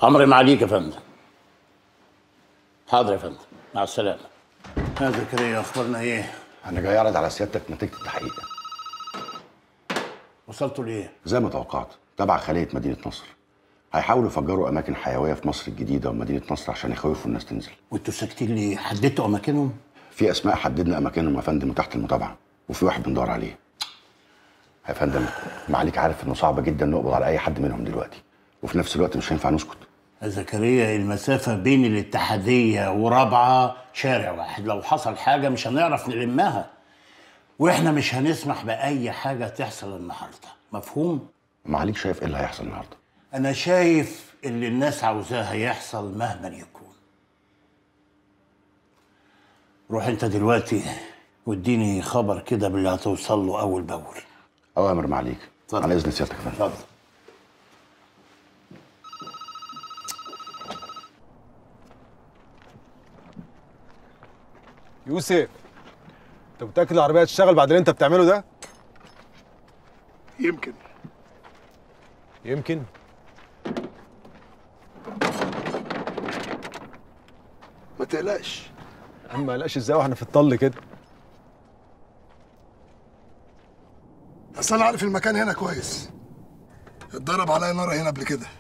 امر معاليك يا فندم حاضر يا فندم مع السلامه يا زكريا اخبارنا ايه انا جاي اعرض على سيادتك نتيجه التحقيق وصلتوا لايه زي ما توقعت تبع خليه مدينه نصر هيحاولوا يفجروا اماكن حيويه في مصر الجديده ومدينه نصر عشان يخوفوا الناس تنزل وانتوا ساكتين ليه حددتوا اماكنهم في اسماء حددنا اماكنهم يا فندم وتحت المتابعه وفي واحد بندور عليه يا فندم معاليك عارف انه صعب جدا نقبض على اي حد منهم دلوقتي وفي نفس الوقت مش هينفع نسكت يا زكريا المسافة بين الاتحادية ورابعة شارع واحد لو حصل حاجة مش هنعرف نلمها واحنا مش هنسمح بأي حاجة تحصل النهاردة مفهوم؟ معاليك شايف ايه اللي هيحصل النهارده أنا شايف اللي الناس عاوزاه يحصل مهما يكون روح أنت دلوقتي واديني خبر كده باللي هتوصل له أول بأول اوامر معاليك اتفضل. على اذن سيادتك يا فندم اتفضل يوسف انت متاكد العربيه هتشتغل بعد اللي انت بتعمله ده يمكن يمكن ما تقلقش اما قلقش ازاي واحنا في الطل كده اصل انا عارف المكان هنا كويس اتضرب عليا نار هنا قبل كده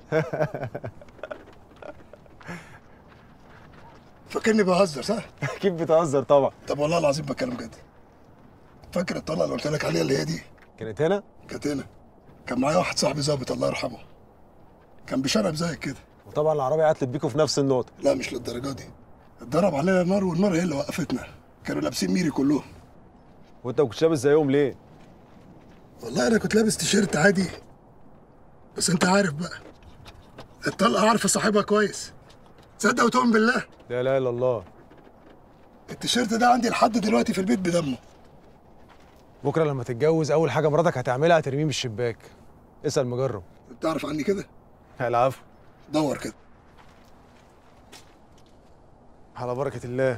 فاكرني بهزر صح؟ اكيد بتهزر طبعا طب والله العظيم بتكلم جد فاكر الطلعه اللي قلت لك عليها اللي هي دي كانت هنا كانت هنا كان معايا واحد صاحبي ظابط الله يرحمه كان بيشرب زيك كده وطبعا العربيه عطلت بيكوا في نفس النقطه لا مش للدرجه دي اتضرب علينا نار والنار هي اللي وقفتنا كانوا لابسين ميري كلهم وانت ما كنتش لابس زيهم ليه والله انا كنت لابس تيشيرت عادي بس انت عارف بقى الطلقه عارفه صاحبها كويس تصدق وتؤمن بالله لا اله الا الله التيشيرت ده عندي لحد دلوقتي في البيت بدمه بكره لما تتجوز اول حاجه مراتك هتعملها هترميه من الشباك اسال مجرب تعرف عني كده العفو دور كده على بركه الله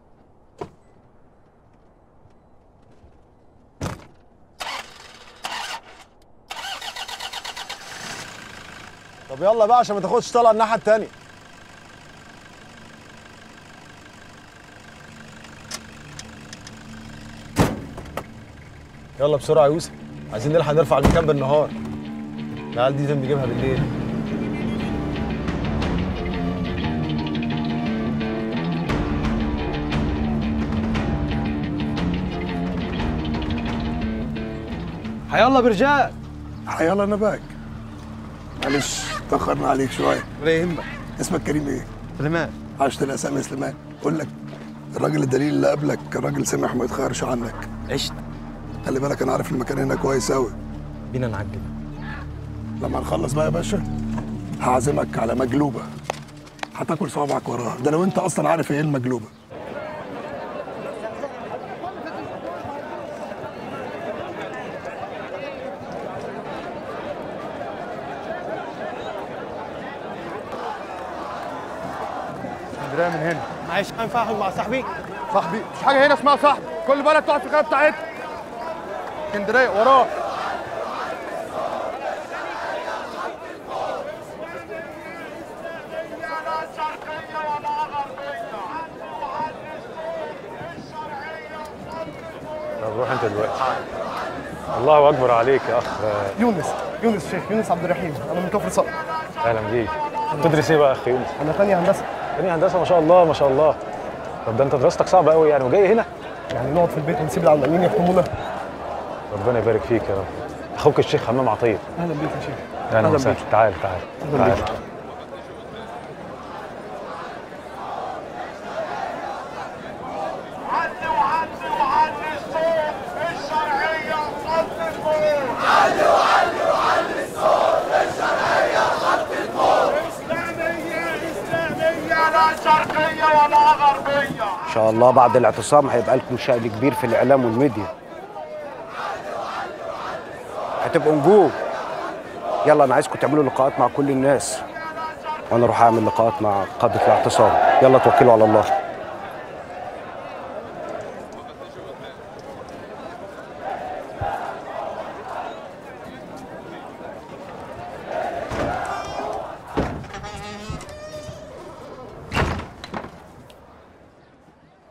طب يلا بقى عشان ما تاخدش طلقه الناحيه التانيه يلا بسرعه يا يوسف عايزين نلحق نرفع المكان بالنهار العيال دي لازم نجيبها بالليل هيلا برجال يلا انا باك معلش تاخرنا عليك شويه ولا يهمك اسمك كريم ايه؟ سليمان عشت الاسامي سليمان اقول لك الراجل الدليل اللي قبلك كان راجل سمح ما يتخيرش عنك عشت خلي بالك انا عارف المكان هنا كويس قوي بينا نعجل لما نخلص بقى يا باشا هعزمك على مجلوبه هتاكل صوابعك وراها ده لو انت اصلا عارف ايه المجلوبه اسكندريه من هنا معلش ينفع اخرج مع صاحبي صاحبي مش حاجه هنا اسمها صاحبي كل بلد تقعد في الخيمه بتاعتها اسكندريه وراه طب روح انت دلوقتي الله اكبر عليك يا اخ يونس يونس شيخ يونس عبد الرحيم انا من كفر صقر اهلا بيك تدرس ايه بقى يا اخ يونس؟ انا ثانيه هندسه تاني هندسه ما شاء الله ما شاء الله طب ده انت دراستك صعبه قوي يعني وجاي هنا يعني نقعد في البيت ونسيب العلمانيين يحكمونا ربنا يبارك فيك يا رب اخوك الشيخ حمام عطيه اهلا بيك يا شيخ اهلا أهلا وسهلا بيك. تعال تعال أهلا تعال بيك. ان شاء الله بعد الاعتصام هيبقى لكم شأن كبير في الاعلام والميديا هتبقوا نجوم يلا انا عايزكم تعملوا لقاءات مع كل الناس وانا اروح اعمل لقاءات مع قاده الاعتصام يلا توكلوا على الله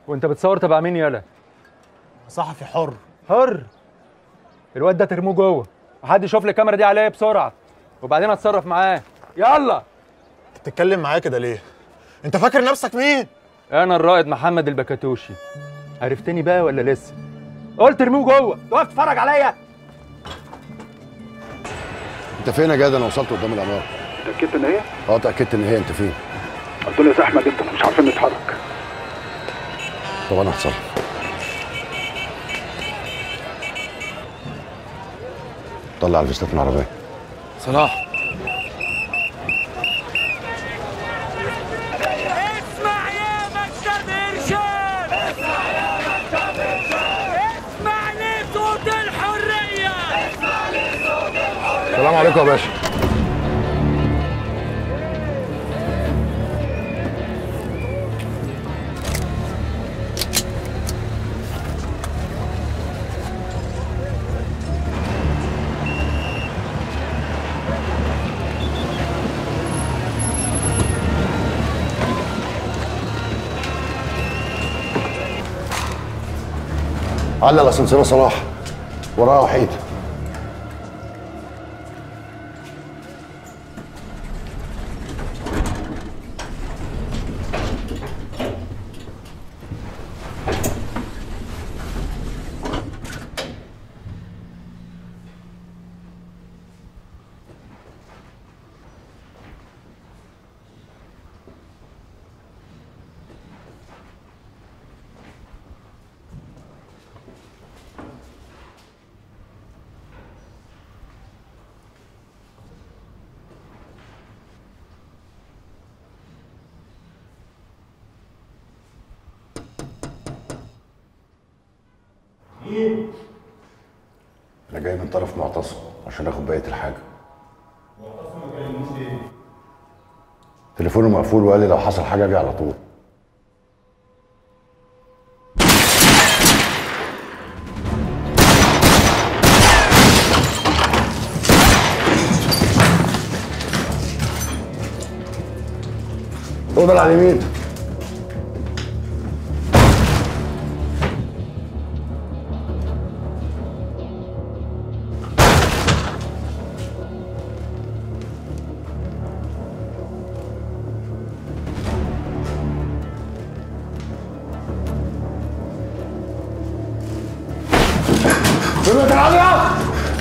وانت بتصور تبع مين يالا صحفي حر حر الواد ده ترموه جوه وحد يشوف لي الكاميرا دي عليا بسرعه وبعدين اتصرف معاه يلا بتتكلم معايا كده ليه انت فاكر نفسك مين انا الرائد محمد البكاتوشي عرفتني بقى ولا لسه قلت ارموه جوه تقف تتفرج عليا انت فين يا جاد انا وصلت قدام العماره اتاكدت ان هي اه اتاكدت ان هي انت فين قلت له زحمه جدا مش عارفين نتحرك طب انا هتصرف طلع الفيستات من العربيه صلاح اسمع يا مكتب ارشاد اسمع يا مكتب ارشاد اسمع لصوت الحريه اسمع لصوت الحريه السلام عليكم يا باشا علق الاسانسير صلاح وراها وحيد انا جاي من طرف معتصم عشان اخد بقيه الحاجه تليفونه مقفول وقال لي لو حصل حاجه اجي على طول اوضه على اليمين دلوقتي العالية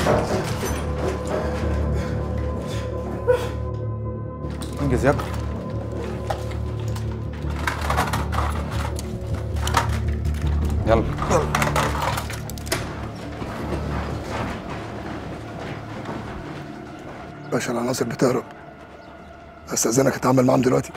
انجز يا ابني يلا باشا العناصر بتهرب استاذنك اتعامل معاهم دلوقتي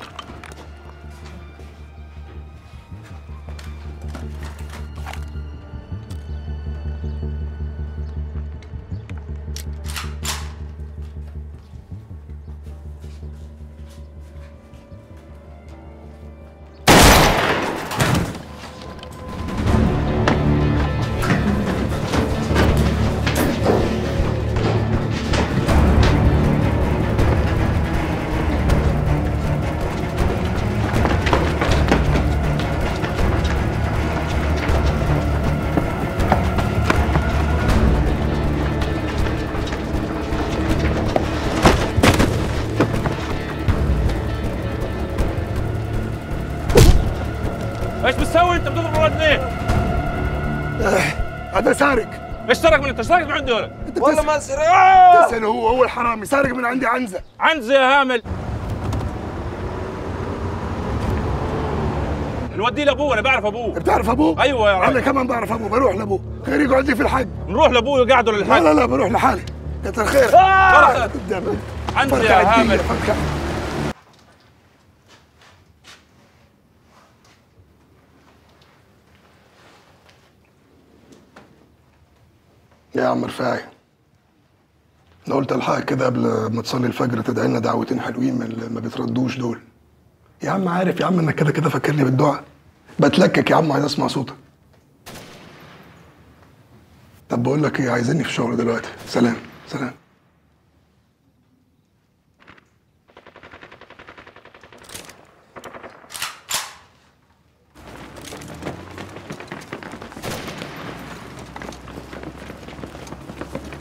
ايش بتسوي انت بتضرب الولد ليه؟ هذا سارق ايش سرق من انت سرقت من عندي ولد والله ما سرق تسأل هو هو الحرامي سارق من عندي عنزه عنزه يا هامل نوديه لابوه انا بعرف ابوه بتعرف ابوه؟ ايوه يا انا راجل كمان بعرف ابوه بروح لابوه غير يقعد لي في الحج نروح لابوه يقعدوا لا للحق لا لا بروح لحالي كتر خير آه! قدامك عنزه فرقع يا الدنيا، هامل فرقع. يا عم رفاعي انا قلت الحقك كده قبل ما تصلي الفجر تدعي لنا دعوتين حلوين من اللي ما بيتردوش دول يا عم عارف يا عم انك كده كده فاكرني بالدعاء بتلكك يا عم عايز اسمع صوتك طب بقول لك ايه عايزيني في الشغل دلوقتي سلام سلام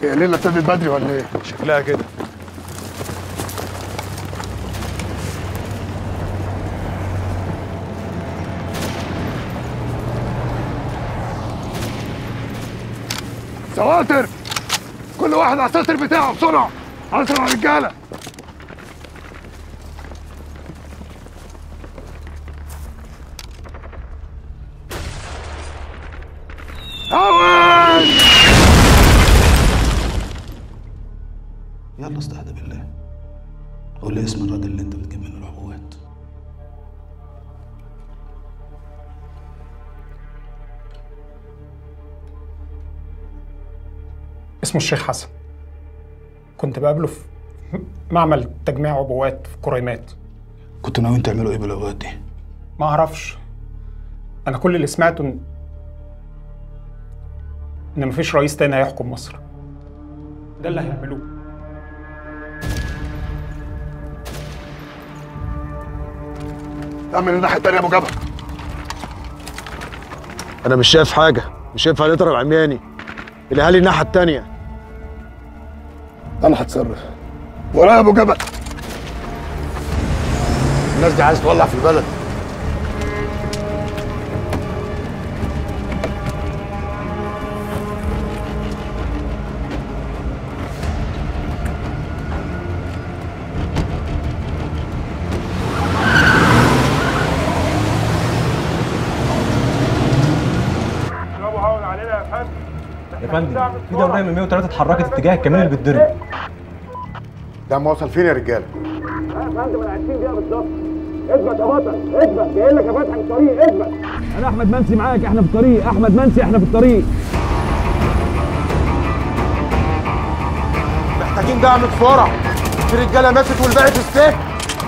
هي الليله ابتدت بدري ولا ايه؟ شكلها كده سواتر كل واحد على الساتر بتاعه بسرعه اسرع يا رجاله أول يلا استهدى بالله قول لي اسم الراجل اللي انت بتجيب منه العبوات اسمه الشيخ حسن كنت بقابله في معمل تجميع عبوات في كريمات كنتوا ناويين تعملوا ايه بالعبوات دي ما اعرفش انا كل اللي سمعته ان ان مفيش رئيس تاني هيحكم مصر ده اللي هيعملوه من الناحيه التانيه يا ابو جبل انا مش شايف حاجه مش شايف هنضرب عمياني الاهالي الناحيه التانيه انا هتصرف ورايا يا ابو جبل الناس دي عايزه تولع في البلد يا فندم في دوريه من 103 اتحركت اتجاه الكمين اللي بتضرب ده موصل فين يا رجاله؟ انا احمد منسي معاك احنا في الطريق احمد منسي احنا في الطريق محتاجين دعم بسرعه في رجاله ماتت والباقي في السجن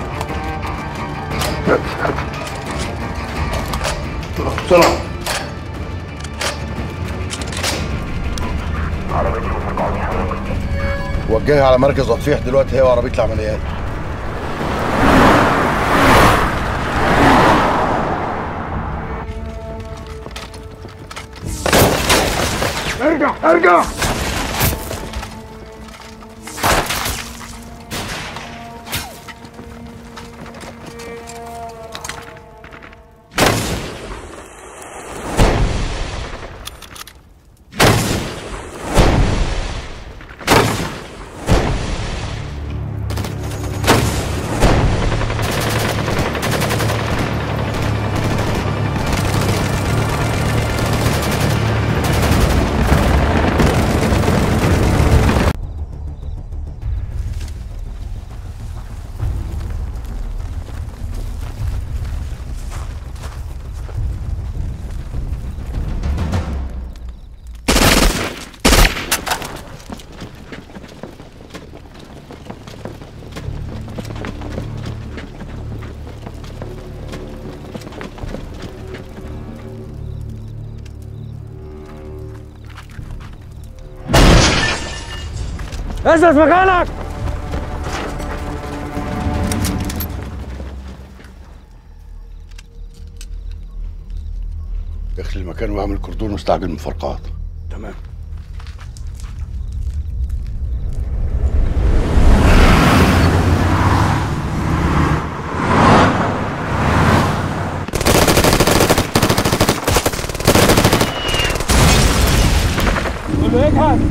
بسرعه وجهها على مركز اطفيح دلوقتي هي وعربيه العمليات ارجع ارجع اثبت مكانك اخلي المكان واعمل كردون واستعجل مفارقات تمام قول له اجهز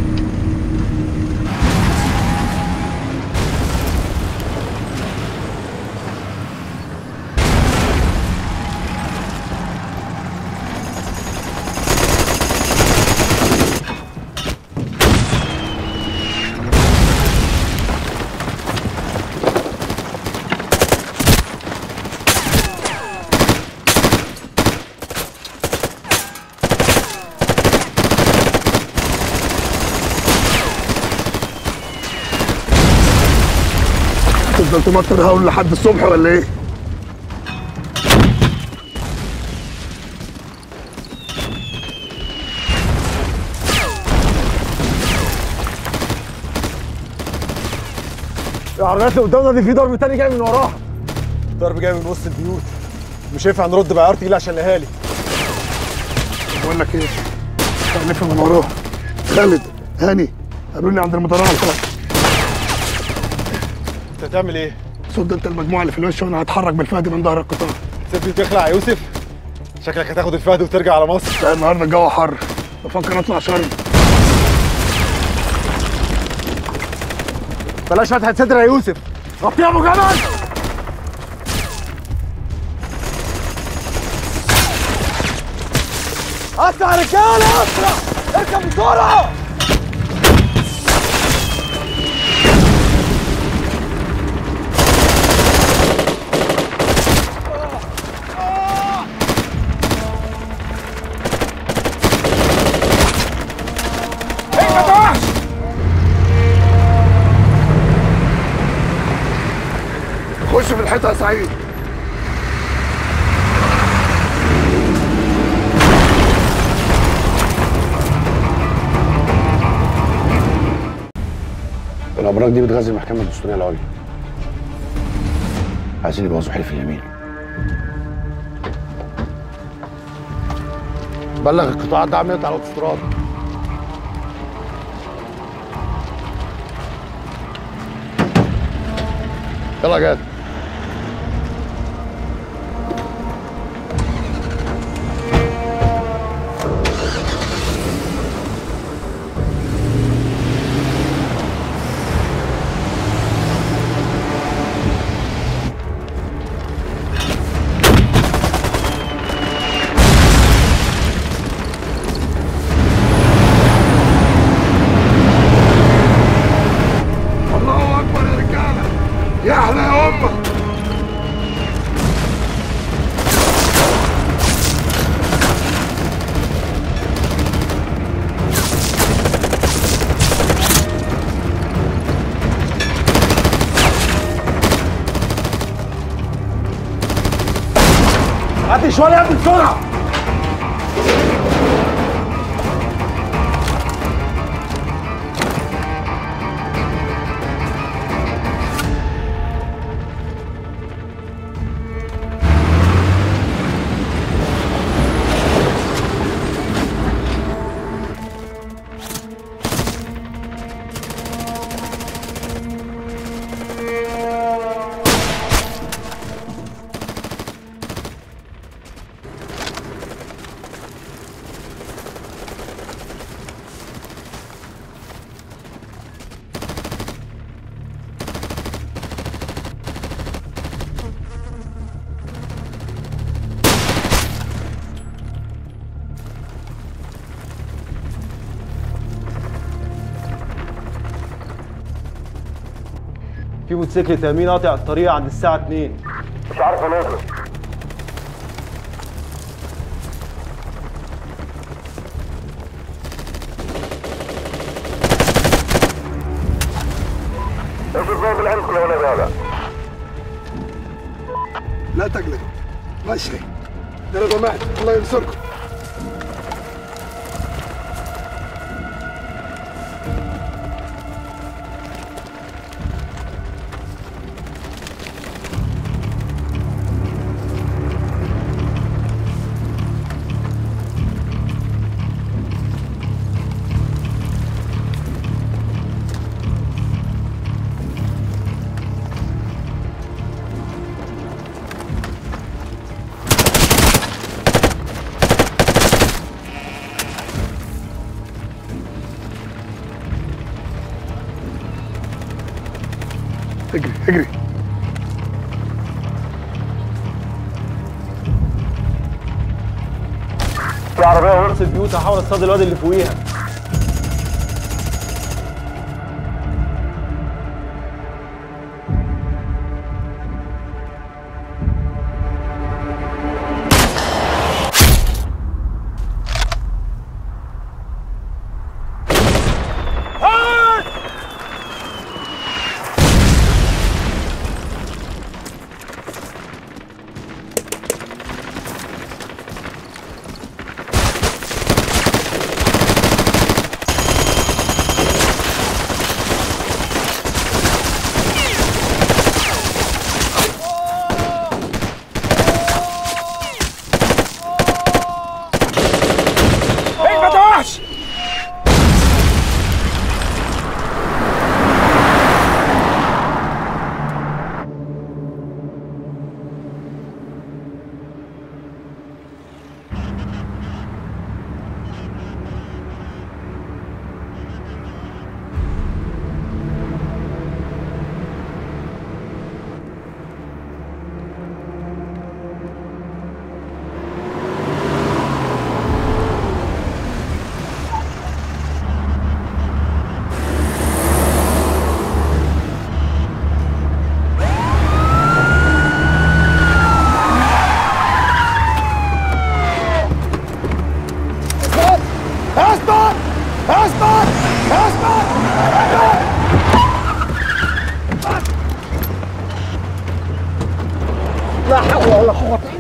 تفضل تمطر هول لحد الصبح ولا ايه؟ العربيات اللي قدامنا دي في ضرب تاني جاي من وراها ضرب جاي من وسط البيوت مش هينفع نرد بعيار تقيل عشان الاهالي بقول لك ايه؟ هنلف من وراه خالد هاني قابلوني عند المطران خلاص انت هتعمل ايه؟ صد انت المجموعه اللي في الوش وانا هتحرك بالفهد من ظهر القطار تسيبني تخلع يا يوسف شكلك هتاخد الفهد وترجع على مصر لا النهارده الجو حر بفكر اطلع شرم بلاش فتحة صدر يا يوسف غطيه يا ابو جمال اسرع يا رجاله اسرع اركب بسرعه خش في الحيطه يا سعيد الابراج دي بتغذي المحكمه الدستوريه العليا عايزين يبوظوا حلف اليمين بلغ القطاع الدعم يقطع الاوتوستراد يلا يا جاد الله اكبر يا رجاله يا احلى يا امه هات شويه يا ابني بسرعه في موتوسيكل تامين قاطع الطريق عند الساعه 2 مش عارف انزل لا تقلق ماشي ده انا جماعة الله ينصركم اجري اجري في عربيه ورث البيوت هحاول اصطاد الواد اللي فوقيها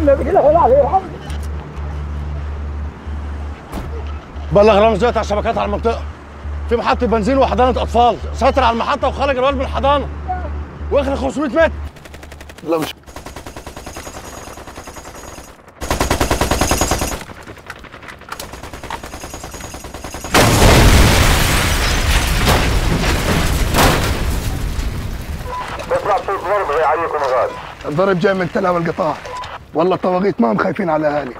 والنبي كده هلا عليه يرحمني بلغ رامز دلوقتي على الشبكات على المنطقه في محطه بنزين وحضانه اطفال سيطر على المحطه وخرج الواد من الحضانه واخر 500 متر لا مش اسمع صوت ضرب زي عليكم غاد الضرب جاي من تلا والقطاع والله الطواغيت ما هم خايفين على اهالي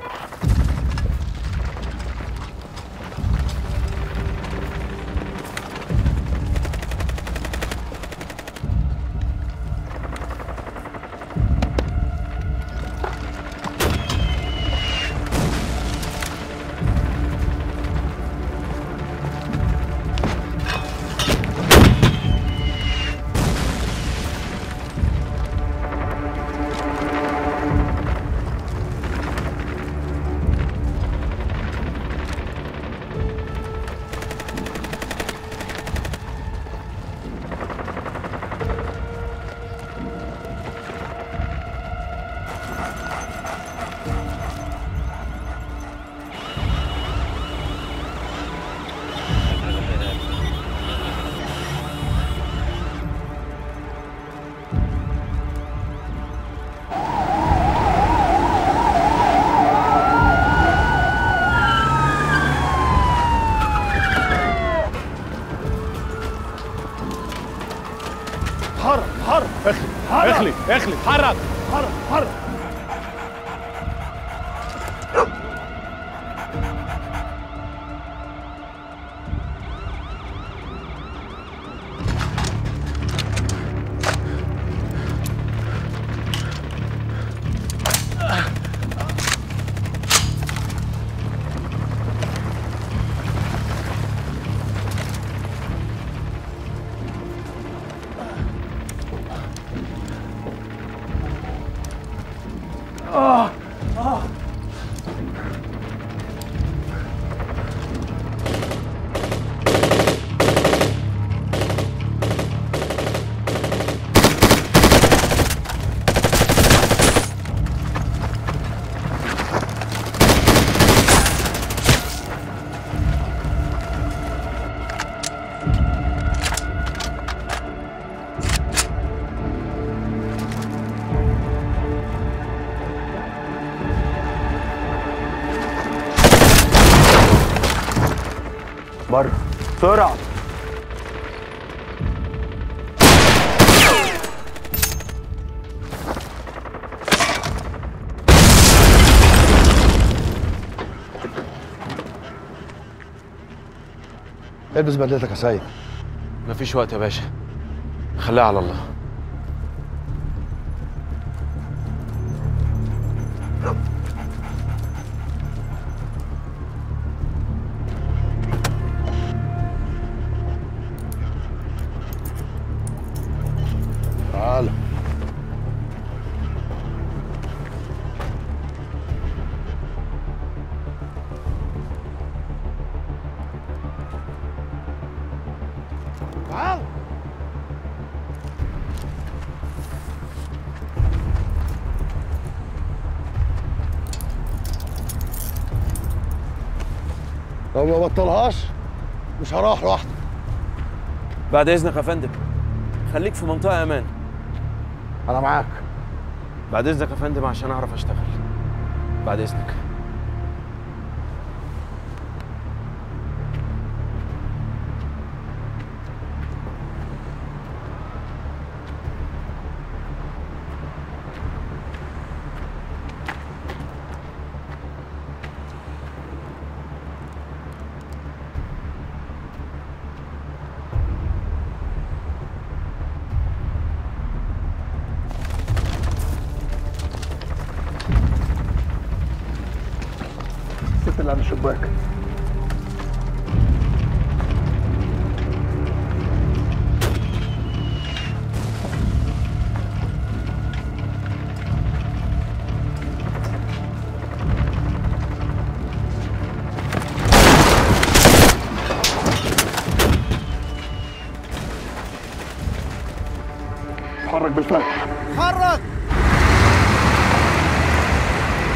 حرك حرك اخلي اخلي اخلي حرك حرك حرك اه اه بره بسرعه البس بدلتك يا سيد مفيش وقت يا باشا خليها على الله تعال تعال لو ما بطلهاش مش هروح لوحدي بعد اذنك يا فندم خليك في منطقه امان انا معاك بعد اذنك يا فندم عشان اعرف اشتغل بعد اذنك الست اللي على الشباك اتحرك بالفعل حرك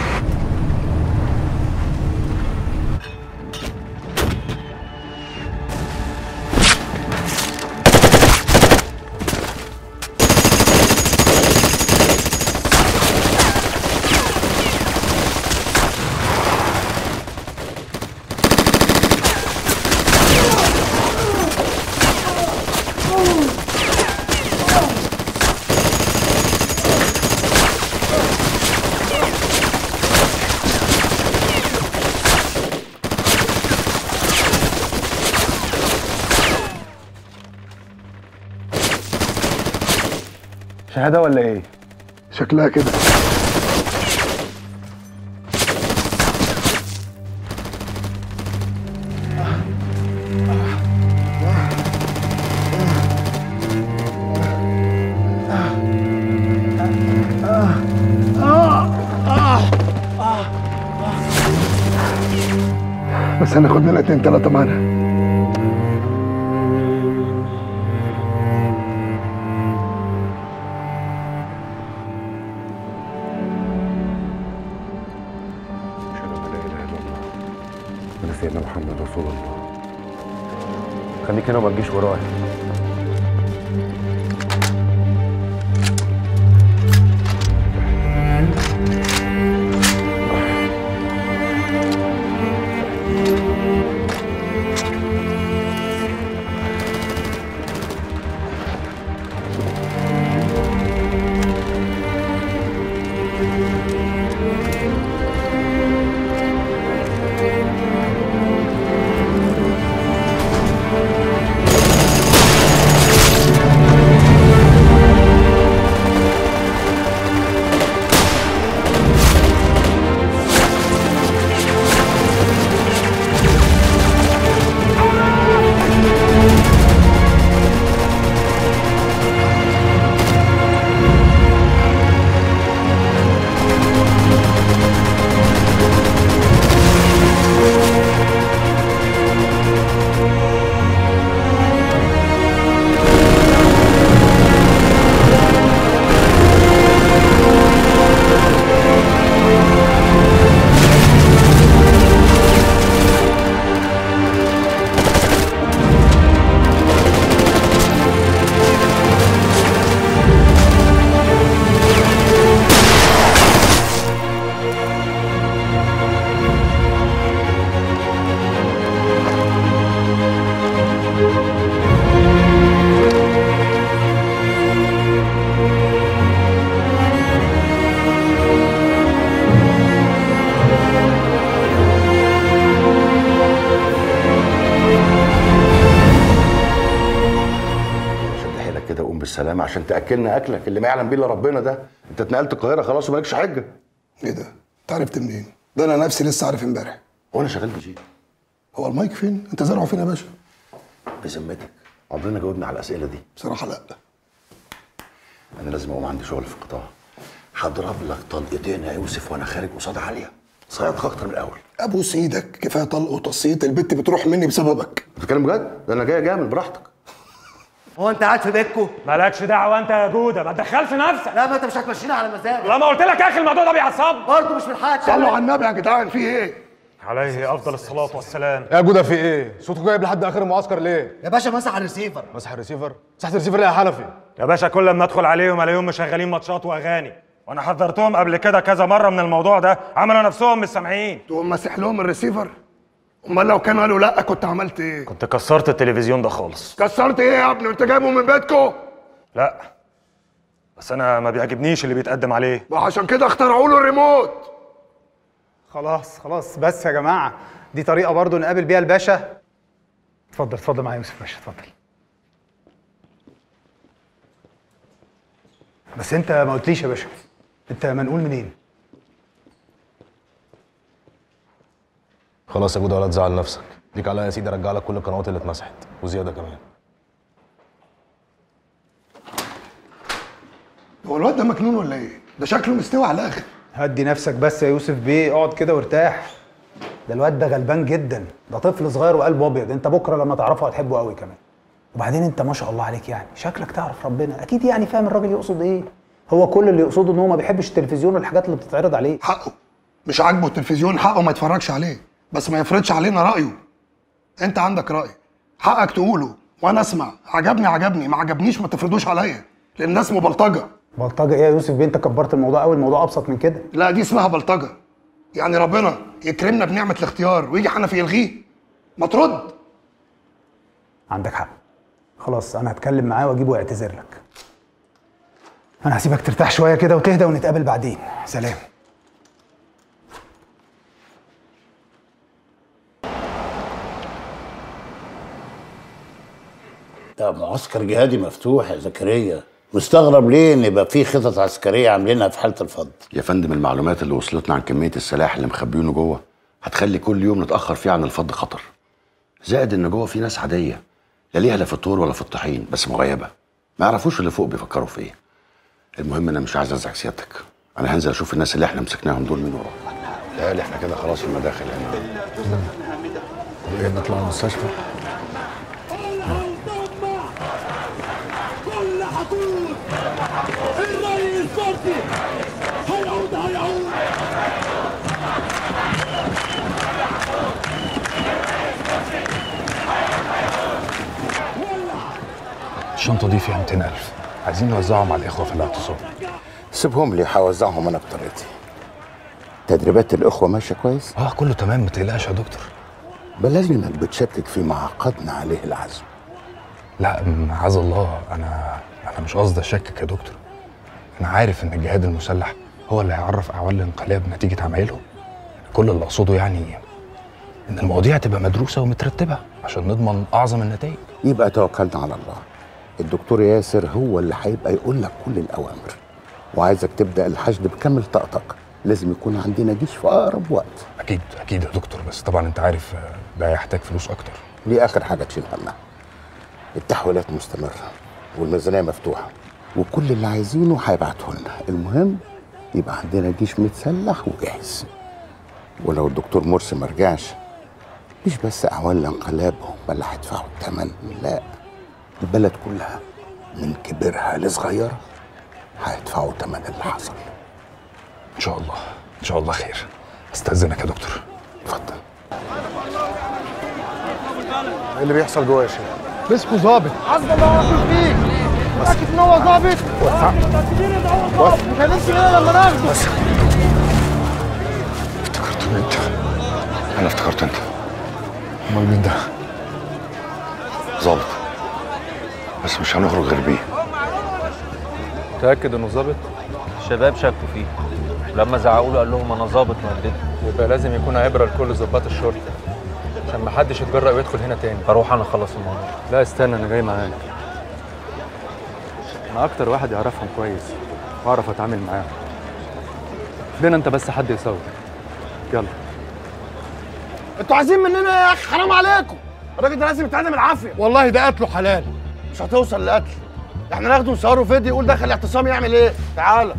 شهاده ولا ايه شكلها كده بس هناخد منها اتنين تلاتة معانا انا سيدنا محمد رسول الله خليك هنا وما تجيش ورايا شد حيلك كده وقوم بالسلامه عشان تاكلنا اكلك اللي ما يعلم بيه الا ربنا ده انت اتنقلت القاهره خلاص ومالكش حجه ايه ده؟ انت عرفت منين؟ ده انا نفسي لسه عارف امبارح وانا شغال بجي هو المايك فين؟ انت زرعه فين يا باشا؟ بذمتك عمرنا جاوبنا على الاسئله دي بصراحه لا انا لازم اقوم عندي شغل في القطاع هضرب لك طلقتين يا يوسف وانا خارج قصاد عليا صيادك اكتر من الاول ابوس ايدك كفايه طلق وتصيط البت بتروح مني بسببك بتتكلم بجد ده انا جاي جامد براحتك هو انت قاعد في بيتكو مالكش دعوه انت يا جوده ما تدخلش نفسك لا ما انت مش هتمشينا على مزاجك لما قلت لك يا اخي الموضوع ده بيعصبني برضه مش من حقك صلوا على النبي يا جدعان في ايه؟ عليه افضل الصلاه والسلام يا جوده في ايه صوتك جايب لحد اخر المعسكر ليه يا باشا مسح الريسيفر مسح الريسيفر مسحت الريسيفر ليه يا حنفي يا باشا كل ما ادخل عليهم الاقيهم مشغلين ماتشات واغاني وانا حذرتهم قبل كده كذا مره من الموضوع ده عملوا نفسهم مش سامعين تقوم ماسح لهم الريسيفر امال لو كانوا قالوا لا كنت عملت ايه؟ كنت كسرت التلفزيون ده خالص كسرت ايه يا ابني انت جايبه من بيتكو؟ لا بس انا ما بيعجبنيش اللي بيتقدم عليه وعشان كده اخترعوا له الريموت خلاص خلاص بس يا جماعه دي طريقه برضو نقابل بيها الباشا اتفضل اتفضل معايا يوسف باشا اتفضل بس انت ما قلتليش يا باشا انت منقول منين خلاص يا جوده ولا تزعل نفسك ليك عليا يا سيدي ارجع لك كل القنوات اللي اتمسحت وزياده كمان هو الواد ده مجنون ولا ايه؟ ده شكله مستوي على الاخر هدي نفسك بس يا يوسف بيه اقعد كده وارتاح ده الواد ده غلبان جدا ده طفل صغير وقلبه ابيض انت بكره لما تعرفه هتحبه قوي كمان وبعدين انت ما شاء الله عليك يعني شكلك تعرف ربنا اكيد يعني فاهم الراجل يقصد ايه هو كل اللي يقصده ان هو ما بيحبش التلفزيون والحاجات اللي بتتعرض عليه حقه مش عاجبه التلفزيون حقه ما يتفرجش عليه بس ما يفرضش علينا رايه انت عندك راي حقك تقوله وانا اسمع عجبني عجبني ما عجبنيش ما تفرضوش عليا لان الناس مبلطجه بلطجه ايه يا يوسف بيه انت كبرت الموضوع قوي الموضوع ابسط من كده لا دي اسمها بلطجه يعني ربنا يكرمنا بنعمه الاختيار ويجي حنفي يلغيه ما ترد عندك حق خلاص انا هتكلم معاه واجيبه يعتذر لك انا هسيبك ترتاح شويه كده وتهدى ونتقابل بعدين سلام ده معسكر جهادي مفتوح يا زكريا مستغرب ليه ان يبقى في خطط عسكريه عاملينها في حاله الفض يا فندم المعلومات اللي وصلتنا عن كميه السلاح اللي مخبيينه جوه هتخلي كل يوم نتاخر فيه عن الفض خطر زائد ان جوه في ناس عاديه لا ليها لا في الطور ولا في الطحين بس مغيبه ما يعرفوش اللي فوق بيفكروا في ايه المهم انا مش عايز ازعج سيادتك انا هنزل اشوف الناس اللي احنا مسكناهم دول مين وراهم لا احنا كده خلاص المداخل يعني ايه نطلع من المستشفى كل حقود الرئيس مرسي هيعود هيعود الشنطه دي فيها 200000 عايزين نوزعهم على الاخوه في الاعتصام سيبهم لي هوزعهم انا بطريقتي تدريبات الاخوه ماشيه كويس اه كله تمام ما تقلقش يا دكتور بلدنا اللي بتشكك في ما عقدنا عليه العزم لا معاذ الله انا انا مش قصدي اشكك يا دكتور انا عارف ان الجهاد المسلح هو اللي هيعرف اعوان الانقلاب نتيجه عمايلهم كل اللي اقصده يعني ان المواضيع تبقى مدروسه ومترتبه عشان نضمن اعظم النتائج يبقى توكلنا على الله الدكتور ياسر هو اللي هيبقى يقول لك كل الاوامر وعايزك تبدا الحشد بكامل طاقتك لازم يكون عندنا جيش في اقرب وقت اكيد اكيد يا دكتور بس طبعا انت عارف آه، ده هيحتاج فلوس اكتر دي اخر حاجه تشيل همها التحويلات مستمره والميزانيه مفتوحه وكل اللي عايزينه هيبعته لنا المهم يبقى عندنا جيش متسلح وجاهز ولو الدكتور مرسي ما رجعش مش بس اعوان الانقلاب هم اللي هيدفعوا الثمن لا البلد كلها من كبرها لصغيرها هيدفعوا ثمن اللي حصل ان شاء الله ان شاء الله خير استاذنك يا دكتور اتفضل ايه اللي بيحصل جوه يا شيخ؟ مسكوا ظابط حسب الله ونعم فيك متاكد ان هو ظابط بس ما كانش هنا لما ناخده بس افتكرت ان انت انا افتكرت انت امال مين ده؟ ظابط بس مش هنخرج غير بيه متاكد انه ظابط الشباب شكوا فيه ولما زعقوا له قال لهم انا ظابط والدتي يبقى لازم يكون عبره لكل ضباط الشرطه عشان ما حدش يتجرأ ويدخل هنا تاني هروح انا اخلص الموضوع لا استنى انا جاي معاك انا اكتر واحد يعرفهم كويس واعرف اتعامل معاهم لنا انت بس حد يصور يلا انتوا عايزين مننا يا اخي حرام عليكم الراجل ده لازم يتعدم العافيه والله ده قتله حلال مش هتوصل لقتل احنا ناخده نصوره فيديو يقول دخل الاعتصام يعمل ايه تعالى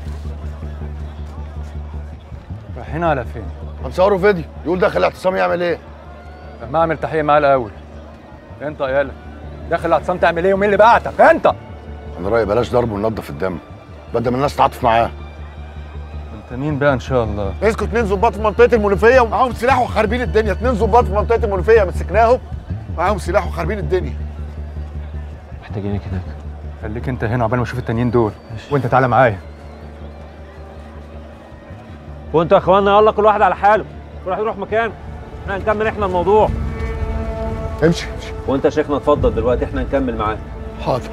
رايحين على فين؟ هنصوره فيديو يقول دخل الاعتصام يعمل ايه لما اعمل تحيه معاه الاول انت يا يالا داخل الاعتصام تعمل ايه ومين اللي بعتك انت انا رايي بلاش ضرب وننضف الدم بدل ما الناس تتعاطف معاه انت مين بقى ان شاء الله مسكوا اتنين ظباط في منطقه المنوفيه ومعاهم سلاح وخاربين الدنيا اتنين ظباط في منطقه المنوفيه مسكناهم معاهم سلاح وخاربين الدنيا محتاجينك هناك خليك انت هنا عقبال ما اشوف التانيين دول وانت تعالى معايا وانتوا يا اخوانا يلا كل واحد على حاله كل واحد يروح مكانه احنا هنكمل احنا الموضوع امشي امشي وانت يا شيخنا اتفضل دلوقتي احنا هنكمل معاه حاضر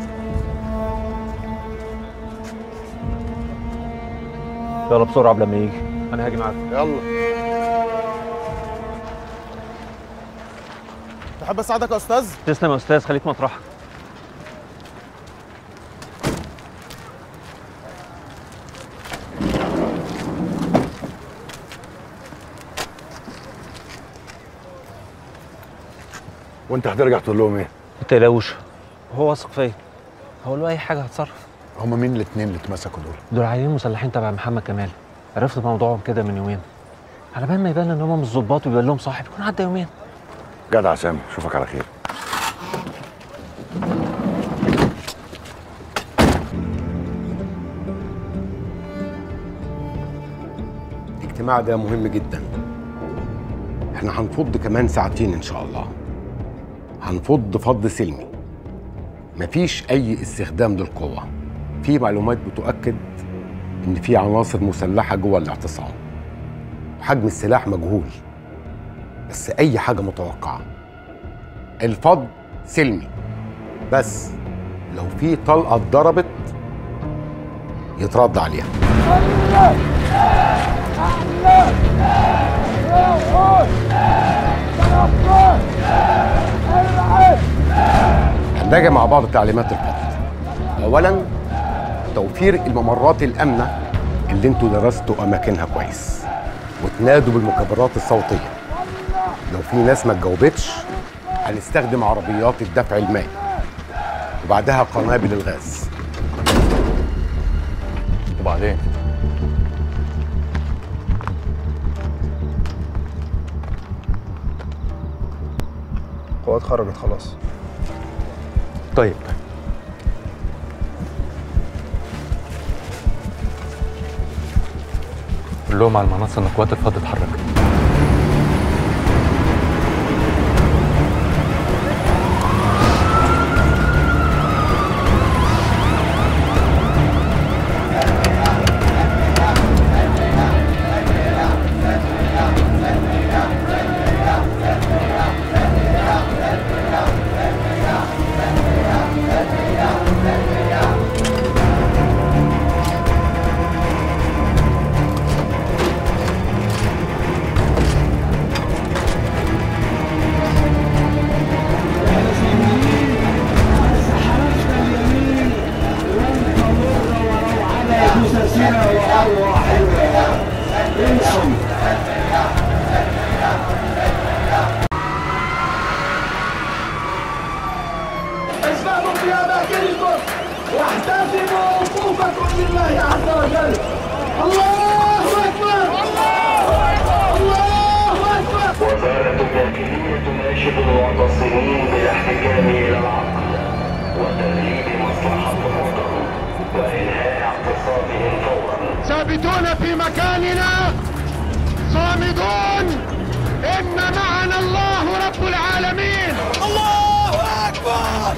يلا بسرعه قبل ما يجي انا هاجي معاك يلا تحب اساعدك يا استاذ تسلم يا استاذ خليك مطرحك وانت هترجع تقول لهم ايه؟ ما تقلقوش هو واثق فيا هقول له اي حاجه هتصرف هما مين الاثنين اللي اتمسكوا دول؟ دول عيانين مسلحين تبع محمد كمال عرفت موضوعهم كده من يومين على بال ما يبان ان هم مش ظباط ويبان لهم صاحب يكون عدى يومين جدع سامي اشوفك على خير الاجتماع ده مهم جدا احنا هنفض كمان ساعتين ان شاء الله هنفض فض سلمي مفيش اي استخدام للقوه في معلومات بتؤكد ان في عناصر مسلحه جوه الاعتصام حجم السلاح مجهول بس اي حاجه متوقعه الفض سلمي بس لو في طلقه اتضربت يترد عليها هنراجع مع بعض تعليمات الفض اولا توفير الممرات الامنه اللي انتوا درستوا اماكنها كويس وتنادوا بالمكبرات الصوتيه لو في ناس ما اتجاوبتش هنستخدم عربيات الدفع المائي وبعدها قنابل الغاز وبعدين القوات خرجت خلاص طيب قول لهم على المنصة إن قوات الفض اتحركت اسمعوا في أماكنكم واحتسبوا وقوفكم لله عز وجل الله أكبر الله أكبر وزارة الداخلية تناشد المعتصمين بالاحتكام إلى العقل وتغليب مصلحة الوطن وإنهاء اعتصامهم فورا ثابتون في مكاننا صامدون إن معنا الله رب العالمين الله أكبر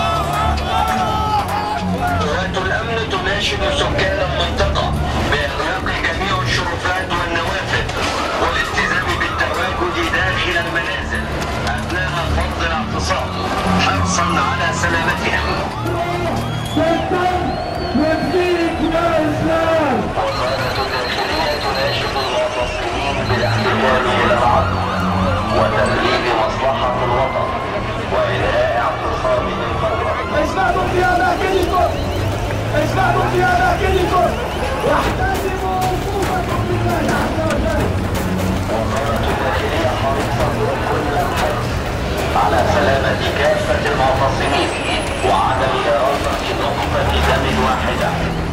قوات الأمن تناشد سكان المنطقة بإغلاق جميع الشرفات والنوافذ والالتزام بالتواجد داخل المنازل أثناء فض الاعتصام حرصا على سلامتهم يكفيك يا إسلام وزارة الداخلية تناشد المعتصمين بالاحتكام إلى العدل وتغليب مصلحة الوطن وإنهاء اعتصامهم فورا اسمعوا في أماكنكم اسمعوا في أماكنكم واحتسبوا وقوفكم لله عز وجل وزارة الداخلية حريصة بكل الحرص على سلامة كافة المعتصمين وعدم إرادة نقطة دم واحدة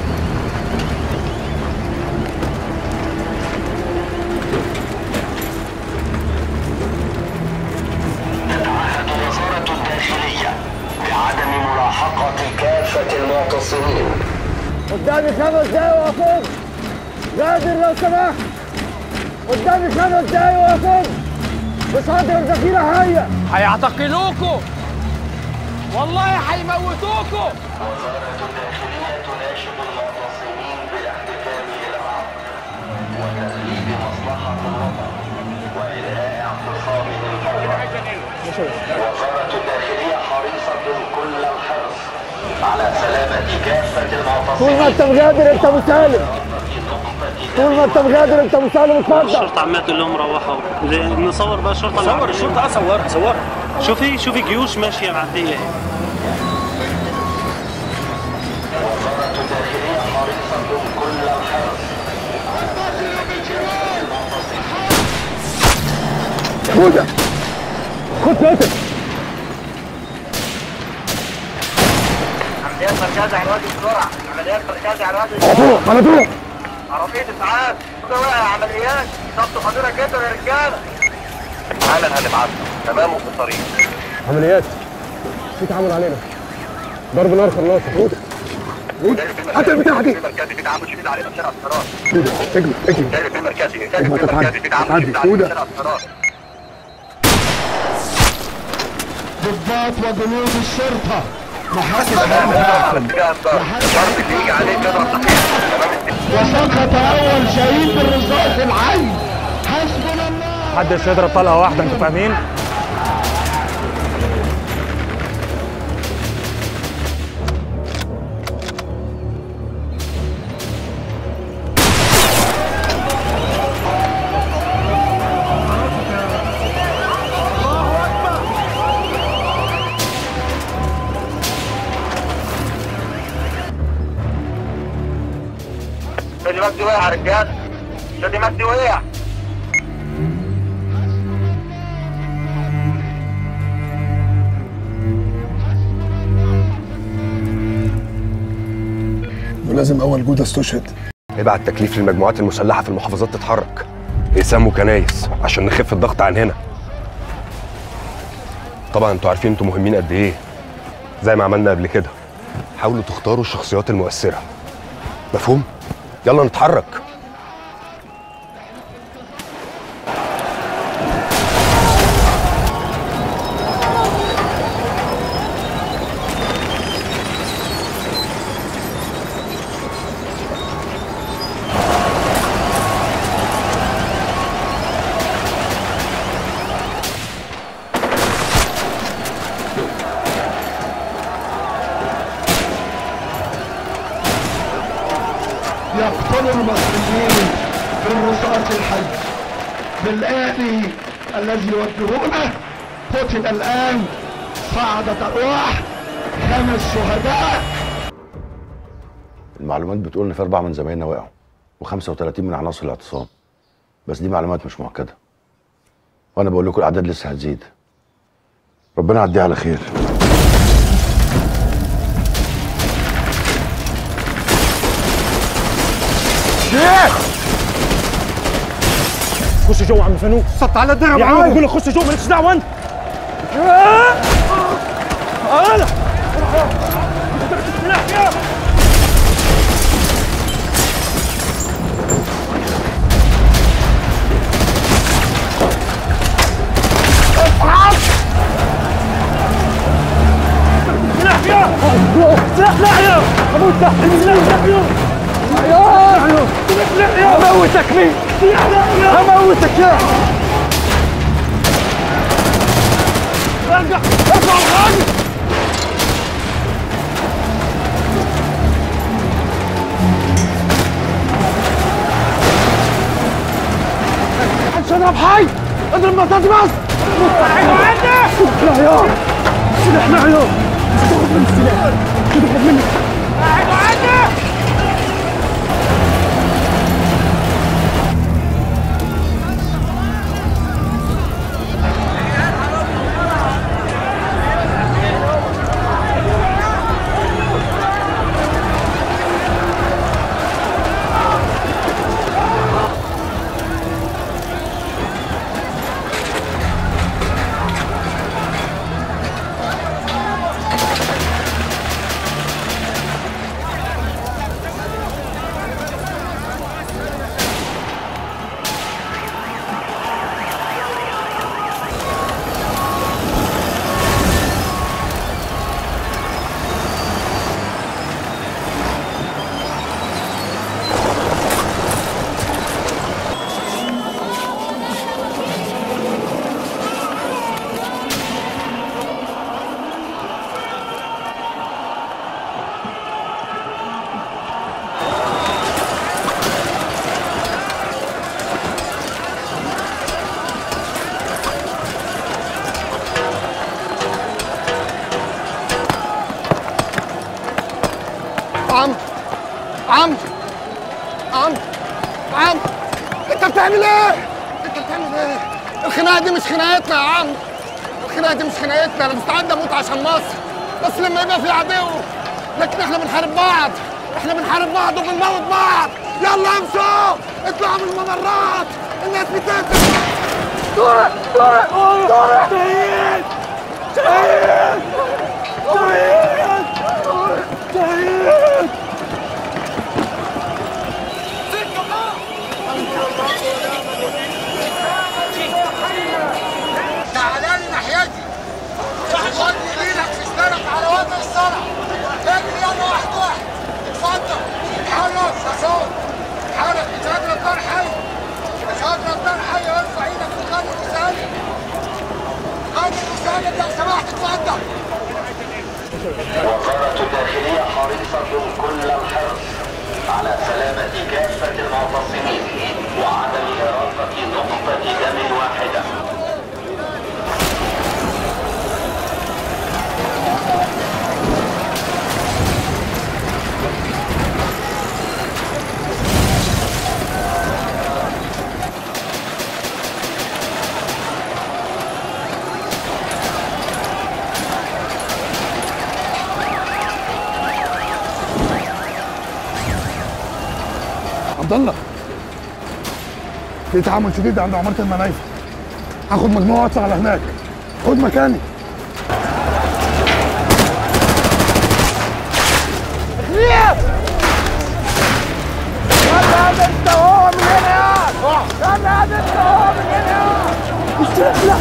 تتعهد وزارة الداخلية بعدم ملاحقة كافة المعتصمين قدامي خمس دقايق وأقوم غادر لو سمحت قدامي خمس دقايق وأقوم مش هقدر ذخيرة حية هيعتقلوكوا والله هيموتوكوا وزارة الداخلية تناشد المعتصمين بالاحتكام إلى العقل وتغليب مصلحة الوطن وإنهاء اعتصامهم فورا. وزارة الداخلية حريصة كل الحرص على سلامة كافة طول ما المعتصمين انت مغادر انت مسالم طول ما انت مغادر انت مسالم اتفضل الشرطة عمالة تقول لهم روحوا زي- نصور بقى الشرطة اللي صور عندنا. الشرطة، اه صورها، صورها. شوفي شوفي جيوش ماشية معدية اهي وزارة الداخلية حريصة كل الحرص خدها خد ساتر عمليات مركزة على الوادي بسرعة عمليات مركزة على الوادي على طول على طول عربية إسعاف عمليات ضبط خطيرة جدا يا رجالة حالا هنبعتها تمام وفي الطريق عمليات في تعامل علينا ضرب نار خلاص هدى هدى هات البتاعة دي المركزي في تعامل شديد علينا في شارع الصراط هدى اجمل اجمل جاي في المركزي جاي في اجمل تتعدي المركزي في تعامل تتعدي شديد علينا في هدى شارع الصراط ضباط وجنود الشرطة محاسب الشرط اللي يجي عليك يضرب تحقيق وسقط أول شهيد بالرصاص العين حسبنا الله محدش يضرب طلقه واحده انتوا فاهمين مجدي وقع يا رجاله شادي مجدي وقع ولازم اول جوده استشهد ابعت تكليف للمجموعات المسلحه في المحافظات تتحرك اقسام وكنايس عشان نخف الضغط عن هنا طبعا انتوا عارفين انتوا مهمين قد ايه زي ما عملنا قبل كده حاولوا تختاروا الشخصيات المؤثره مفهوم يلا نتحرك يقتل المصريين بالرصاص الحي بالآلي الذي يوجهونه قتل الآن صعدت أرواح خمس شهداء المعلومات بتقول ان في اربعه من زمايلنا وقعوا و35 من عناصر الاعتصام بس دي معلومات مش مؤكده وانا بقول لكم الاعداد لسه هتزيد ربنا يعديها على خير شيخ خش جوه يا عم فانوس صدت على الدرع يا عم بقول لك خش جوه مالكش دعوه انت انا سلاح يا سلاح لا يا اموت تحت سلاح يا هموتك مين هموتك يا ارجع ارجع الغالي شرب حي اضرب مطاط بس لا يا سلاح لا يا تاخد من السلاح تاخد مني قاعدوا عنك عم عم عم عم انت بتعمل ايه؟ انت بتعمل ايه؟ الخناقه دي مش خناقتنا يا عم الخناقه دي مش خناقتنا انا مستعد اموت عشان مصر بس لما يبقى في عدو لكن احنا بنحارب بعض احنا بنحارب بعض وبنموت بعض يلا امشوا اطلعوا من الممرات الناس بتقتل طارق طارق طارق شهيد شهيد شهيد شهيد تعالى لي ناحيتي خد ايدك في سنانك على وضع الصرع اجري يلا واحد واحد اتفضل اتحرك يا صوت اتحرك مش قادر الدار حي مش قادر الدار حي ارفع ايدك وخلي المساند خلي المساند لو سمحت اتفضل وزارة الداخلية حريصة كل الحرص على سلامة كافة المعتصمين وعدم إراقة نقطة دم واحدة عبد الله في تعامل شديد عند عماره المنايفه هاخد مجموعه واطلع على هناك خد مكاني خليل يلا هذا انت وهو من هنا يلا هذا انت وهو من هنا مش لا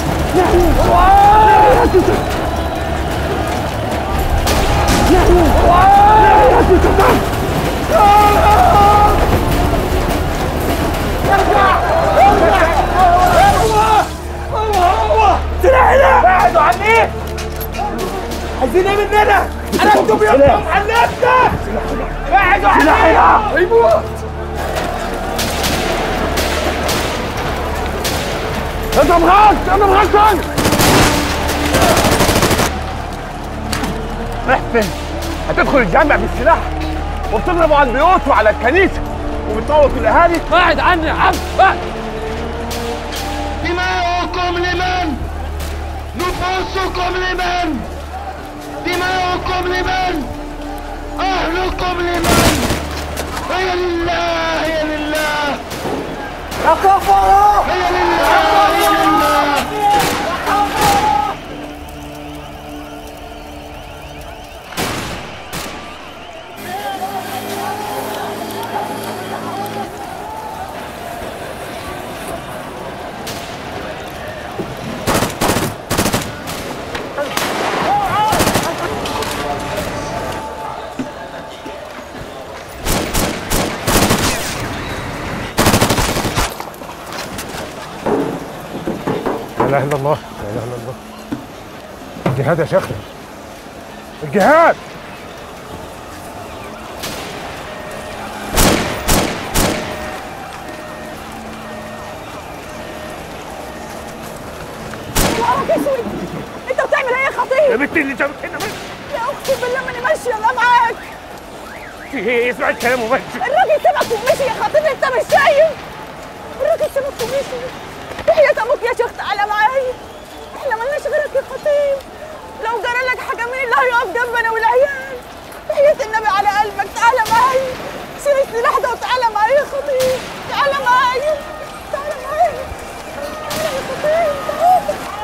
بعدوا عني عايزين ايه مننا؟ انا اكتب يوم حلفتك بعدوا عني يموت انت مغاك انا مغاك تاني رايح فين؟ هتدخل الجامع بالسلاح وبتضربوا على البيوت وعلى الكنيسه وبتموتوا الاهالي بعد عني يا عم بعد دماؤكم لمن؟ نفوسكم لمن؟ دماؤكم لمن؟ أهلكم لمن؟ هي لله هي لله يا كفرة هي لله هي لله لا اله الا الله لا اله الا الله الجهاد يا شيخنا الجهاد نهارك اسود انت بتعمل ايه يا خطيب؟ يا بنتي اللي جابت هنا بس يا اختي بالله ماني ماشيه لا معاك في ايه اسمع الكلام ومشي الراجل سبك ومشي يا خطيب انت مش شايف الراجل سبك ومشي تحية ابوك يا شيخ تعالى معايا احنا مالناش غيرك يا خطيب لو جرى لك حاجه مين اللي هيقف جنبنا والعيال تحية النبي على قلبك تعالى معايا شيل السلاح ده وتعالى معايا يا خطيب تعالى معايا تعالى معايا تعالى يا خطيب تعالى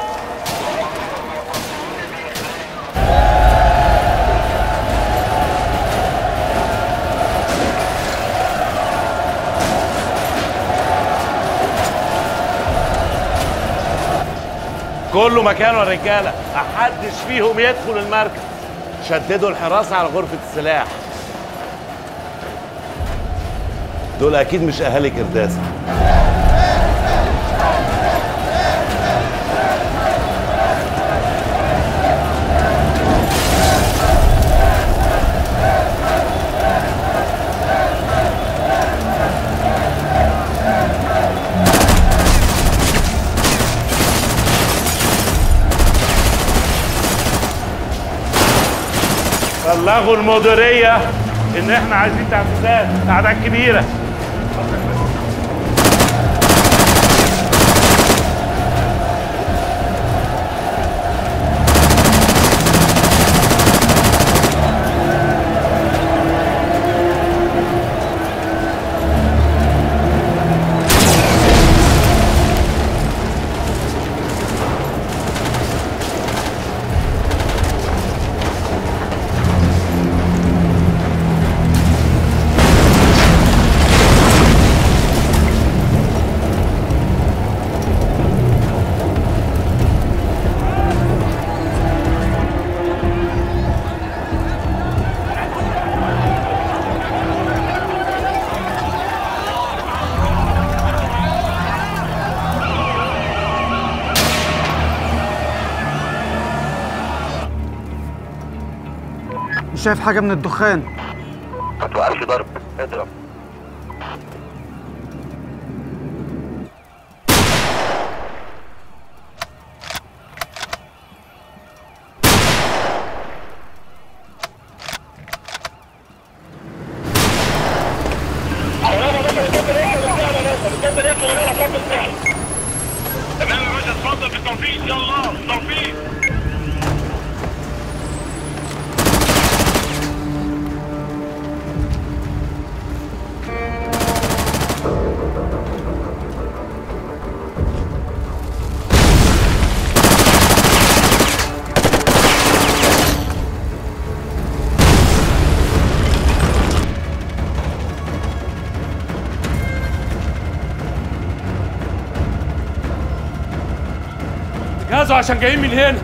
كله مكانه يا رجاله محدش فيهم يدخل المركز شددوا الحراسه على غرفه السلاح دول اكيد مش اهالي كرداسه بلغوا المديريه ان احنا عايزين تحفيزات اعداد كبيره مش شايف حاجه من الدخان ما توقفش ضرب اضرب تمام يا باشا اتفضل بالتوفيق يلا بالتوفيق جهزوا عشان جايين من هنا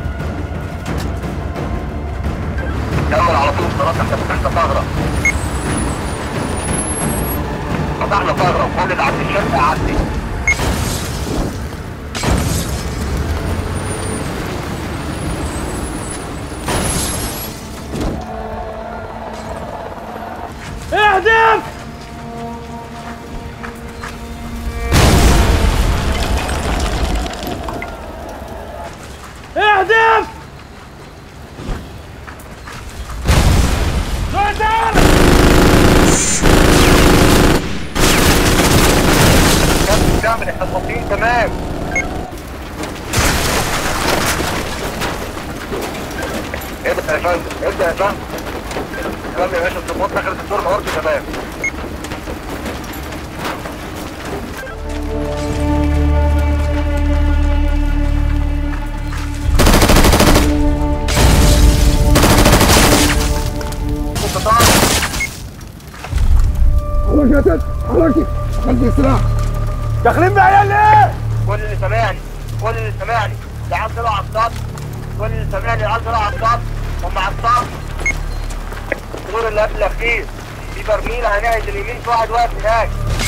كمل على طول خلاص احنا فتحنا ثغرة فتحنا ثغرة وكل اللي عند الشرق يعدي اهدف اهدف كمل كمل احنا فاضيين تمام ابدا يا فندم ابدا يا فندم كمل يا باشا الضباط دخلت الدور الارضي تمام حركة يا تت حركة خلي السلاح داخلين بعيال ليه؟ كل اللي سامعني كل اللي سامعني العيال طلعوا على السطح كل اللي سامعني العيال طلعوا على السطح هم على السطح الدور اللي قبل الاخير في برميل هناقز اليمين في واحد واقف هناك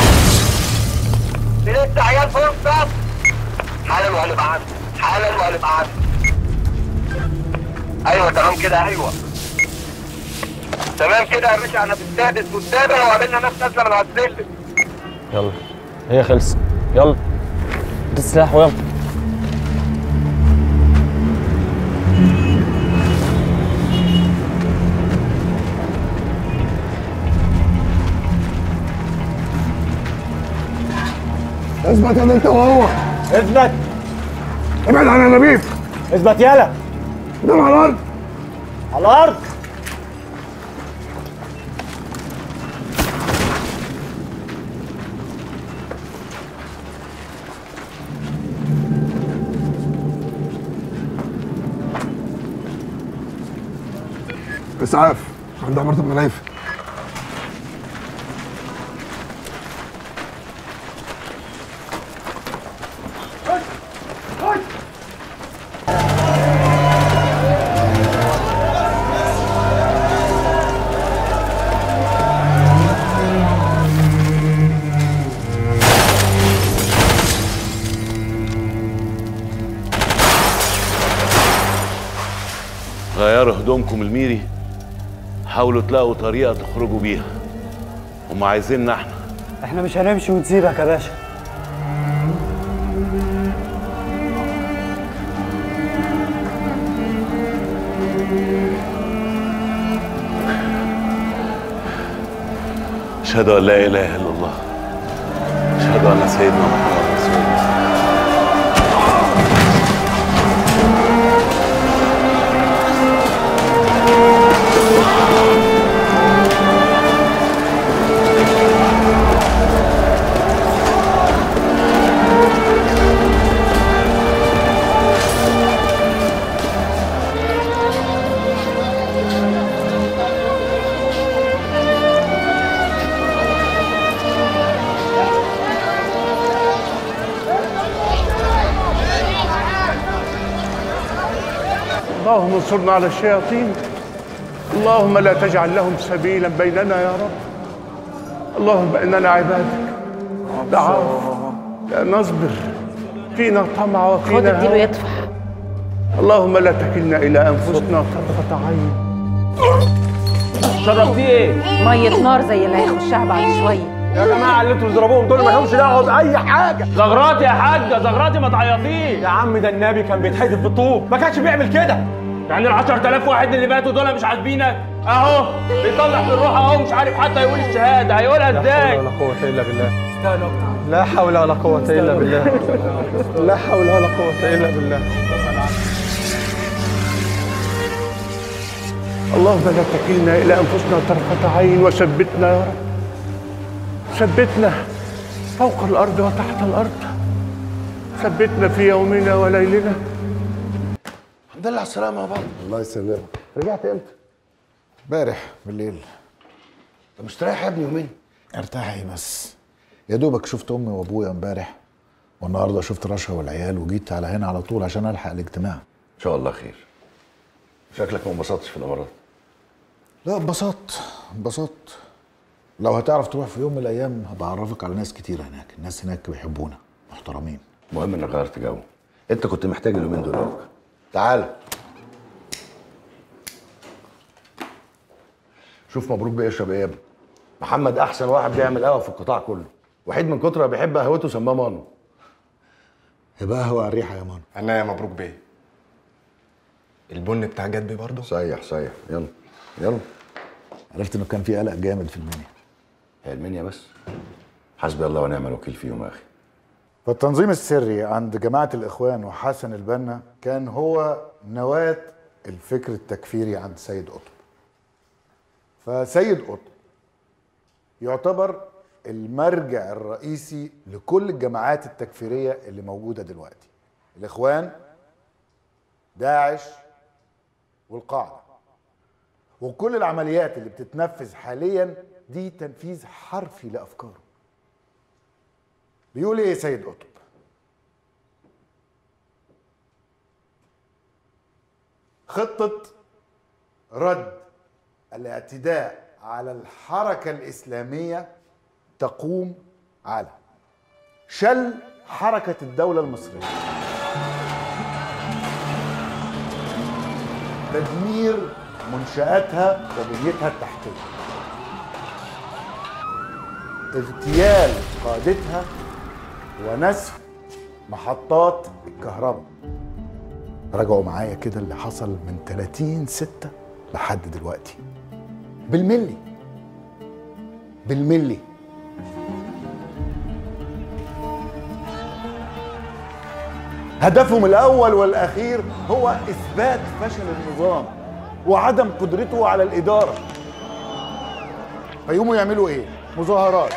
في لسه عيال فوق السطح حالا وهنبعت حالا وهنبعت ايوه تمام كده ايوه تمام كده يا باشا انا في السادس والسابع وقابلنا ناس نازله من على السلم يلا هي خلصت يلا هات السلاح ويلا اثبت ان انت وهو اثبت ابعد عن النبيب اثبت يلا نام على الارض على الارض اسعاف عند عمارة المنايف غيروا هدومكم الميري حاولوا تلاقوا طريقة تخرجوا بيها هم عايزيننا احنا احنا مش هنمشي ونسيبك يا باشا أشهد أن لا إله إلا الله أشهد أن سيدنا محمد رسول الله اللهم انصرنا على الشياطين اللهم لا تجعل لهم سبيلا بيننا يا رب اللهم اننا عبادك ضعاف لا نصبر فينا طمع خد وفينا اديله هوى يطفح اللهم لا تكلنا الى انفسنا طرفه عين شرب فيه ايه؟ مية نار زي اللي هيخشها بعد شوية يا جماعه اللي انتوا بتضربوهم دول ما لهمش دعوه باي حاجه زغراتي يا حاجه زغراتي ما تعيطيش يا عم ده النبي كان بيتحدف بالطوب ما كانش بيعمل كده يعني ال 10000 واحد اللي ماتوا دول مش عاجبينك اهو بيطلع في الروح اهو مش عارف حتى يقول الشهاده هيقولها ازاي لا قوه الا بالله لا حول ولا قوه الا بالله لا حول ولا قوه الا بالله اللهم لا تكلنا الى انفسنا طرفه عين وثبتنا يا رب ثبتنا فوق الارض وتحت الارض ثبتنا في يومنا وليلنا الحمد لله على السلامه يا بابا الله يسلمك رجعت امتى؟ امبارح بالليل انت مستريح يا ابني يومين ارتاح ايه بس يا دوبك شفت امي وابويا امبارح والنهارده شفت رشا والعيال وجيت على هنا على طول عشان الحق الاجتماع ان شاء الله خير شكلك ما انبسطتش في الامارات لا انبسطت انبسطت لو هتعرف تروح في يوم من الايام هبقى اعرفك على ناس كتير هناك الناس هناك بيحبونا محترمين المهم انك غيرت جو انت كنت محتاج اليومين دول قوي تعال شوف مبروك بيشرب ايه يا ابني محمد احسن واحد بيعمل قهوه في القطاع كله وحيد من كتر ما بيحب قهوته سماه مانو يبقى قهوه على الريحه يا مانو انا يا مبروك بيه البن بتاع جد بيه برضه صيح صيح يلا يلا عرفت انه كان في قلق جامد في المنيا هي المنيا بس حسبي الله ونعم الوكيل فيهم يا اخي فالتنظيم السري عند جماعة الإخوان وحسن البنا كان هو نواة الفكر التكفيري عند سيد قطب فسيد قطب يعتبر المرجع الرئيسي لكل الجماعات التكفيرية اللي موجودة دلوقتي الإخوان داعش والقاعدة وكل العمليات اللي بتتنفذ حاليا دي تنفيذ حرفي لأفكاره بيقول ايه سيد قطب خطة رد الاعتداء على الحركة الإسلامية تقوم على شل حركة الدولة المصرية تدمير منشآتها وبنيتها التحتية اغتيال قادتها ونسف محطات الكهرباء راجعوا معايا كده اللي حصل من 30 ستة لحد دلوقتي بالملي بالملي هدفهم الأول والأخير هو إثبات فشل النظام وعدم قدرته على الإدارة فيقوموا يعملوا إيه؟ مظاهرات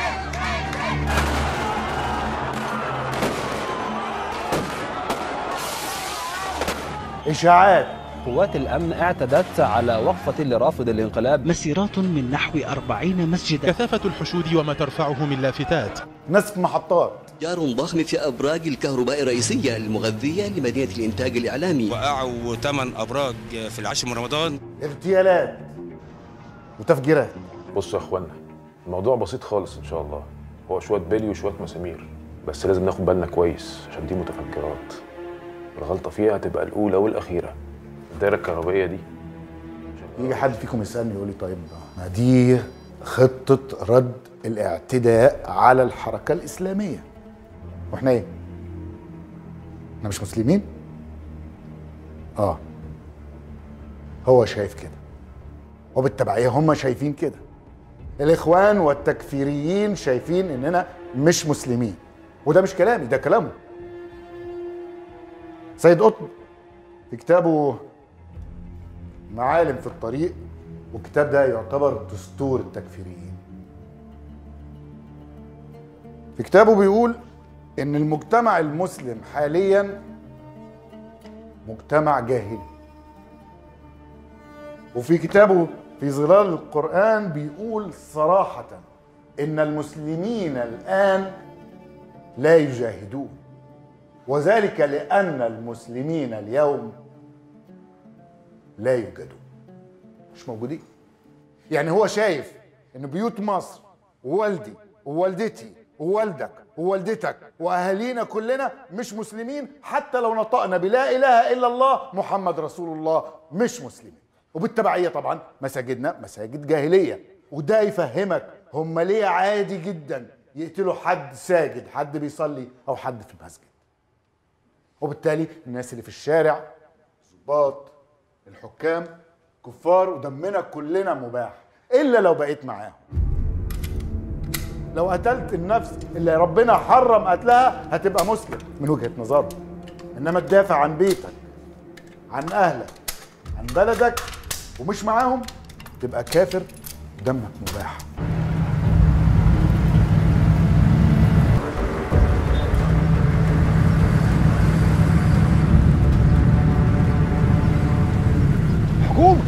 إشاعات قوات الأمن اعتدت على وقفة لرافض الانقلاب مسيرات من نحو أربعين مسجدا كثافة الحشود وما ترفعه من لافتات نسف محطات جار ضخم في أبراج الكهرباء الرئيسية المغذية لمدينة الإنتاج الإعلامي وقعوا ثمان أبراج في العاشر من رمضان اغتيالات وتفجيرات بصوا يا اخوانا الموضوع بسيط خالص ان شاء الله هو شويه بلي وشويه مسامير بس لازم ناخد بالنا كويس عشان دي متفجرات الغلطه فيها هتبقى الاولى والاخيره الدايره الكهربائيه دي يجي حد فيكم يسالني يقول لي طيب ما دي خطه رد الاعتداء على الحركه الاسلاميه واحنا ايه احنا مش مسلمين اه هو شايف كده وبالتبعيه هم شايفين كده الاخوان والتكفيريين شايفين اننا مش مسلمين وده مش كلامي ده كلامه سيد قطب في كتابه معالم في الطريق والكتاب ده يعتبر دستور التكفيريين في كتابه بيقول ان المجتمع المسلم حاليا مجتمع جاهلي وفي كتابه في ظلال القرآن بيقول صراحة إن المسلمين الآن لا يجاهدون وذلك لأن المسلمين اليوم لا يوجدون مش موجودين يعني هو شايف إن بيوت مصر ووالدي ووالدتي ووالدك ووالدتك واهالينا كلنا مش مسلمين حتى لو نطقنا بلا اله الا الله محمد رسول الله مش مسلمين وبالتبعيه طبعا مساجدنا مساجد جاهليه وده يفهمك هم ليه عادي جدا يقتلوا حد ساجد حد بيصلي او حد في المسجد وبالتالي الناس اللي في الشارع الضباط الحكام كفار ودمنا كلنا مباح الا لو بقيت معاهم لو قتلت النفس اللي ربنا حرم قتلها هتبقى مسلم من وجهه نظري انما تدافع عن بيتك عن اهلك عن بلدك ومش معاهم تبقى كافر دمك مباح حكومة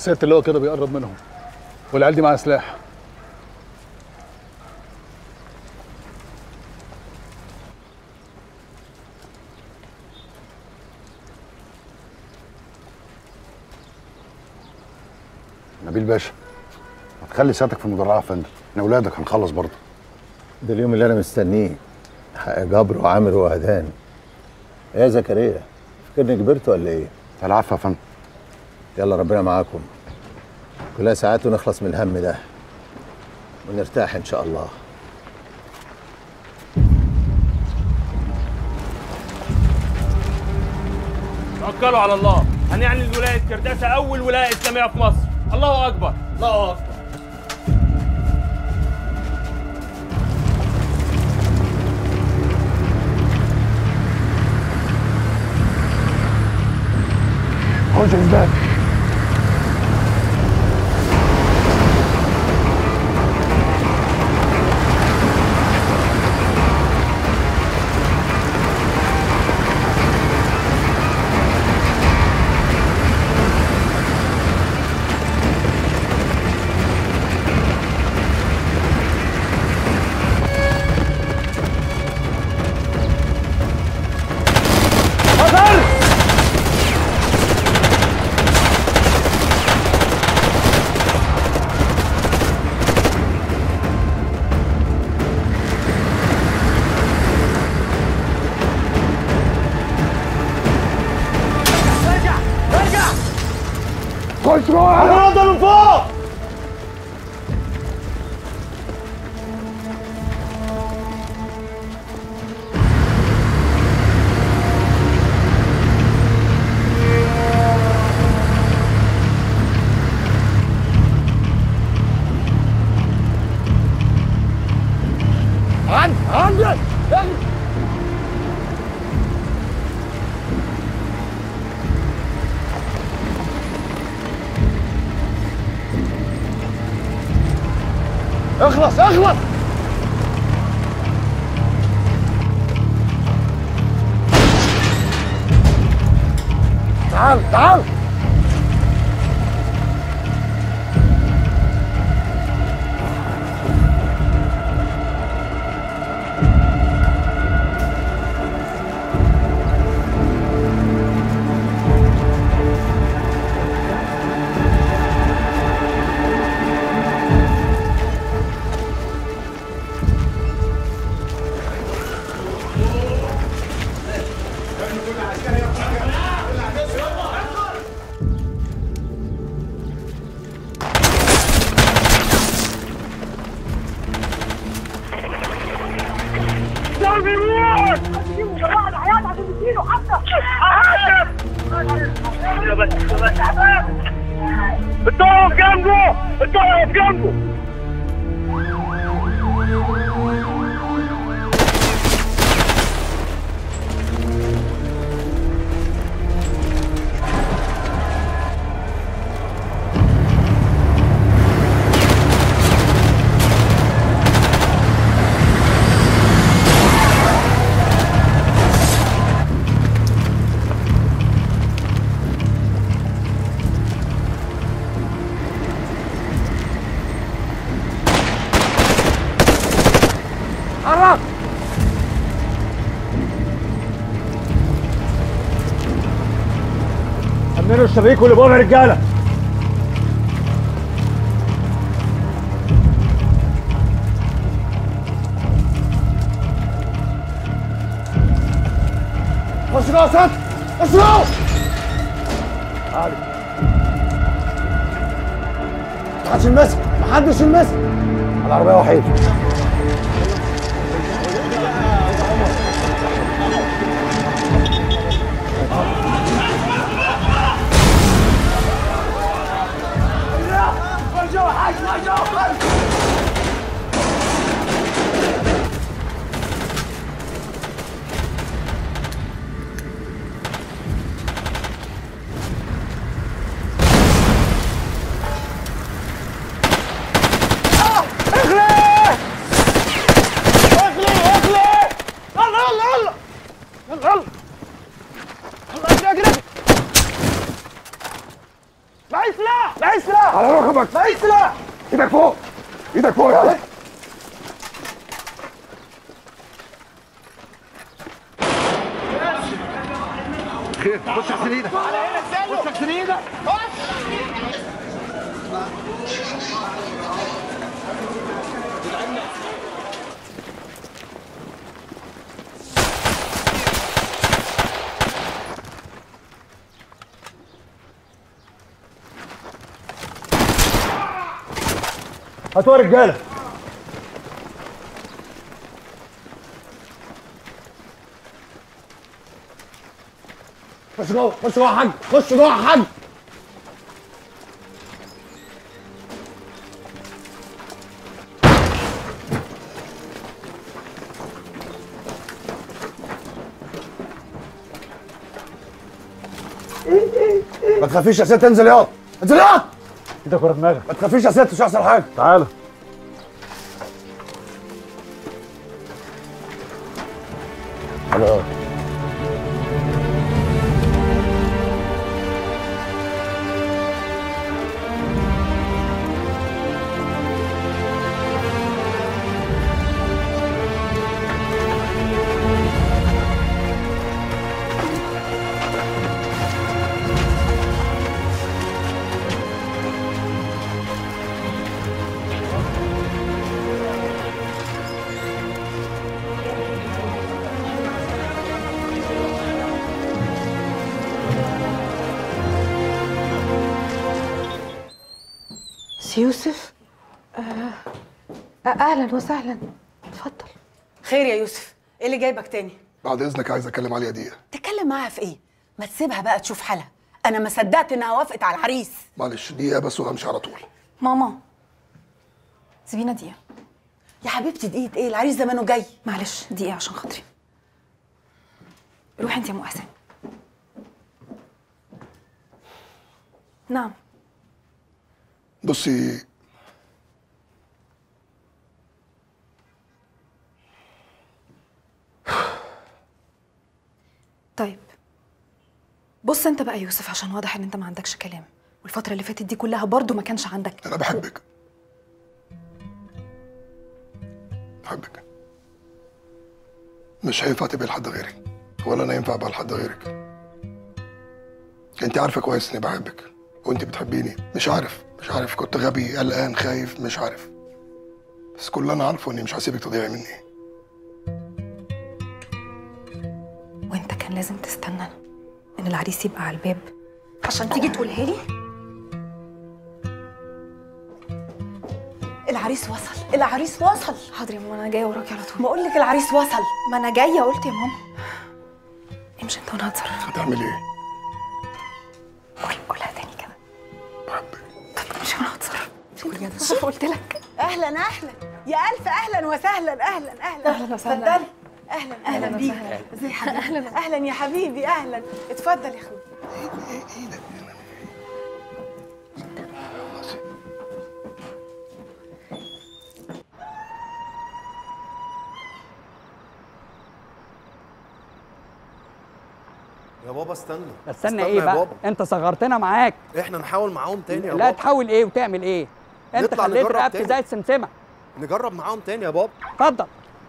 سيادة اللي هو كده بيقرب منهم والعيال دي معاها سلاح نبيل باشا هتخلي سيادتك في المدرعه يا فندم احنا اولادك هنخلص برضه ده اليوم اللي انا مستنيه حق جبر وعامر وهدان ايه يا زكريا فكرني كبرت ولا ايه العفو يا فندم يلا ربنا معاكم كلها ساعات ونخلص من الهم ده ونرتاح ان شاء الله توكلوا على الله هنعلن ولايه كرداسه اول ولايه اسلاميه في مصر الله اكبر الله اكبر خش الباب ارجع ارجع خش جوه النهارده من فوق عند عند اخلص اخلص تعال تعال الطرف جنبه الطرف جنبه قرب أمنوا الشبيك واللي بقى رجالة خش جوه يا ساتر خش جوه تعالي محدش يلمسك محدش يلمسك على العربية وحيد اخلص ايدك معيش سلاح ايدك فوق ايدك فوق يا خير خش اغسل ايدك خش اغسل ايدك هاتوا يا رجاله خش جوه خش جوه يا حاج خش جوه يا حاج ما تخافيش يا ست انزل ياض انزل ياض ايدك ورا دماغك ما تخافيش يا ست مش هيحصل حاجه تعالى خلاص سي يوسف آه. آه، اهلا وسهلا اتفضل خير يا يوسف ايه اللي جايبك تاني بعد اذنك عايز اتكلم عليها دقيقه تتكلم معاها في ايه ما تسيبها بقى تشوف حالها انا ما صدقت انها وافقت على العريس معلش دقيقه بس وهمشي على طول ماما سيبينا دقيقه يا حبيبتي دقيقه ايه العريس زمانه جاي معلش دقيقة عشان خاطري روحي انت يا ام احسن نعم بصي طيب بص انت بقى يا يوسف عشان واضح ان انت ما عندكش كلام والفترة اللي فاتت دي كلها برضو ما كانش عندك انا بحبك بحبك مش هينفع تبقى لحد غيري ولا انا ينفع ابقى لحد غيرك انت عارفه كويس اني بحبك وانت بتحبيني مش عارف مش عارف كنت غبي قلقان خايف مش عارف بس كل اللي انا عارفه اني مش هسيبك تضيعي مني وانت كان لازم تستنى ان العريس يبقى على الباب عشان تيجي تقولها لي العريس وصل العريس وصل حاضر يا ماما انا جايه وراكي على طول بقول لك العريس وصل ما انا جايه قلت يا ماما امشي انت وانا هتصرف هتعمل ايه قول قولها تاني كده طب امشي وانا هتصرف قلت لك اهلا اهلا يا الف اهلا وسهلا اهلا اهلا أهلاً وسهلاً. اتفضلي اهلا اهلا أهلاً بيك وسهلاً. ازي حضرتك اهلا اهلا يا حبيبي اهلا اتفضل يا اخوي يا بابا استنى استنى ايه بقى انت صغرتنا معاك احنا نحاول معاهم تاني يا لا بابا تحاول ايه وتعمل ايه انت نطلع خليت نجرب رقبتي تاني. زي السمسمه نجرب معاهم تاني يا بابا اتفضل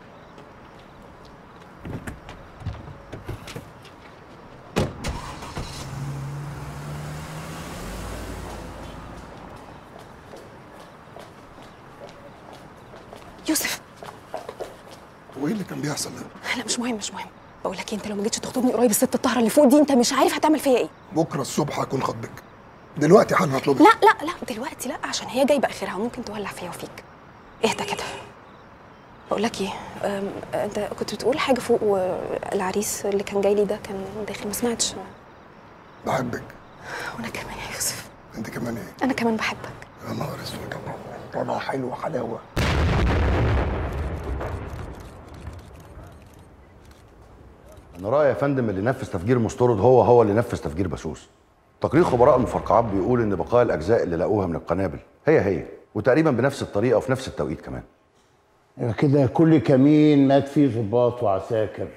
يوسف هو ايه اللي كان بيحصل ده لا مش مهم مش مهم بقول لك إيه، انت لو ما جيتش تخطبني قريب الست الطاهره اللي فوق دي انت مش عارف هتعمل فيا ايه بكره الصبح هكون خطبك دلوقتي حالا هطلبك لا لا لا دلوقتي لا عشان هي جايبه اخرها وممكن تولع فيا وفيك اهدى كده بقول لك ايه أم، انت كنت بتقول حاجه فوق والعريس اللي كان جاي لي ده كان داخل ما سمعتش بحبك وانا كمان يا يوسف انت كمان ايه انا كمان بحبك يا نهار اسود طبعا حلوه حلاوه انا رايي يا فندم اللي نفذ تفجير مستورد هو هو اللي نفذ تفجير بسوس تقرير خبراء المفرقعات بيقول ان بقايا الاجزاء اللي لقوها من القنابل هي هي وتقريبا بنفس الطريقه وفي نفس التوقيت كمان يبقى كده كل كمين مات فيه ضباط وعساكر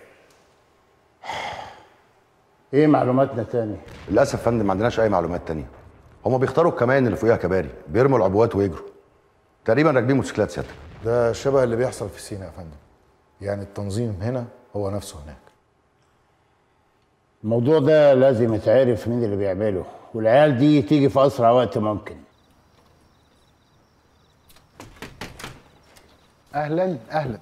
ايه معلوماتنا تاني للاسف يا فندم ما عندناش اي معلومات تانية هما بيختاروا الكمان اللي فوقيها كباري بيرموا العبوات ويجروا تقريبا راكبين موتوسيكلات سيادتك ده شبه اللي بيحصل في سينا يا فندم يعني التنظيم هنا هو نفسه هناك الموضوع ده لازم يتعرف مين اللي بيعمله والعيال دي تيجي في اسرع وقت ممكن اهلا اهلا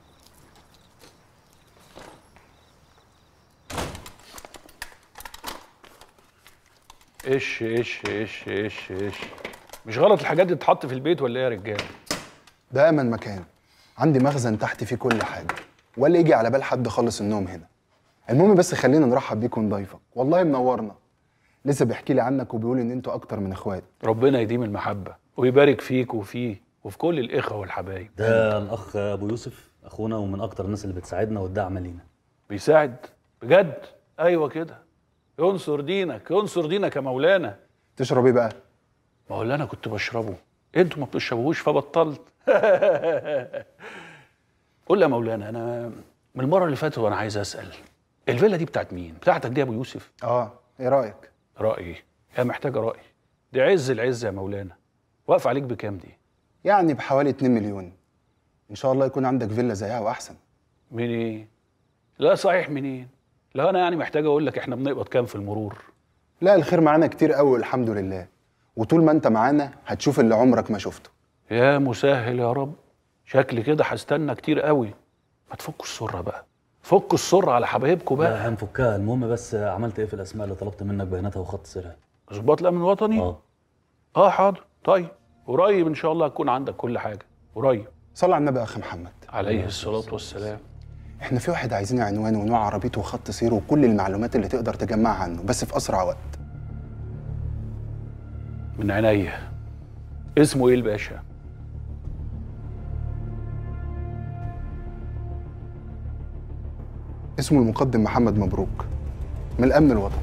ايش ايش ايش ايش ايش مش غلط الحاجات دي تتحط في البيت ولا ايه يا رجاله ده امن مكان عندي مخزن تحت فيه كل حاجه ولا يجي على بال حد خالص النوم هنا المهم بس خلينا نرحب بيك ونضيفك والله منورنا لسه بيحكي لي عنك وبيقول ان انتوا اكتر من اخوات ربنا يديم المحبه ويبارك فيك وفيه وفي كل الاخوه والحبايب ده الاخ ابو يوسف اخونا ومن اكتر الناس اللي بتساعدنا والدعم لينا بيساعد بجد ايوه كده ينصر دينك ينصر دينك يا مولانا تشرب ايه بقى ما هو اللي انا كنت بشربه انتوا ما بتشربوش فبطلت قول لي يا مولانا انا من المره اللي فاتت وانا عايز اسال الفيلا دي بتاعت مين بتاعتك دي يا ابو يوسف اه ايه رايك رايي هي محتاجه راي دي عز العز يا مولانا واقف عليك بكام دي يعني بحوالي 2 مليون ان شاء الله يكون عندك فيلا زيها واحسن منين لا صحيح منين لا انا يعني محتاج اقول لك احنا بنقبض كام في المرور لا الخير معانا كتير قوي الحمد لله وطول ما انت معانا هتشوف اللي عمرك ما شفته يا مسهل يا رب شكلي كده هستنى كتير قوي ما تفكوا السره بقى فكوا السره على حبايبكم بقى لا هنفكها المهم بس عملت ايه في الاسماء اللي طلبت منك بياناتها وخط سيرها ظباط الامن الوطني اه اه حاضر طيب قريب ان شاء الله هتكون عندك كل حاجه قريب صلى على النبي يا اخي محمد عليه الصلاه والسلام احنا في واحد عايزين عنوان ونوع عربيته وخط سيره وكل المعلومات اللي تقدر تجمعها عنه بس في اسرع وقت من عينيا اسمه ايه الباشا اسمه المقدم محمد مبروك من الامن الوطني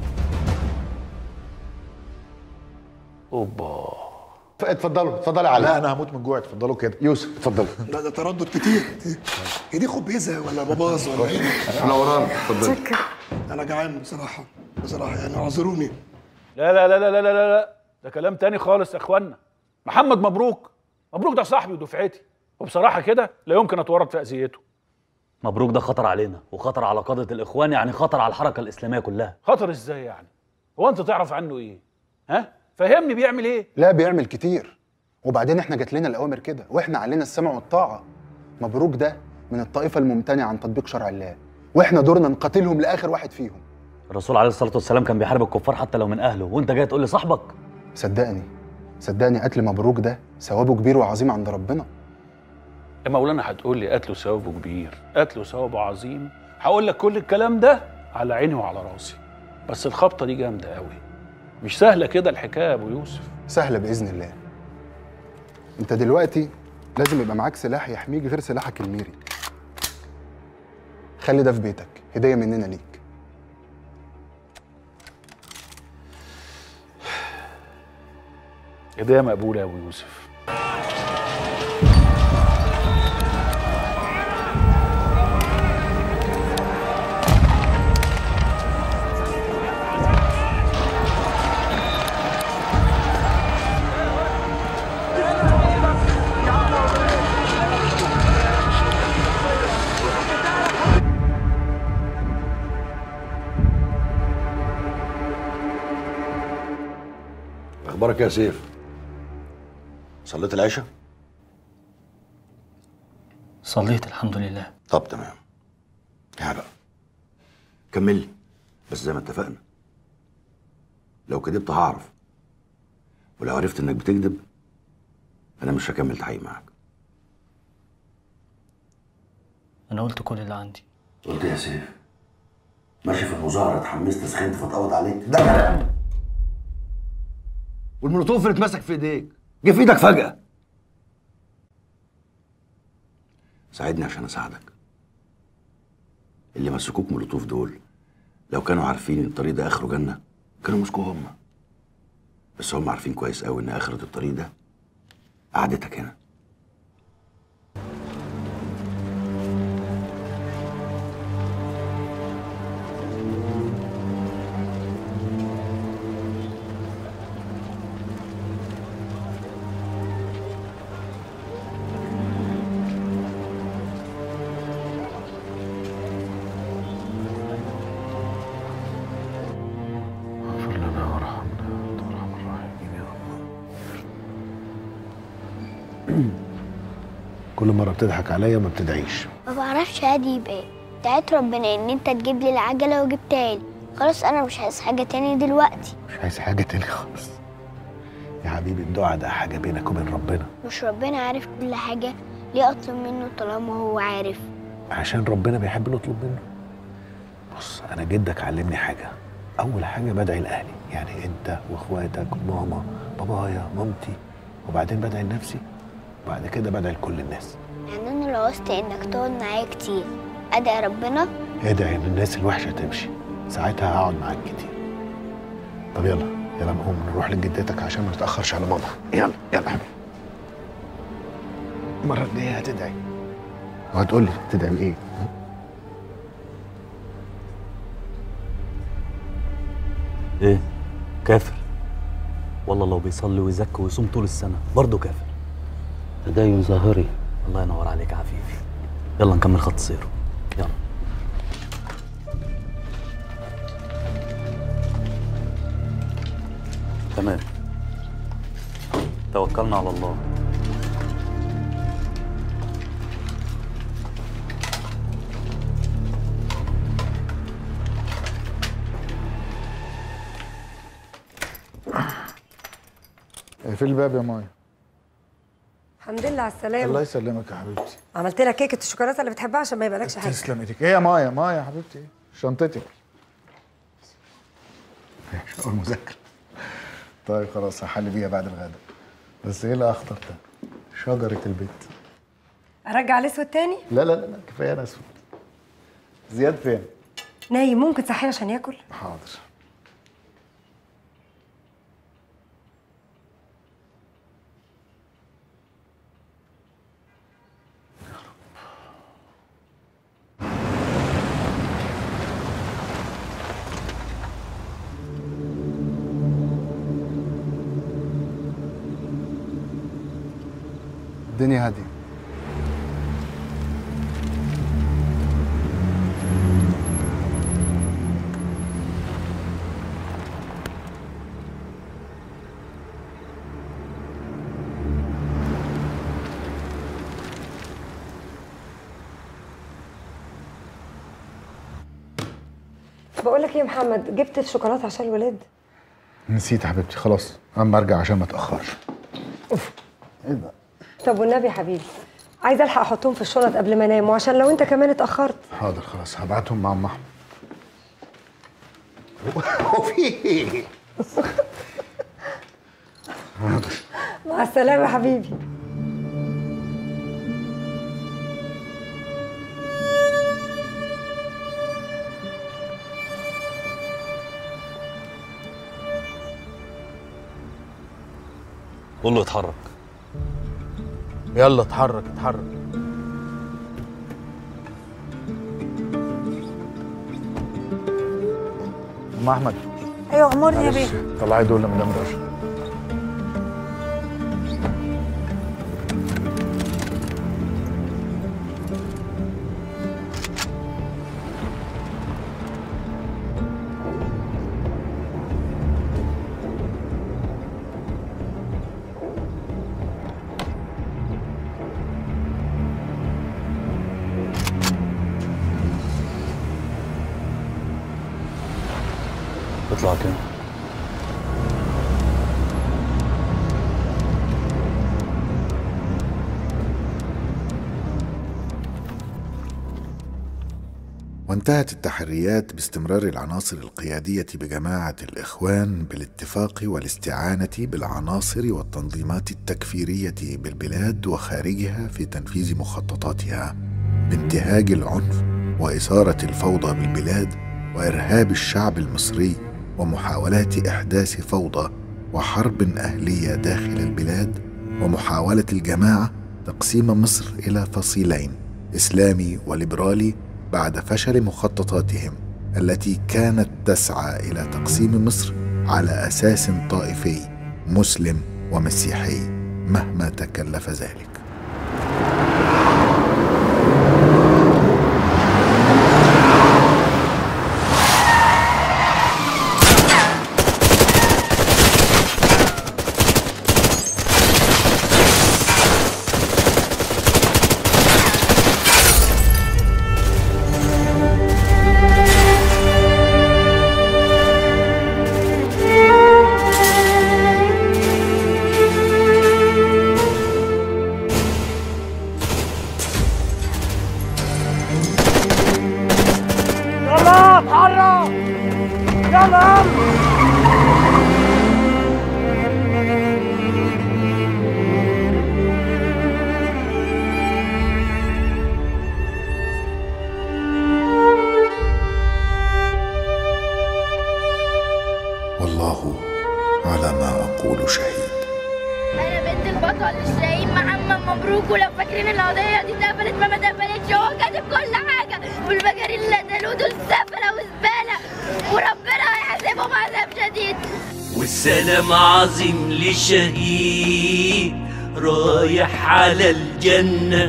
اوبا اتفضلوا اتفضلي علي لا انا هموت من جوع اتفضلوا كده يوسف اتفضل لا ده تردد كتير هي دي خبيزه ولا باباز ولا ايه؟ احنا ورانا اتفضل انا جعان بصراحه بصراحه يعني اعذروني لا لا لا لا لا لا لا ده كلام تاني خالص يا اخوانا محمد مبروك مبروك ده صاحبي ودفعتي وبصراحه كده لا يمكن اتورط في اذيته مبروك ده خطر علينا وخطر على قادة الإخوان يعني خطر على الحركة الإسلامية كلها خطر ازاي يعني هو انت تعرف عنه ايه ها فهمني بيعمل ايه لا بيعمل كتير وبعدين احنا جات لنا الاوامر كده واحنا علينا السمع والطاعه مبروك ده من الطائفه الممتنعه عن تطبيق شرع الله واحنا دورنا نقاتلهم لاخر واحد فيهم الرسول عليه الصلاة والسلام كان بيحارب الكفار حتى لو من أهله وأنت جاي تقول لي صاحبك صدقني صدقني قتل مبروك ده ثوابه كبير وعظيم عند ربنا يا مولانا هتقول لي قتله ثوابه كبير قتله ثوابه عظيم هقول لك كل الكلام ده على عيني وعلى راسي بس الخبطه دي جامده قوي مش سهله كده الحكايه يا ابو يوسف سهله باذن الله انت دلوقتي لازم يبقى معاك سلاح يحميك غير سلاحك الميري خلي ده في بيتك هديه مننا ليك هديه مقبوله يا ابو يوسف اخبارك يا سيف صليت العشاء صليت الحمد لله طب تمام يا بقى كمل لي بس زي ما اتفقنا لو كدبت هعرف ولو عرفت انك بتكذب انا مش هكمل تحقيق معاك انا قلت كل اللي عندي قلت يا سيف ماشي في المظاهره اتحمست سخنت فاتقبض عليك ده كلام والمولوتوف اللي اتمسك في ايديك جه في ايدك فجاه ساعدني عشان اساعدك اللي مسكوك مولوتوف دول لو كانوا عارفين ان الطريق ده اخره جنه كانوا مسكوه هم بس هم عارفين كويس قوي ان اخره الطريق ده قعدتك هنا كل مره بتضحك عليا وما بتدعيش ما بعرفش ادي يبقى ايه دعيت ربنا ان انت تجيب لي العجله وجبتها لي خلاص انا مش عايز حاجه تاني دلوقتي مش عايز حاجه تاني خالص يا حبيبي الدعاء ده حاجه بينك وبين ربنا مش ربنا عارف كل حاجه ليه اطلب منه طالما هو عارف عشان ربنا بيحب نطلب منه بص انا جدك علمني حاجه اول حاجه بدعي لاهلي يعني انت واخواتك ماما بابايا مامتي وبعدين بدعي لنفسي وبعد كده بدعي لكل الناس يعني انا لو عوزت انك تقعد معايا كتير ادعي ربنا ادعي ان الناس الوحشه تمشي ساعتها هقعد معاك كتير طب يلا يلا نقوم نروح لجدتك عشان ما نتاخرش على ماما يلا يلا يا حبيبي المره الجايه هتدعي وهتقول لي تدعي بايه ايه كافر والله لو بيصلي ويزكي ويصوم طول السنه برضه كافر تدين ظاهري الله ينور عليك يا عفيفي يلا نكمل خط سيره يلا تمام توكلنا على الله في الباب يا مايا الحمد لله على السلامة الله يسلمك يا حبيبتي عملت لك كيكة الشوكولاتة اللي بتحبها عشان ما يبقالكش حاجة تسلم ايدك ايه يا مايا مايا يا حبيبتي إيه؟ شنطتك شغل مذاكرة طيب خلاص هحل بيها بعد الغداء بس ايه اللي اخطر ده شجرة البيت ارجع الاسود تاني لا لا لا لا، كفايه انا اسود زياد فين؟ نايم ممكن تصحيه عشان ياكل حاضر الدنيا هاديه بقول لك ايه يا محمد جبت الشوكولاته عشان الولاد نسيت يا حبيبتي خلاص اما ارجع عشان ما اتاخرش ايه ده؟ طب والنبي يا حبيبي عايزه الحق احطهم في الشنط قبل ما انام وعشان لو انت كمان اتاخرت حاضر خلاص هبعتهم مع ام احمد هو في ايه؟ حاضر مع السلامه يا حبيبي قول له اتحرك يلا اتحرك اتحرك ام احمد ايوه امرني يا معلش، بيه طلعي دول لمدام رشا اطلع كده وانتهت التحريات باستمرار العناصر القيادية بجماعة الإخوان بالاتفاق والاستعانة بالعناصر والتنظيمات التكفيرية بالبلاد وخارجها في تنفيذ مخططاتها بانتهاج العنف وإثارة الفوضى بالبلاد وإرهاب الشعب المصري ومحاولات إحداث فوضى وحرب أهلية داخل البلاد ومحاولة الجماعة تقسيم مصر إلى فصيلين إسلامي وليبرالي بعد فشل مخططاتهم التي كانت تسعى الى تقسيم مصر على اساس طائفي مسلم ومسيحي مهما تكلف ذلك يلا اتحرك يلا والله على ما أقول شهيد انا بنت البطل الشهيد محمد مبروك ولو فاكرين القضيه دي اتقفلت ما ما اتقفلتش هو كاتب كل حاجه والمجارين اللي قتلوه دول سفله وزباله وربنا هيحاسبهم عذاب شديد والسلام عظيم لشهيد رايح على الجنة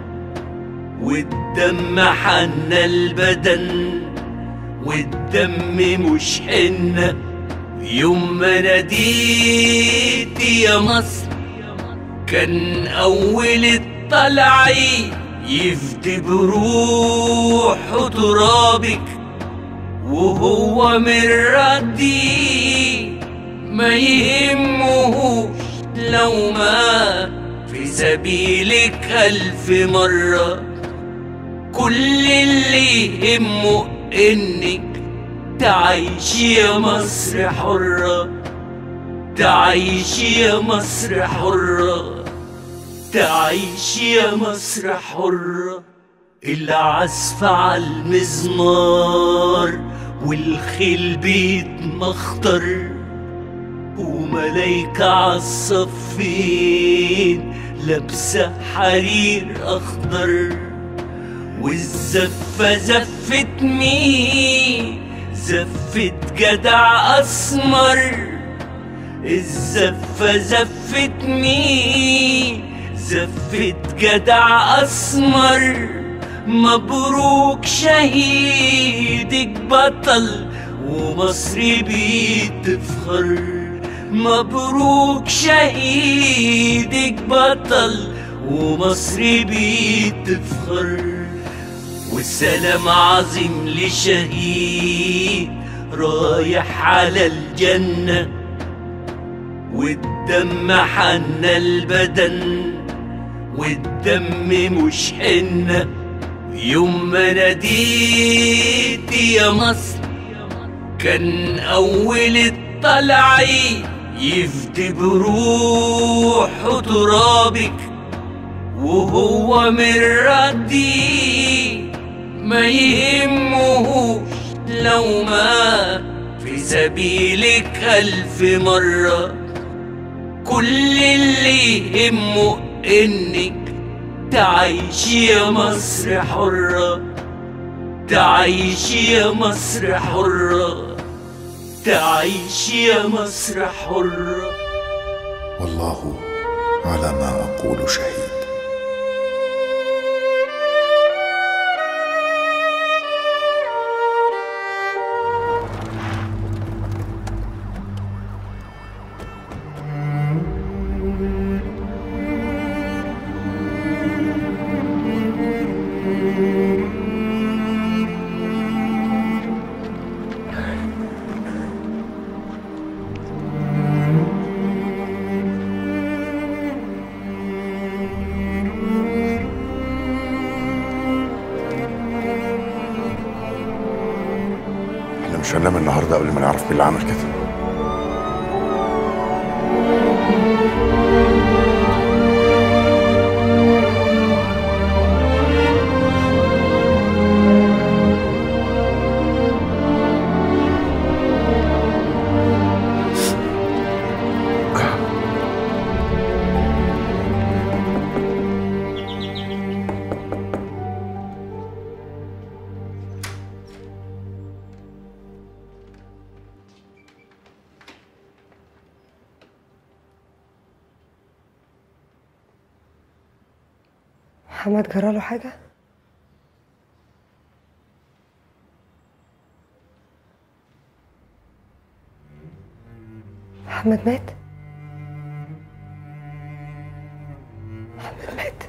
والدم حن البدن والدم مش حنة يوم ما ناديت يا مصر كان أول الطلعي يفدي بروحه ترابك وهو من ردي ما يهمهوش لو ما في سبيلك ألف مرة كل اللي يهمه إنك تعيش يا مصر حرة تعيش يا مصر حرة تعيش يا مصر حرة العزف على المزمار والخيل بيتمخطر وملايكة عالصفين لابسة حرير أخضر والزفة زفت مين زفت جدع أسمر الزفة زفت مين زفت جدع أسمر مبروك شهيدك بطل ومصر بتفخر مبروك شهيدك بطل ومصر بتفخر والسلام عظيم لشهيد رايح على الجنة والدم حن البدن والدم مش حنة يوم ما ناديت يا مصر كان أول الطلعي يفدي بروحه ترابك وهو من ردي ما يهمهوش لو ما في سبيلك ألف مرة كل اللي يهمه إنك تعيش يا مصر حرة تعيش يا مصر حرة تعيش يا مصر حرة والله على ما أقول شهيد احنا مش هننام النهارده قبل ما نعرف مين اللي عمل كده محمد جراله حاجة؟ محمد مات؟ محمد مات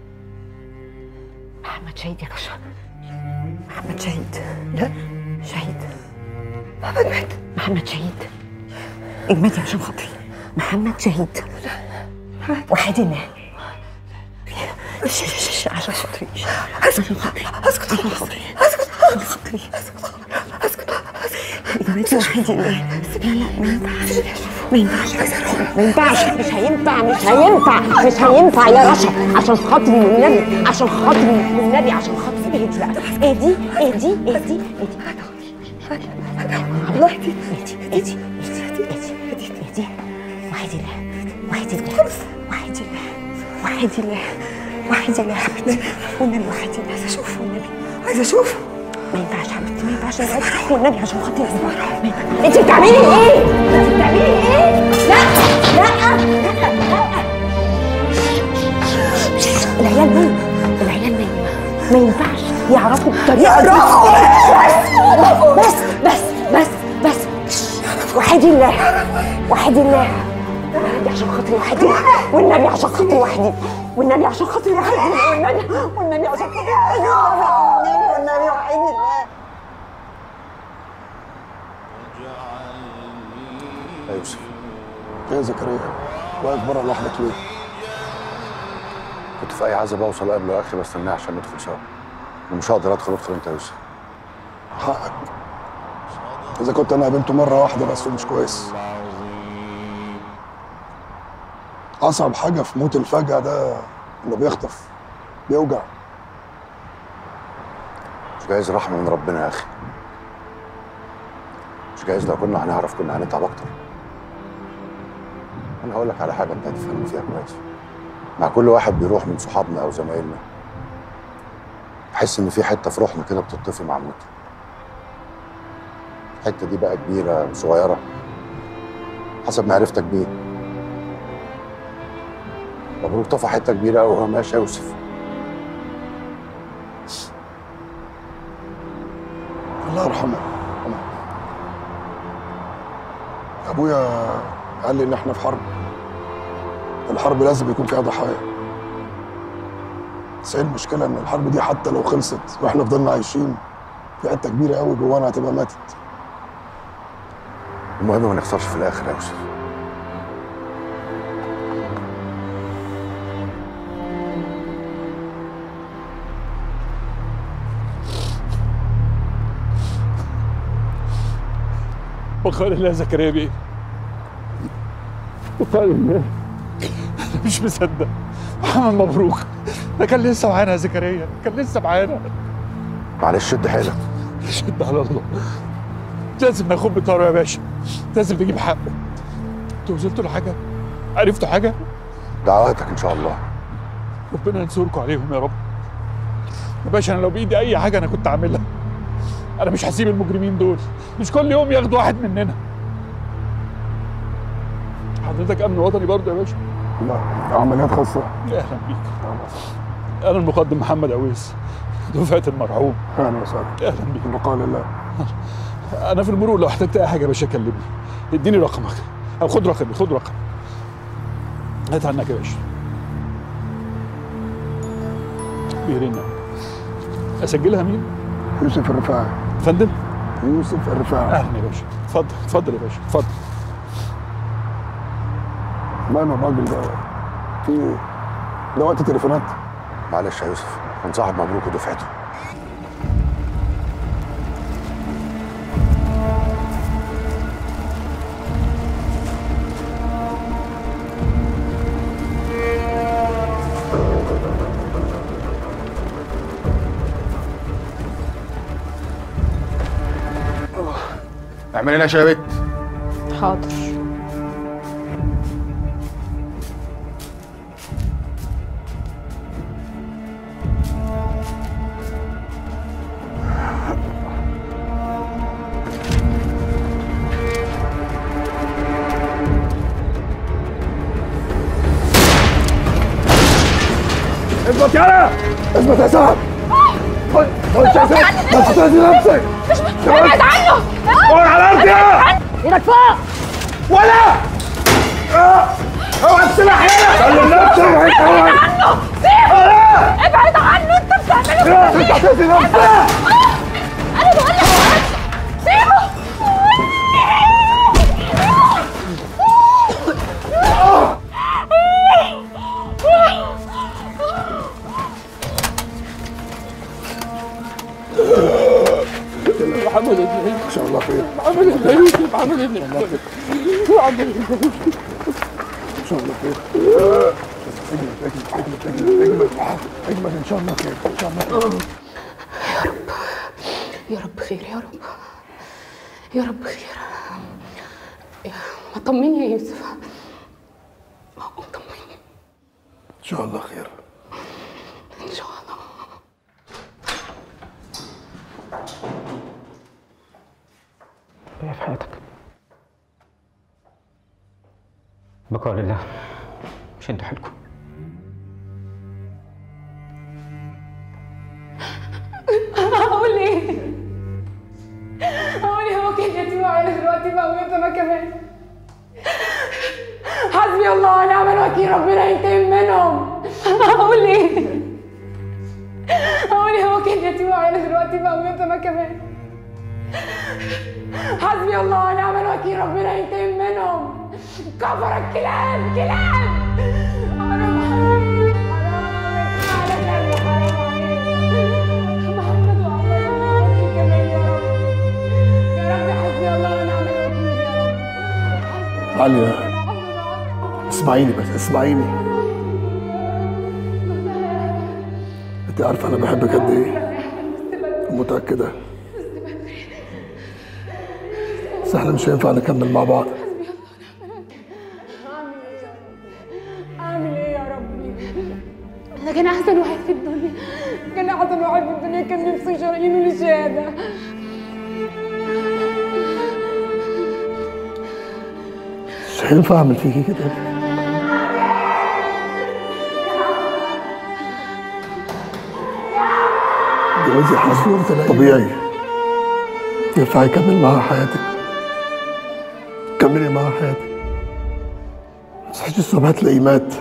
محمد شهيد يا باشا محمد شهيد لا شهيد محمد مات محمد شهيد اجمدي عشان خاطري محمد شهيد وحيد الله عشان خاطري عشان خاطري اسكت عشان خاطري حبيبتي وحيدي الله ما ينفعش ما ينفعش ما ينفعش مش هينفع مش هينفع مش هينفع يا رشا عشان خاطري والنبي عشان خاطري والنبي عشان خاطري اهدي بقى اهدي اهدي اهدي اهدي الله اهدي اهدي اهدي اهدي اهدي اهدي وحيدي الله وحيدي الله وحيدي الله وحيدي الله وحيدي الله يا حبيبتي والنبي وحيدي الله عايزه اشوفه والنبي عايزه اشوفه ما ينفعش يا حبيبتي ما ينفعش نقعد والنبي عشان خاطري ما ينفعش. انت بتعملي ايه؟ انت بتعملي ايه؟ لا لا لا لا العيال نايمة العيال نايمة ما ينفعش يعرفوا الطريقة دي بس بس بس بس وحدي الله وحدي الله والنبي عشان خاطري وحدي والنبي عشان خاطري وحدي والنبي عشان خاطري وحدي والنبي والنبي عشان خاطري وحدي والنبي وحدي الله يا يوسف يا زكريا واقف بره لوحدك ليه؟ كنت في اي عزب اوصل قبل اخي بستناه عشان ندخل سوا انا مش هقدر ادخل ادخل انت يا يوسف حقك اذا كنت انا قابلته مره واحده بس ومش كويس اصعب حاجه في موت الفجأة ده انه بيخطف بيوجع مش جايز رحمه من ربنا يا اخي مش جايز لو كنا هنعرف كنا هنتعب اكتر انا هقول لك على حاجه انت هتفهمني فيها كويس مع كل واحد بيروح من صحابنا او زمايلنا بحس ان في حته في روحنا كده بتطفي مع موته الحته دي بقى كبيره صغيره حسب معرفتك بيه مبروك طفى حته كبيره قوي وهو ماشي يا يوسف الله يرحمه ابويا قال لي ان احنا في حرب الحرب لازم يكون فيها ضحايا بس ايه المشكله ان الحرب دي حتى لو خلصت واحنا فضلنا عايشين في حته كبيره قوي جوانا هتبقى ماتت المهم ما نخسرش في الاخر يا يوسف وقال الله زكريا بيه وقال الله انا مش مصدق محمد مبروك ده كان لسه معانا يا زكريا كان لسه معانا معلش شد حيلك شد على الله لازم ناخد بطاره يا باشا لازم نجيب حقه انتوا وصلتوا لحاجه عرفتوا حاجه دعواتك ان شاء الله ربنا ينصركم عليهم يا رب يا باشا انا لو بايدي اي حاجه انا كنت اعملها انا مش هسيب المجرمين دول مش كل يوم ياخدوا واحد مننا حضرتك امن وطني برضه يا باشا لا عمليات خاصه اهلا بيك انا المقدم محمد اويس دفعه المرحوم اهلا وسهلا اهلا بيك بقاء الله انا في المرور لو احتجت اي حاجه يا باشا كلمني اديني رقمك او خد رقمي خد رقم هات عنك يا باشا بيرنا اسجلها مين؟ يوسف الرفاعي فندم يوسف الرفاعي اهلا يا باشا اتفضل اتفضل يا باشا اتفضل ماله الراجل ده في ايه؟ ده وقت تليفونات معلش يا يوسف كان صاحب مبروك ودفعته اعملي لنا شاي يا بت حاضر اثبت يالا اثبت يا سعد خد خد يا سعد ما تستهزي نفسك ابعد عنه اقعد على الارض يا ايدك فوق ولا آه. اوعى السلاح يالا سلم نفسك ابعد عنه سيبه ابعد عنه انت بتعمله يا انت هتأذي نفسك انا بقول لك سيبه محمد ابن ان شاء الله خير محمد ابن يوسف محمد ابن محمد محمد ابن ان شاء الله خير اجمل اجمل اجمل اجمل اجمل ان شاء الله خير ان شاء الله خير يا رب خير يا رب يا رب خير يا ما طمني يا يوسف ان شاء الله خير ان شاء الله ايه في حياتك بقاء لله شدوا حيلكم اقول ايه اقول ايه هو كان يتيم وعيالي دلوقتي بقى ويتامى كمان حسبي الله ونعم الوكيل ربنا ينتقم منهم اقول ايه اقول ايه هو كان يتيم وعيالي دلوقتي بقى ويتامى كمان حسبي الله ونعم الوكيل ربنا ينتقم منهم كفر الكلاب كلاب حرام عليك حرام عليك حرام عليك محمد وعمر وأخوك كمان يا رب يا رب حسبي الله ونعم الوكيل يا رب عليا اسمعيني بس اسمعيني انت عارفه انا بحبك قد ايه متاكده بس احنا مش هينفع نكمل مع بعض اعمل ايه يا ربي ده كان احسن واحد في الدنيا كان احسن واحد في الدنيا كان نفسه يشرينه للشهاده مش هينفع اعمل فيكي كده جوازي حد طبيعي ينفع يكمل معاها حياتك كملي معاها حياتك ما تصحيش الصبح تلاقيه مات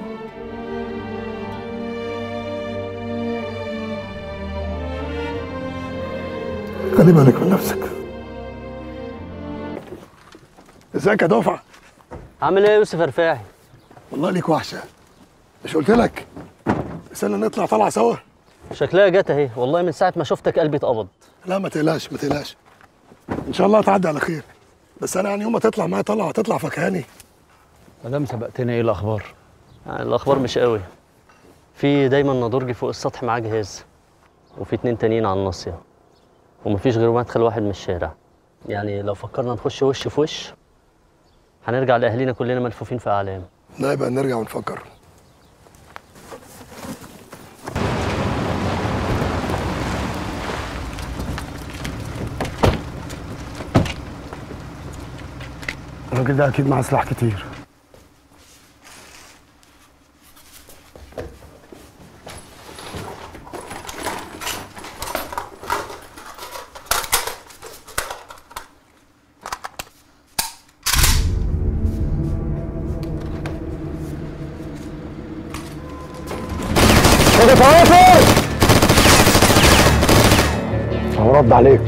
خلي بالك من نفسك ازيك يا دفعه عامل ايه يا يوسف رفاعي؟ والله ليك وحشه مش قلت لك استنى نطلع طلعه سوا شكلها جت اهي والله من ساعة ما شفتك قلبي اتقبض لا ما تقلقش ما تقلقش ان شاء الله هتعدي على خير بس انا يعني يوم ما تطلع معايا طلع هتطلع فكهاني مدام سبقتني ايه الاخبار؟ يعني الأخبار مش قوي في دايما نضرجي فوق السطح معاه جهاز وفي اتنين تانيين على الناصية ومفيش غير مدخل واحد من الشارع يعني لو فكرنا نخش وش في وش هنرجع لأهالينا كلنا ملفوفين في أعلام لا يبقى نرجع ونفكر الراجل ده اكيد معاه سلاح كتير كده توافق هو رد عليك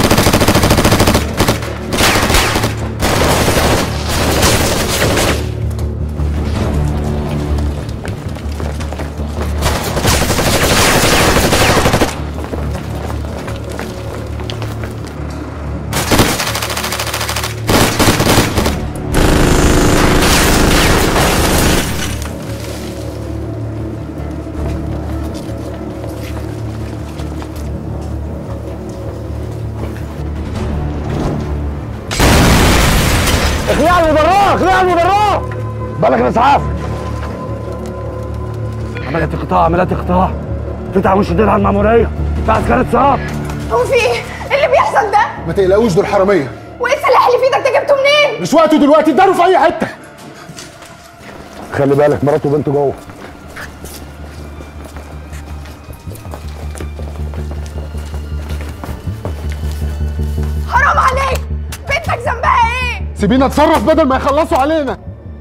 اخلعني براه اخلعني براه بالك الاسعاف عمليات اقطاع عمليات اقطاع فتح وش الدير على المعموريه في عسكرة صعب هو في ايه؟ إيه اللي بيحصل ده؟ ما تقلقوش دول حراميه وايه السلاح اللي في ايدك ده جبته منين؟ مش وقته دلوقتي اداروا في اي حته خلي بالك مراته وبنته جوه حرام عليك بنتك ذنبها ايه؟ سيبينا اتصرف بدل ما يخلصوا علينا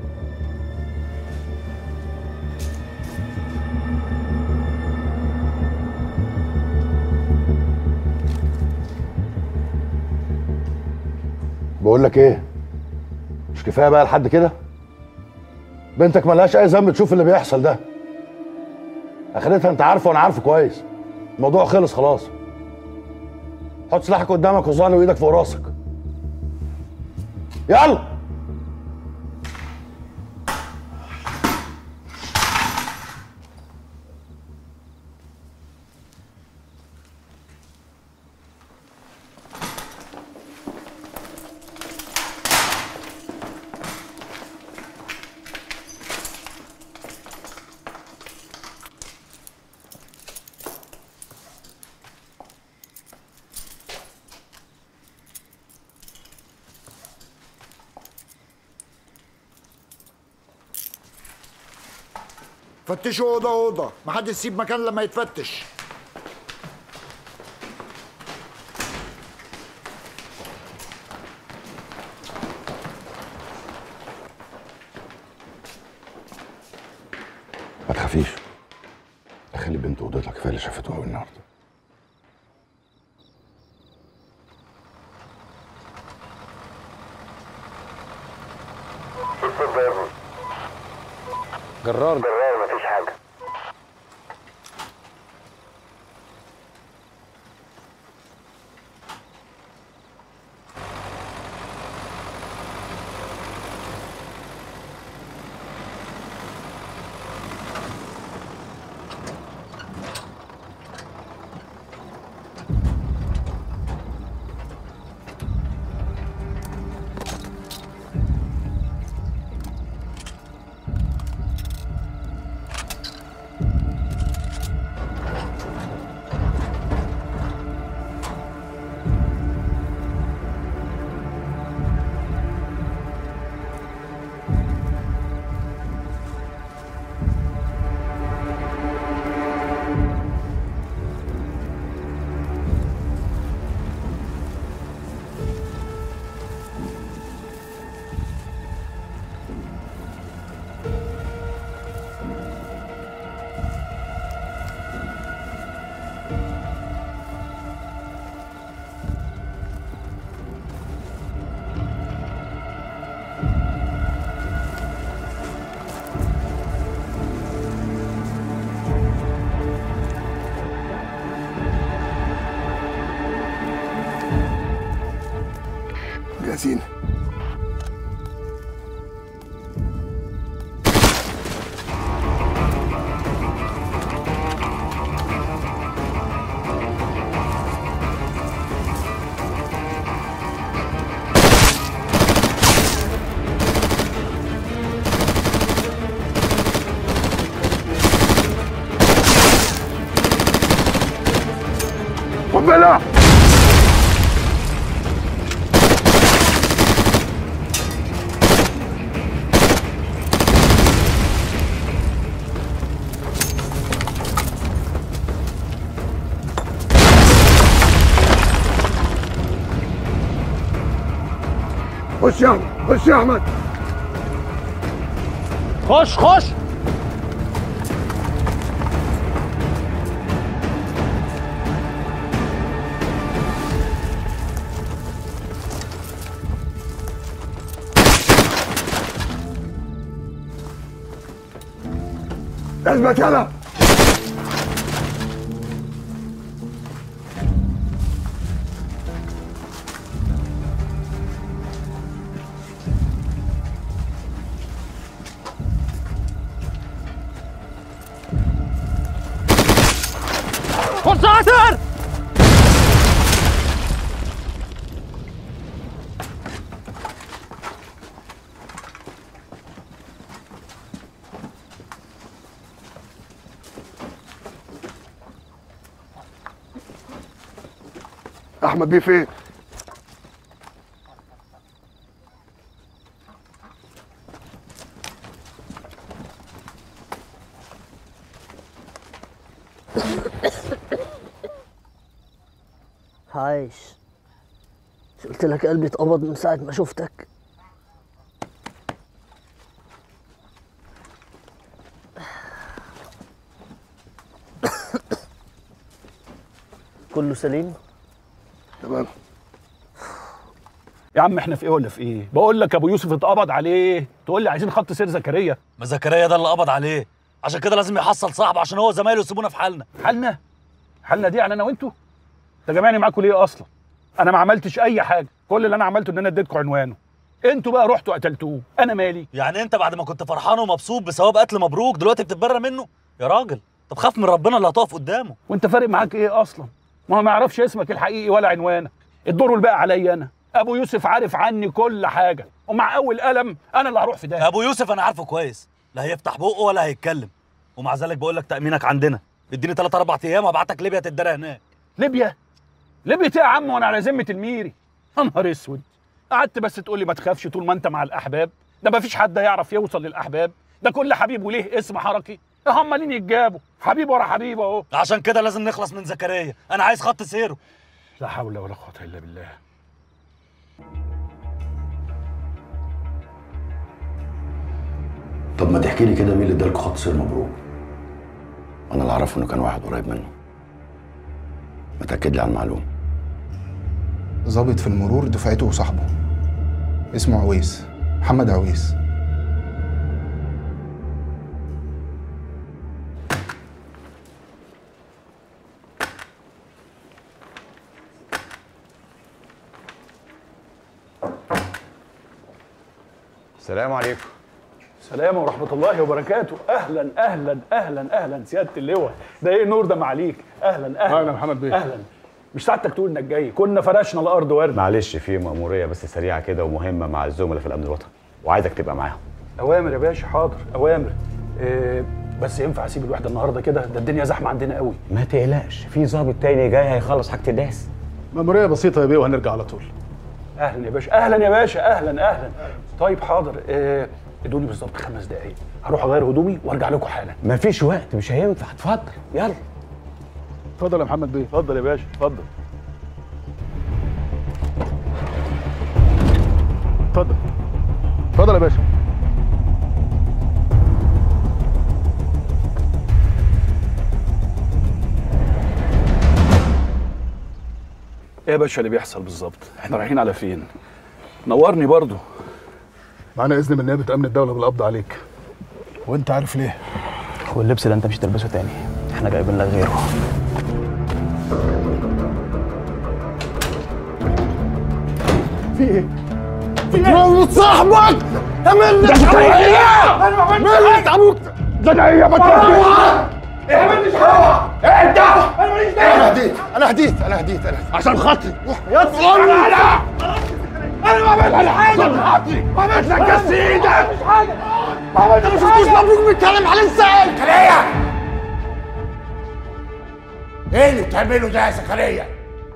بقول لك ايه مش كفايه بقى لحد كده بنتك ملهاش اي ذنب تشوف اللي بيحصل ده اخرتها انت عارفه وانا عارفه كويس الموضوع خلص خلاص حط سلاحك قدامك وظهري وايدك فوق راسك يلا فتشوا اوضه اوضه محدش يسيب مكان لما يتفتش ما تخافيش دخلي بنت اوضتها كفايه اللي شافته قوي النهارده جرار جرار مفيش حاجه جاهزين قنبله خش يا احمد خش يا احمد خش خش اثبت يلا خش عسر احمد بيه فين عايش مش قلت لك قلبي اتقبض من ساعة ما شفتك كله سليم تمام يا عم احنا في ايه ولا في ايه بقول لك ابو يوسف اتقبض عليه تقول لي عايزين خط سير زكريا ما زكريا ده اللي قبض عليه عشان كده لازم يحصل صاحبه عشان هو زمايله يسيبونا في حالنا حالنا حالنا دي يعني انا وانتوا انت جمعني معاكوا ليه اصلا انا ما عملتش اي حاجه كل اللي انا عملته ان انا اديتكم عنوانه انتوا بقى رحتوا قتلتوه انا مالي يعني انت بعد ما كنت فرحان ومبسوط بثواب قتل مبروك دلوقتي بتتبرى منه يا راجل طب خاف من ربنا اللي هتقف قدامه وانت فارق معاك ايه اصلا ما هو ما يعرفش اسمك الحقيقي ولا عنوانك الدور الباقي عليا انا ابو يوسف عارف عني كل حاجه ومع اول قلم انا اللي هروح في ده ابو يوسف انا عارفه كويس لا هيفتح بقه ولا هيتكلم ومع ذلك بقول لك تامينك عندنا اديني 3 4 ايام وابعتك ليبيا تتدرى هناك ليبيا ليبيا ايه يا عم وانا على ذمه الميري يا نهار اسود قعدت بس تقول لي ما تخافش طول ما انت مع الاحباب ده ما فيش حد هيعرف يوصل للاحباب ده كل حبيب وليه اسم حركي هم مالين يتجابوا حبيب ورا حبيب اهو عشان كده لازم نخلص من زكريا انا عايز خط سيره لا حول ولا قوه الا بالله طب ما تحكي لي كده مين اللي ادالكوا خط سير مبروك انا اللي اعرفه انه كان واحد قريب منه ما تاكد لي على المعلومه ظابط في المرور دفعته وصاحبه اسمه عويس محمد عويس السلام عليكم السلام ورحمه الله وبركاته اهلا اهلا اهلا اهلا سياده اللواء ده ايه النور ده معاليك اهلا اهلا أهلا محمد بيه. اهلا مش سعادتك تقول انك جاي كنا فرشنا الارض ورد معلش في مأمورية بس سريعة كده ومهمة مع الزملاء في الأمن الوطني وعايزك تبقى معاهم اوامر يا باشا حاضر اوامر إيه بس ينفع اسيب الوحده النهارده كده ده الدنيا زحمه عندنا قوي ما تقلقش في ظابط تاني جاي هيخلص حاجة الناس مأمورية بسيطة يا بيه وهنرجع على طول اهلا يا باشا اهلا يا باشا اهلا اهلا طيب حاضر إيه ادوني بالظبط خمس دقايق هروح اغير هدومي وارجع لكم حالا مفيش وقت مش هينفع اتفضل يلا اتفضل يا محمد بيه اتفضل يا باشا اتفضل اتفضل اتفضل يا باشا ايه يا باشا اللي بيحصل بالظبط احنا رايحين على فين نورني برضو معانا إذن من نيابة أمن الدولة بالقبض عليك وانت عارف ليه واللبس ده انت مش تلبسه تاني احنا جايبين لك غيره في ايه؟ في ايه؟ صاحبك اعمل ده زكريا! ملك ابوك زكريا ما تروح ايه ما عملتش حاجه انت انا ماليش انا هديت انا هديت انا هديت انا عشان خاطري يا انا انا انا ما عملتش حاجه عشان خاطري ما عملتش كاس ايدك ما عملتش ما شفتوش مبروك بيتكلم على لسان زكريا ايه اللي بتعمله ده يا زكريا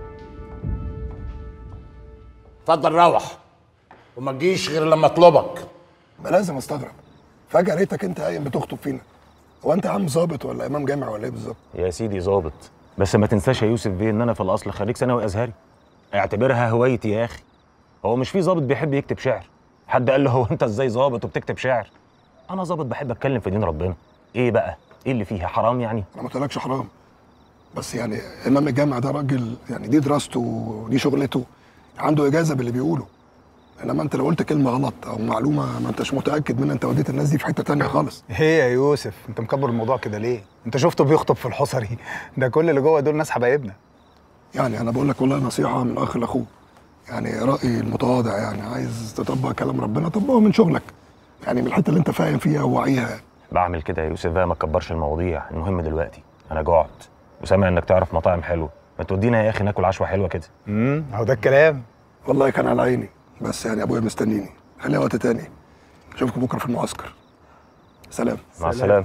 اتفضل روح وما تجيش غير لما اطلبك ما لازم استغرب فجأة لقيتك انت قايم بتخطب فينا هو انت يا عم ظابط ولا امام جامع ولا ايه بالظبط؟ يا سيدي ظابط بس ما تنساش يا يوسف بيه ان انا في الاصل خريج ثانوي ازهري اعتبرها هوايتي يا اخي هو مش في ظابط بيحب يكتب شعر حد قال له هو انت ازاي ظابط وبتكتب شعر انا ظابط بحب اتكلم في دين ربنا ايه بقى ايه اللي فيها حرام يعني انا ما قلتلكش حرام بس يعني امام الجامع ده راجل يعني دي دراسته ودي شغلته عنده اجازه باللي بيقوله انما انت لو قلت كلمه غلط او معلومه ما انتش متاكد منها انت وديت الناس دي في حته تانية خالص ايه يا يوسف انت مكبر الموضوع كده ليه انت شفته بيخطب في الحصري ده كل اللي جوه دول ناس حبايبنا يعني انا بقول لك والله نصيحه من اخ لاخوه يعني رايي المتواضع يعني عايز تطبق كلام ربنا طبقه من شغلك يعني من الحته اللي انت فاهم فيها وواعيها بعمل كده يا يوسف بقى ما تكبرش المواضيع المهم دلوقتي انا جوعت وسامع انك تعرف مطاعم حلوه ما تودينا يا اخي ناكل عشوه حلوه كده امم اهو ده الكلام والله كان على عيني بس يعني ابويا مستنيني خليها وقت تاني اشوفكم بكره في المعسكر سلام مع السلامه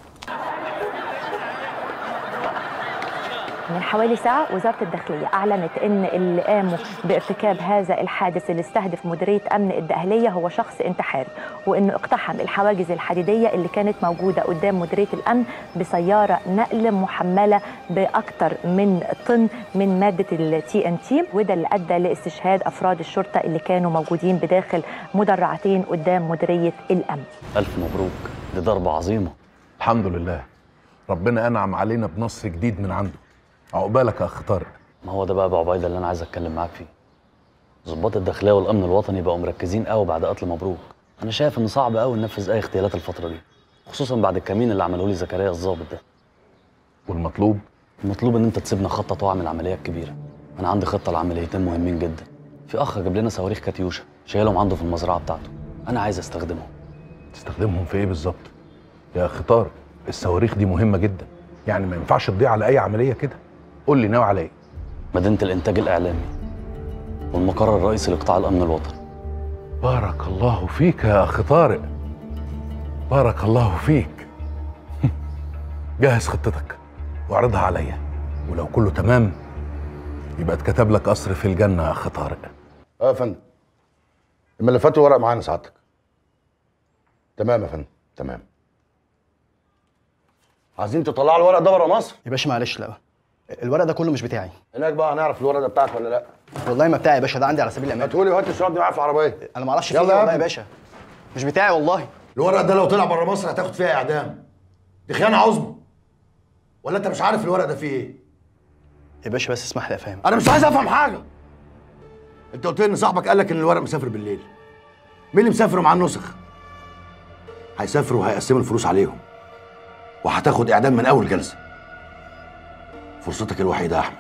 من حوالي ساعة وزارة الداخلية أعلنت أن اللي قاموا بارتكاب هذا الحادث اللي استهدف مديرية أمن الدقهلية هو شخص انتحاري وأنه اقتحم الحواجز الحديدية اللي كانت موجودة قدام مديرية الأمن بسيارة نقل محملة بأكثر من طن من مادة التي ان تي وده اللي أدى لاستشهاد أفراد الشرطة اللي كانوا موجودين بداخل مدرعتين قدام مديرية الأمن الف مبروك دي ضربه عظيمه الحمد لله ربنا انعم علينا بنصر جديد من عنده عقبالك يا اخ طارق ما هو ده بقى ابو عبيده اللي انا عايز اتكلم معاك فيه ضباط الداخليه والامن الوطني بقوا مركزين قوي بعد قتل مبروك انا شايف ان صعب قوي ننفذ اي اغتيالات الفتره دي خصوصا بعد الكمين اللي عمله لي زكريا الظابط ده والمطلوب المطلوب ان انت تسيبنا خطه واعمل العمليه الكبيره انا عندي خطه لعمليتين مهمين جدا في اخ جاب لنا صواريخ كاتيوشا شايلهم عنده في المزرعه بتاعته انا عايز استخدمهم تستخدمهم في ايه بالظبط يا اخي طارق الصواريخ دي مهمه جدا يعني ما ينفعش تضيع على اي عمليه كده قول لي ناوي على ايه مدينه الانتاج الاعلامي والمقر الرئيسي لقطاع الامن الوطني بارك الله فيك يا اخي طارق بارك الله فيك جهز خطتك واعرضها عليا ولو كله تمام يبقى اتكتب لك قصر في الجنه يا اخي طارق اه يا فندم الملفات والورق معانا سعادتك تمام يا فندم تمام عايزين تطلعوا الورق ده بره مصر يا باشا معلش لا الورق ده كله مش بتاعي هناك بقى هنعرف الورق ده بتاعك ولا لا والله ما بتاعي يا باشا ده عندي على سبيل الامان هاتهولي وهات الشنط دي معايا في العربيه انا ما اعرفش يلا فيه يا والله يا ابني. باشا مش بتاعي والله الورق ده لو طلع بره مصر هتاخد فيها اعدام دي خيانه عظمى ولا انت مش عارف الورق ده فيه ايه يا باشا بس اسمح لي افهم انا مش عايز افهم حاجه انت قلت لي ان صاحبك قال لك ان الورق مسافر بالليل مين اللي مسافر مع النسخ هيسافروا وهيقسموا الفلوس عليهم وهتاخد اعدام من اول جلسه فرصتك الوحيده يا احمد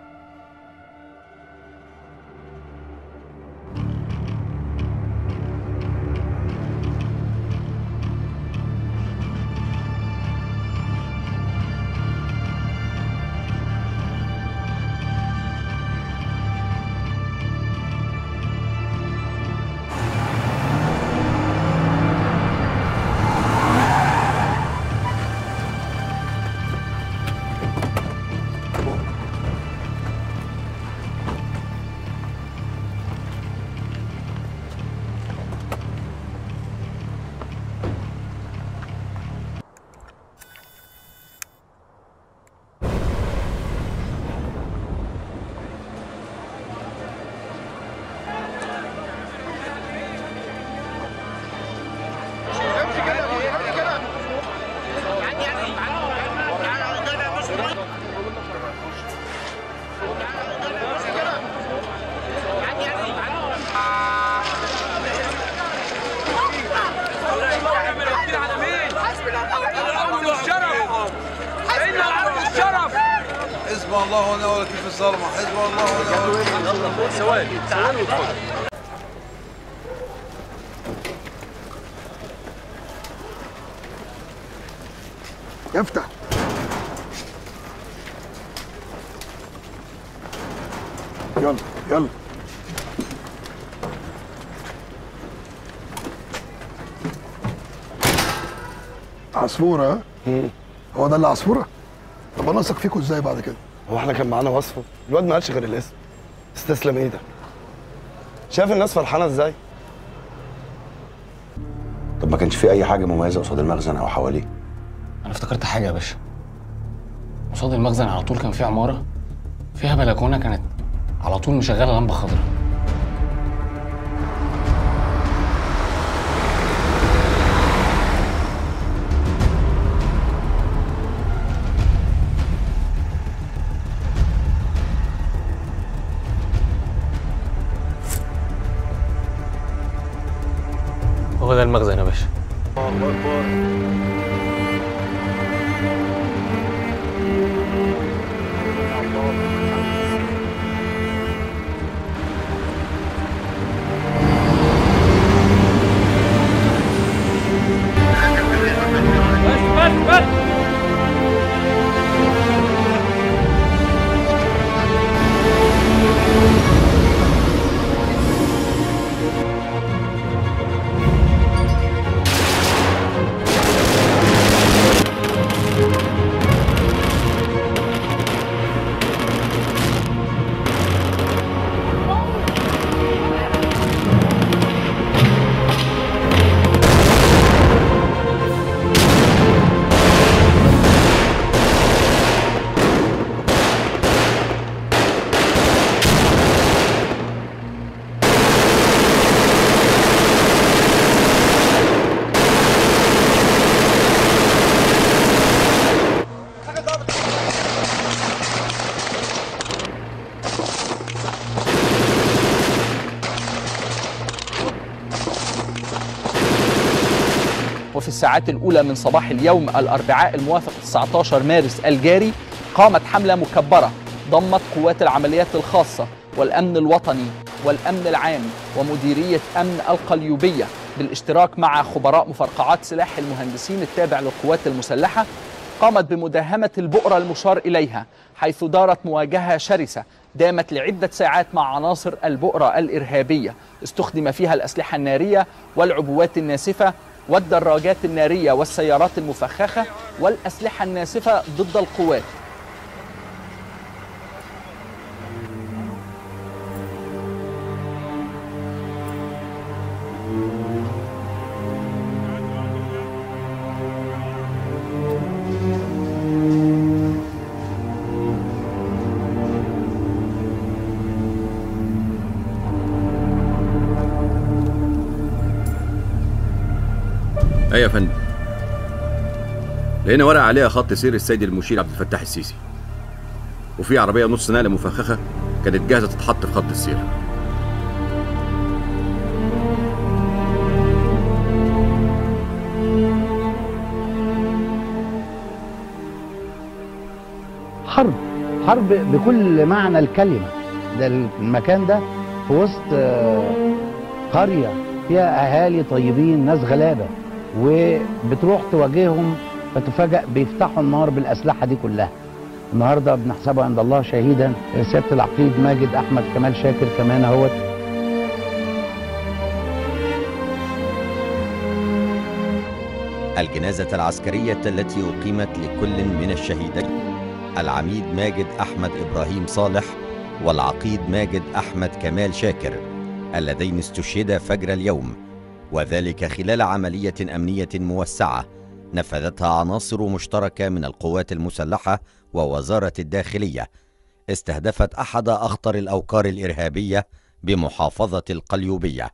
حسب الله ونعم الوكيل في الظلمه حسب الله ونعم الوكيل ثواني ثواني وادخل افتح يلا يلا عصفورة ها؟ هو ده اللي عصفورة؟ طب انا اثق فيكم ازاي بعد كده؟ هو احنا كان معانا وصفه الواد ما قالش غير الاسم استسلم ايه ده شايف الناس فرحانه ازاي طب ما كانش في اي حاجه مميزه قصاد المخزن او حواليه انا افتكرت حاجه يا باشا قصاد المخزن على طول كان في عماره فيها بلكونه كانت على طول مشغله لمبه خضراء هو ده المخزن يا باشا الله اكبر بس بس وفي الساعات الأولى من صباح اليوم الأربعاء الموافق 19 مارس الجاري قامت حملة مكبرة ضمت قوات العمليات الخاصة والأمن الوطني والأمن العام ومديرية أمن القليوبية بالاشتراك مع خبراء مفرقعات سلاح المهندسين التابع للقوات المسلحة قامت بمداهمة البؤرة المشار إليها حيث دارت مواجهة شرسة دامت لعدة ساعات مع عناصر البؤرة الإرهابية استخدم فيها الأسلحة النارية والعبوات الناسفة والدراجات النارية والسيارات المفخخة والأسلحة الناسفة ضد القوات ايوه يا فندم لقينا ورقه عليها خط سير السيد المشير عبد الفتاح السيسي وفي عربيه نص نقله مفخخه كانت جاهزه تتحط في خط السير حرب حرب بكل معنى الكلمة ده المكان ده في وسط آه، قرية فيها أهالي طيبين ناس غلابة وبتروح تواجههم فتفاجأ بيفتحوا النار بالأسلحة دي كلها النهارده بنحسبه عند الله شهيدا سيادة العقيد ماجد أحمد كمال شاكر كمان اهوت الجنازة العسكرية التي أقيمت لكل من الشهيدين العميد ماجد أحمد إبراهيم صالح والعقيد ماجد أحمد كمال شاكر اللذين استشهدا فجر اليوم وذلك خلال عملية أمنية موسعة نفذتها عناصر مشتركة من القوات المسلحة ووزارة الداخلية استهدفت أحد أخطر الأوكار الإرهابية بمحافظة القليوبية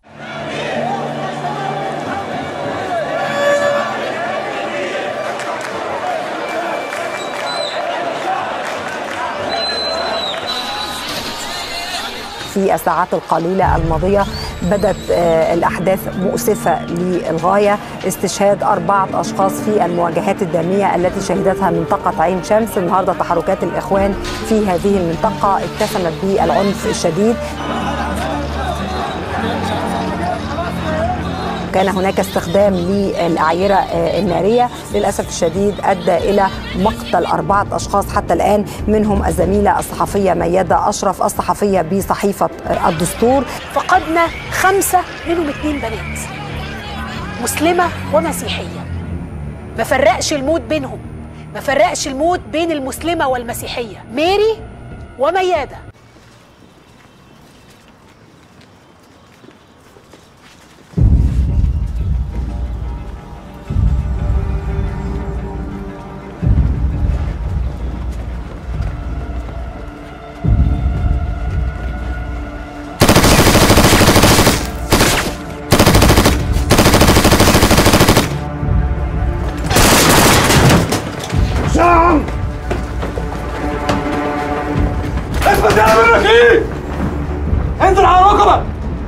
في الساعات القليلة الماضية بدت آه، الأحداث مؤسفة للغاية استشهاد أربعة أشخاص في المواجهات الدامية التي شهدتها منطقة عين شمس النهاردة تحركات الإخوان في هذه المنطقة اتسمت بالعنف الشديد كان هناك استخدام للأعيرة آه، النارية للأسف الشديد أدى إلى مقتل أربعة أشخاص حتى الآن منهم الزميلة الصحفية ميادة أشرف الصحفية بصحيفة آه، الدستور فقدنا خمسة منهم اتنين بنات مسلمة ومسيحية ما فرقش الموت بينهم ما فرقش الموت بين المسلمة والمسيحية ميري وميادة سام اثبت يا منك ايه انزل على ركبك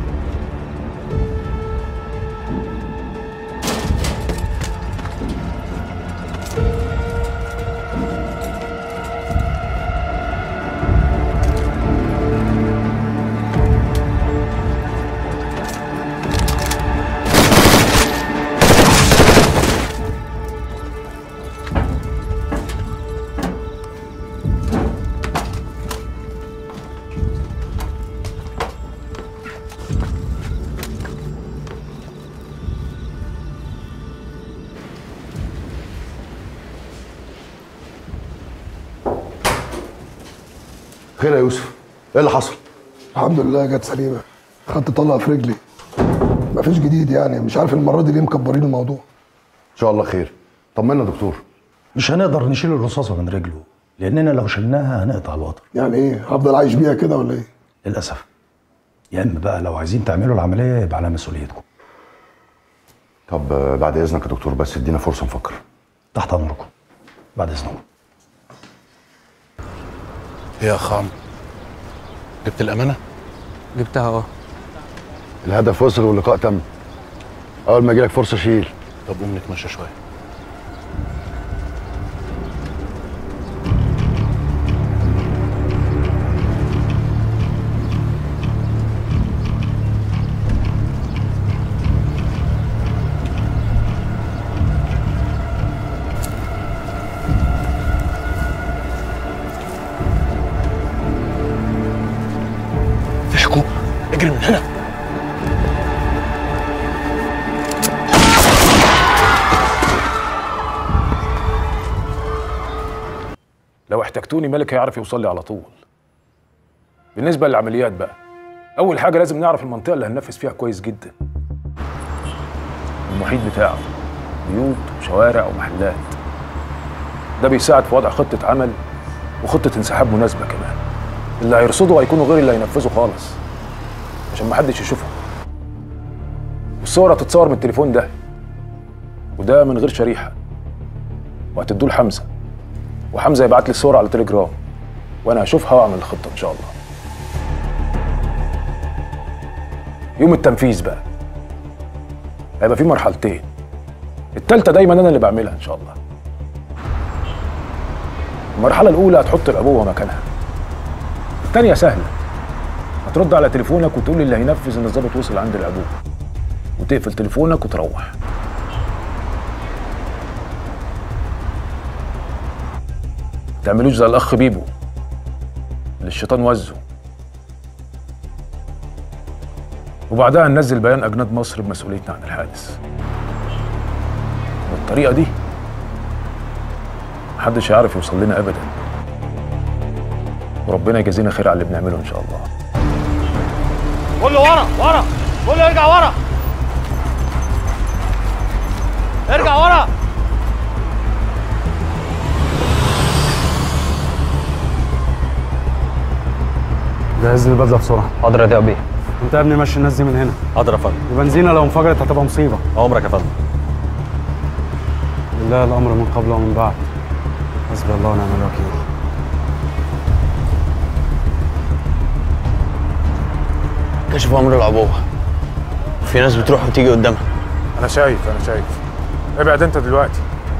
خير يا يوسف ايه اللي حصل الحمد لله جت سليمه خدت طلقه في رجلي مفيش جديد يعني مش عارف المره دي ليه مكبرين الموضوع ان شاء الله خير طمنا يا دكتور مش هنقدر نشيل الرصاصة من رجله لأننا لو شلناها هنقطع الوتر يعني ايه هفضل عايش بيها كده ولا ايه للأسف يا إما بقى لو عايزين تعملوا العملية يبقى على مسؤوليتكم طب آه، بعد اذنك يا دكتور بس ادينا فرصه نفكر تحت أمركم بعد إذنكم يا خام جبت الامانه جبتها اه الهدف وصل واللقاء تم اول ما يجيلك فرصه شيل طب قوم نتمشى شويه اجري من هنا لو احتجتوني ملك هيعرف يوصل لي على طول بالنسبه للعمليات بقى اول حاجه لازم نعرف المنطقه اللي هننفذ فيها كويس جدا المحيط بتاعه بيوت وشوارع ومحلات ده بيساعد في وضع خطه عمل وخطه انسحاب مناسبه كمان اللي هيرصدوا هيكونوا غير اللي هينفذوا خالص عشان محدش يشوفهم والصور هتتصور من التليفون ده وده من غير شريحه وهتدوه لحمزه وحمزه يبعت لي الصور على تليجرام وانا هشوفها واعمل الخطه ان شاء الله يوم التنفيذ بقى هيبقى في مرحلتين التالتة دايما انا اللي بعملها ان شاء الله المرحله الاولى هتحط الابوه مكانها التانية سهله هترد على تليفونك وتقول اللي هينفذ ان الظابط وصل عند الابوه وتقفل تليفونك وتروح تعملوش زي الاخ بيبو اللي الشيطان وزه وبعدها ننزل بيان اجناد مصر بمسؤوليتنا عن الحادث بالطريقه دي محدش هيعرف يوصل لنا ابدا وربنا يجازينا خير على اللي بنعمله ان شاء الله كله ورا ورا كله ارجع ورا ارجع ورا جهز لي البدله بسرعه حاضر يا بيه انت يا ابني مشي الناس دي من هنا حاضر يا فندم البنزينه لو انفجرت هتبقى مصيبه عمرك يا فندم لله الامر من قبل ومن بعد حسبي الله ونعم الوكيل كشف امر العبوه في ناس بتروح وتيجي قدامها انا شايف انا شايف ابعد انت دلوقتي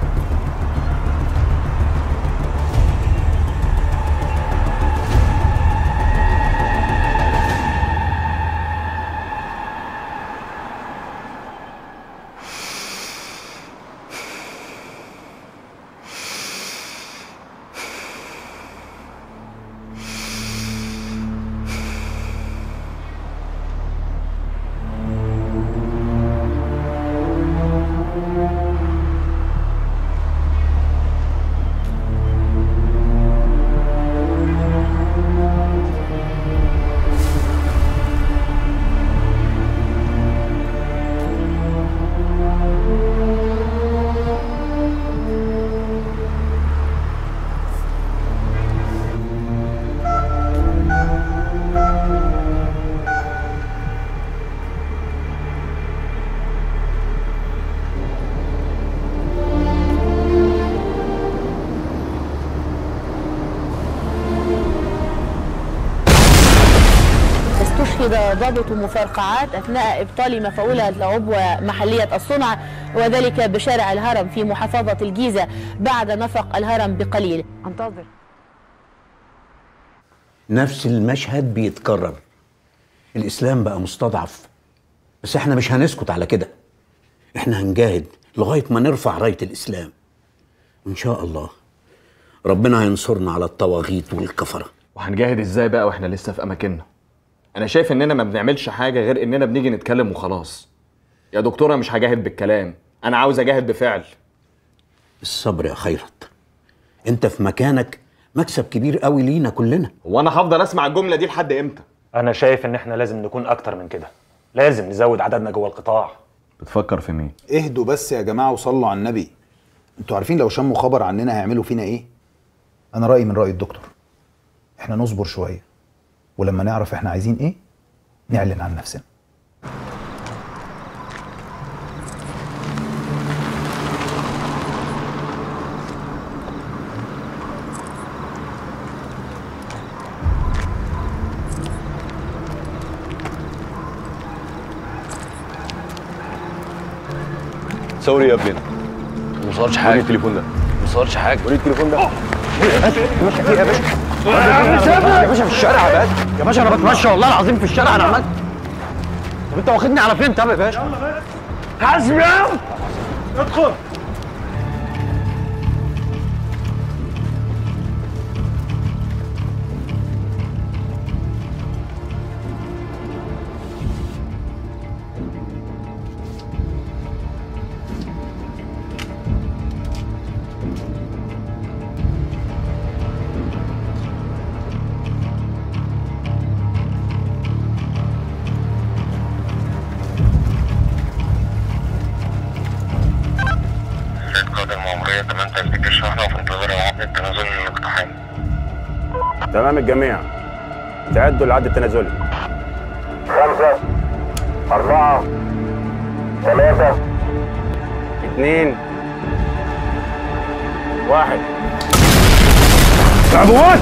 استشهد ضابط مفرقعات أثناء إبطال مفعولة لعبوة محلية الصنع وذلك بشارع الهرم في محافظة الجيزة بعد نفق الهرم بقليل انتظر نفس المشهد بيتكرر الإسلام بقى مستضعف بس احنا مش هنسكت على كده احنا هنجاهد لغاية ما نرفع راية الإسلام إن شاء الله ربنا هينصرنا على الطواغيت والكفرة وهنجاهد ازاي بقى واحنا لسه في اماكننا انا شايف اننا ما بنعملش حاجه غير اننا بنيجي نتكلم وخلاص يا دكتوره مش هجاهد بالكلام انا عاوز اجاهد بفعل الصبر يا خيرت انت في مكانك مكسب كبير قوي لينا كلنا هو انا هفضل اسمع الجمله دي لحد امتى انا شايف ان احنا لازم نكون اكتر من كده لازم نزود عددنا جوه القطاع بتفكر في مين اهدوا بس يا جماعه وصلوا على النبي انتوا عارفين لو شموا خبر عننا هيعملوا فينا ايه انا رايي من راي الدكتور احنا نصبر شويه ولما نعرف احنا عايزين ايه نعلن عن نفسنا ثوري يا ابني ما صورش حاجه التليفون ده ما صورش حاجه وريني التليفون ده يا باشا يا باشا في الشارع يا باشا يا باشا انا بتمشى والله العظيم في الشارع انا عملت طب انت واخدني على فين طب يا باشا حاسبي ادخل تمام الجميع تعدوا العد التنازلي خمسة أربعة ثلاثة اثنين واحد تعبوات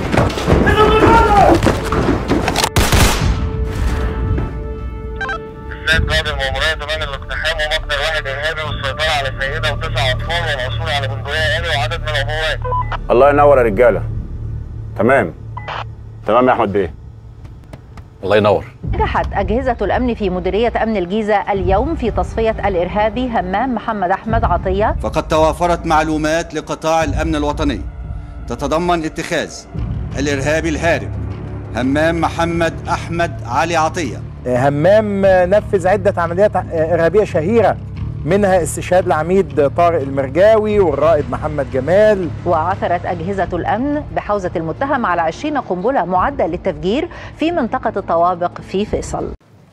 السيد قائد المأمورية تبان الاقتحام ومقتل واحد إرهابي والسيطرة على سيدة وتسع أطفال والعثور على بندقية آلي وعدد من العبوات الله ينور يا رجاله تمام تمام يا احمد بيه الله ينور نجحت أجهزة الأمن في مديرية أمن الجيزة اليوم في تصفية الإرهابي همام محمد أحمد عطية فقد توافرت معلومات لقطاع الأمن الوطني تتضمن اتخاذ الإرهابي الهارب همام محمد أحمد علي عطية همام نفذ عدة عمليات إرهابية شهيرة منها استشهاد العميد طارق المرجاوي والرائد محمد جمال وعثرت أجهزة الأمن بحوزة المتهم على 20 قنبلة معدة للتفجير في منطقة الطوابق في فيصل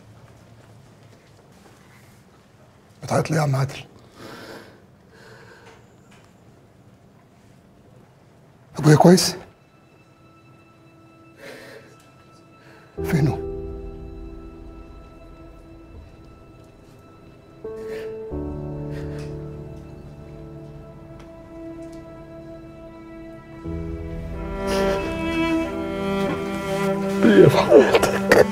بتعيط ليه يا عم عادل؟ ابويا كويس؟ فينه؟ ليه في حياتك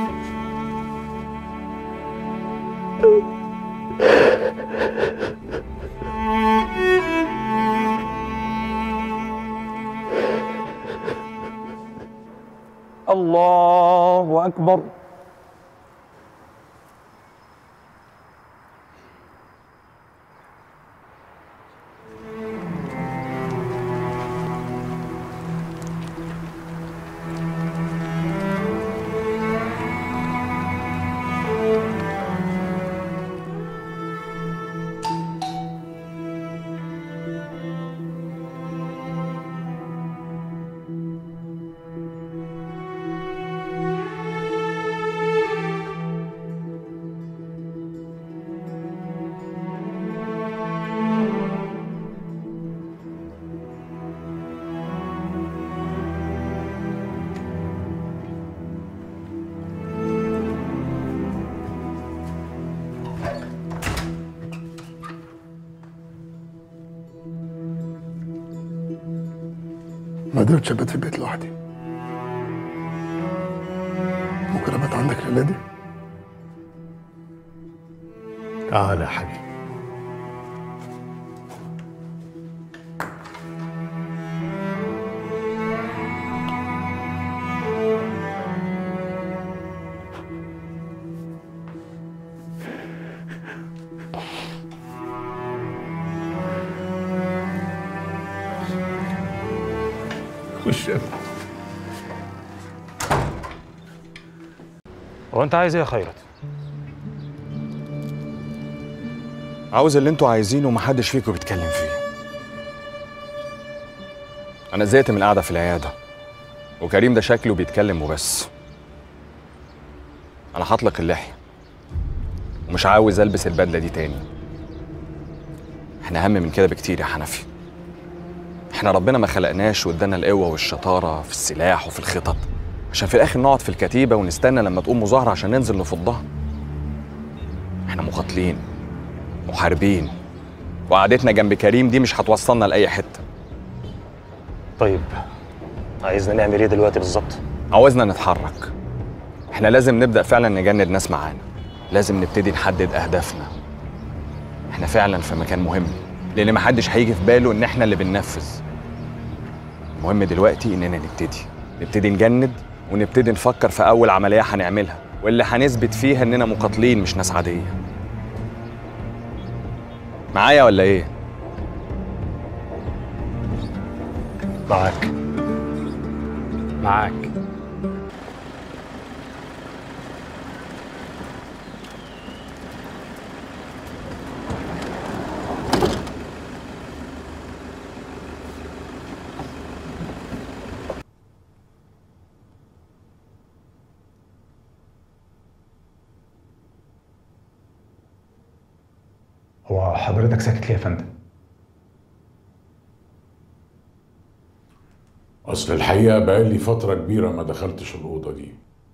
الله أكبر ما قدرتش ابات في البيت لوحدي ممكن ابات عندك الليله دي تعالى يا حبيبي خش يا ابني. هو انت عايز ايه يا خيرت؟ عاوز اللي انتوا عايزينه ومحدش فيكم بيتكلم فيه انا زهقت من القعده في العياده وكريم ده شكله بيتكلم وبس انا هطلق اللحيه ومش عاوز البس البدله دي تاني احنا اهم من كده بكتير يا حنفي احنا ربنا ما خلقناش وادانا القوه والشطاره في السلاح وفي الخطط عشان في الاخر نقعد في الكتيبه ونستنى لما تقوم مظاهره عشان ننزل نفضها احنا مقاتلين محاربين وقعدتنا جنب كريم دي مش هتوصلنا لاي حته طيب عايزنا نعمل ايه دلوقتي بالظبط؟ عاوزنا نتحرك احنا لازم نبدا فعلا نجند ناس معانا لازم نبتدي نحدد اهدافنا احنا فعلا في مكان مهم لان محدش هيجي في باله ان احنا اللي بننفذ المهم دلوقتي اننا نبتدي نبتدي نجند ونبتدي نفكر في اول عمليه هنعملها واللي هنثبت فيها اننا مقاتلين مش ناس عاديه معايا ولا ايه معاك معاك هو حضرتك ساكت ليه يا فندم؟ اصل الحقيقه بقالي فتره كبيره ما دخلتش الاوضه دي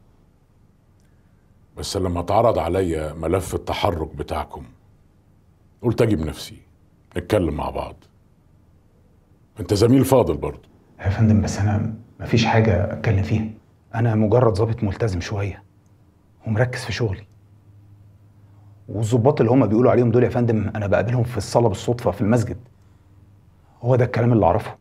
بس لما اتعرض عليا ملف التحرك بتاعكم قلت اجي بنفسي نتكلم مع بعض انت زميل فاضل برضه يا فندم بس انا مفيش حاجه اتكلم فيها انا مجرد ضابط ملتزم شويه ومركز في شغلي والظباط اللي هم بيقولوا عليهم دول يا فندم انا بقابلهم في الصاله بالصدفه في المسجد هو ده الكلام اللي اعرفه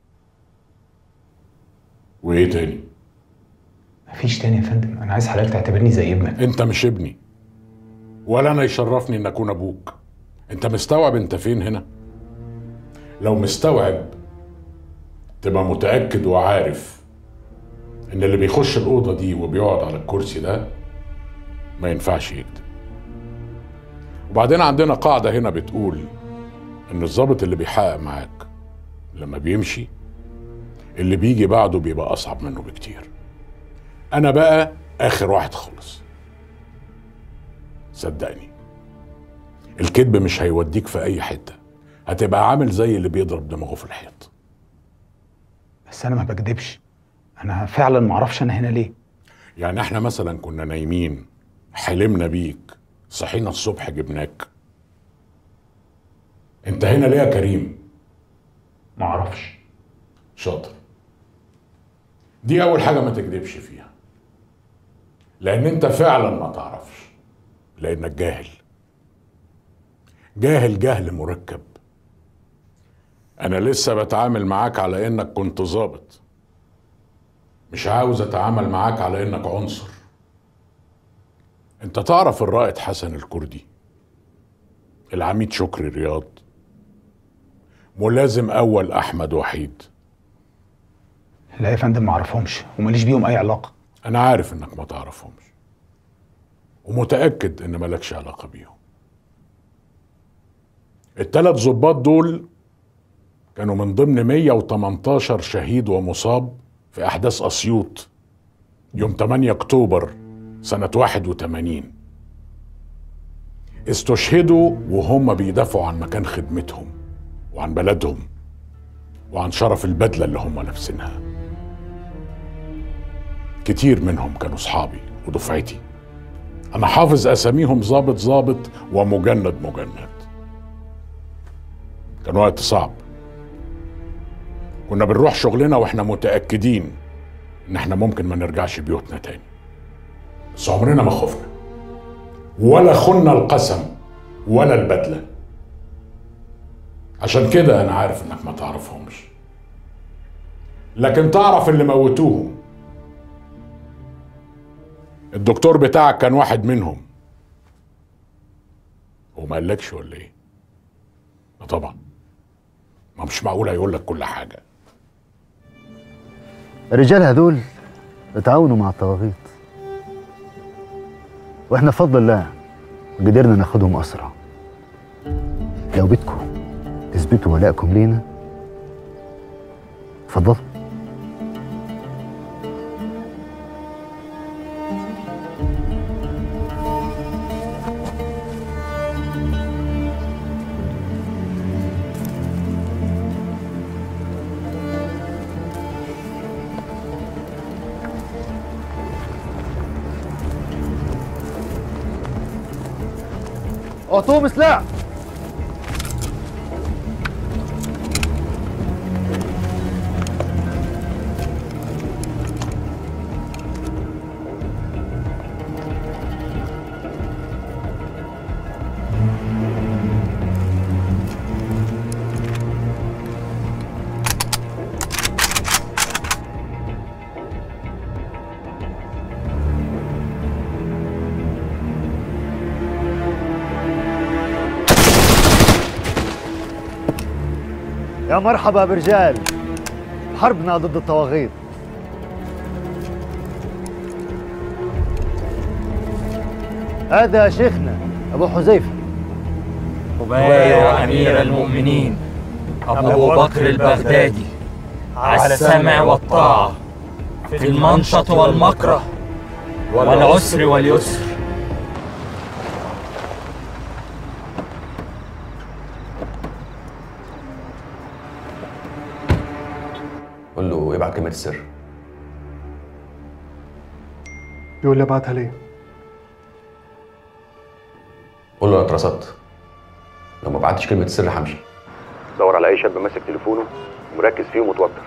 وايه تاني مفيش تاني يا فندم انا عايز حضرتك تعتبرني زي ابنك انت مش ابني ولا انا يشرفني ان اكون ابوك انت مستوعب انت فين هنا لو مستوعب تبقى متاكد وعارف ان اللي بيخش الاوضه دي وبيقعد على الكرسي ده ما ينفعش يكتب وبعدين عندنا قاعده هنا بتقول ان الضابط اللي بيحقق معاك لما بيمشي اللي بيجي بعده بيبقى اصعب منه بكتير انا بقى اخر واحد خالص صدقني الكذب مش هيوديك في اي حته هتبقى عامل زي اللي بيضرب دماغه في الحيط بس انا ما بكدبش انا فعلا ما اعرفش انا هنا ليه يعني احنا مثلا كنا نايمين حلمنا بيك صحينا الصبح جبناك انت هنا ليه يا كريم ما اعرفش شاطر دي اول حاجه ما تكذبش فيها لان انت فعلا ما تعرفش لانك جاهل جاهل جهل مركب انا لسه بتعامل معاك على انك كنت ظابط مش عاوز اتعامل معاك على انك عنصر انت تعرف الرائد حسن الكردي العميد شكري رياض ملازم اول احمد وحيد لا يا فندم ما اعرفهمش وماليش بيهم اي علاقه انا عارف انك ما تعرفهمش ومتاكد ان مالكش علاقه بيهم الثلاث ظباط دول كانوا من ضمن 118 شهيد ومصاب في احداث اسيوط يوم 8 اكتوبر سنه 81 استشهدوا وهم بيدافعوا عن مكان خدمتهم وعن بلدهم وعن شرف البدله اللي هم لابسينها كتير منهم كانوا صحابي ودفعتي انا حافظ اساميهم ظابط ظابط ومجند مجند كان وقت صعب كنا بنروح شغلنا واحنا متاكدين ان احنا ممكن ما نرجعش بيوتنا تاني بس عمرنا ما خفنا ولا خنا القسم ولا البدله عشان كده انا عارف انك ما تعرفهمش لكن تعرف اللي موتوهم الدكتور بتاعك كان واحد منهم هو ما قالكش ولا ايه لا طبعا ما مش معقول هيقول لك كل حاجه الرجال هذول اتعاونوا مع الطواغيت واحنا بفضل الله قدرنا ناخدهم اسرع لو بدكم تثبتوا ولائكم لينا اتفضلوا اعطوهم سلاح يا مرحبا برجال حربنا ضد الطواغيت هذا شيخنا ابو حذيفه أبايع أمير المؤمنين أبو بكر البغدادي على السمع والطاعة في المنشط والمكره والعسر واليسر قول له يبعت كلمه السر بيقول لي ابعتها ليه قول له انا اترصدت لو ما بعتش كلمه السر همشي دور على اي شاب ماسك تليفونه ومركز فيه ومتوتر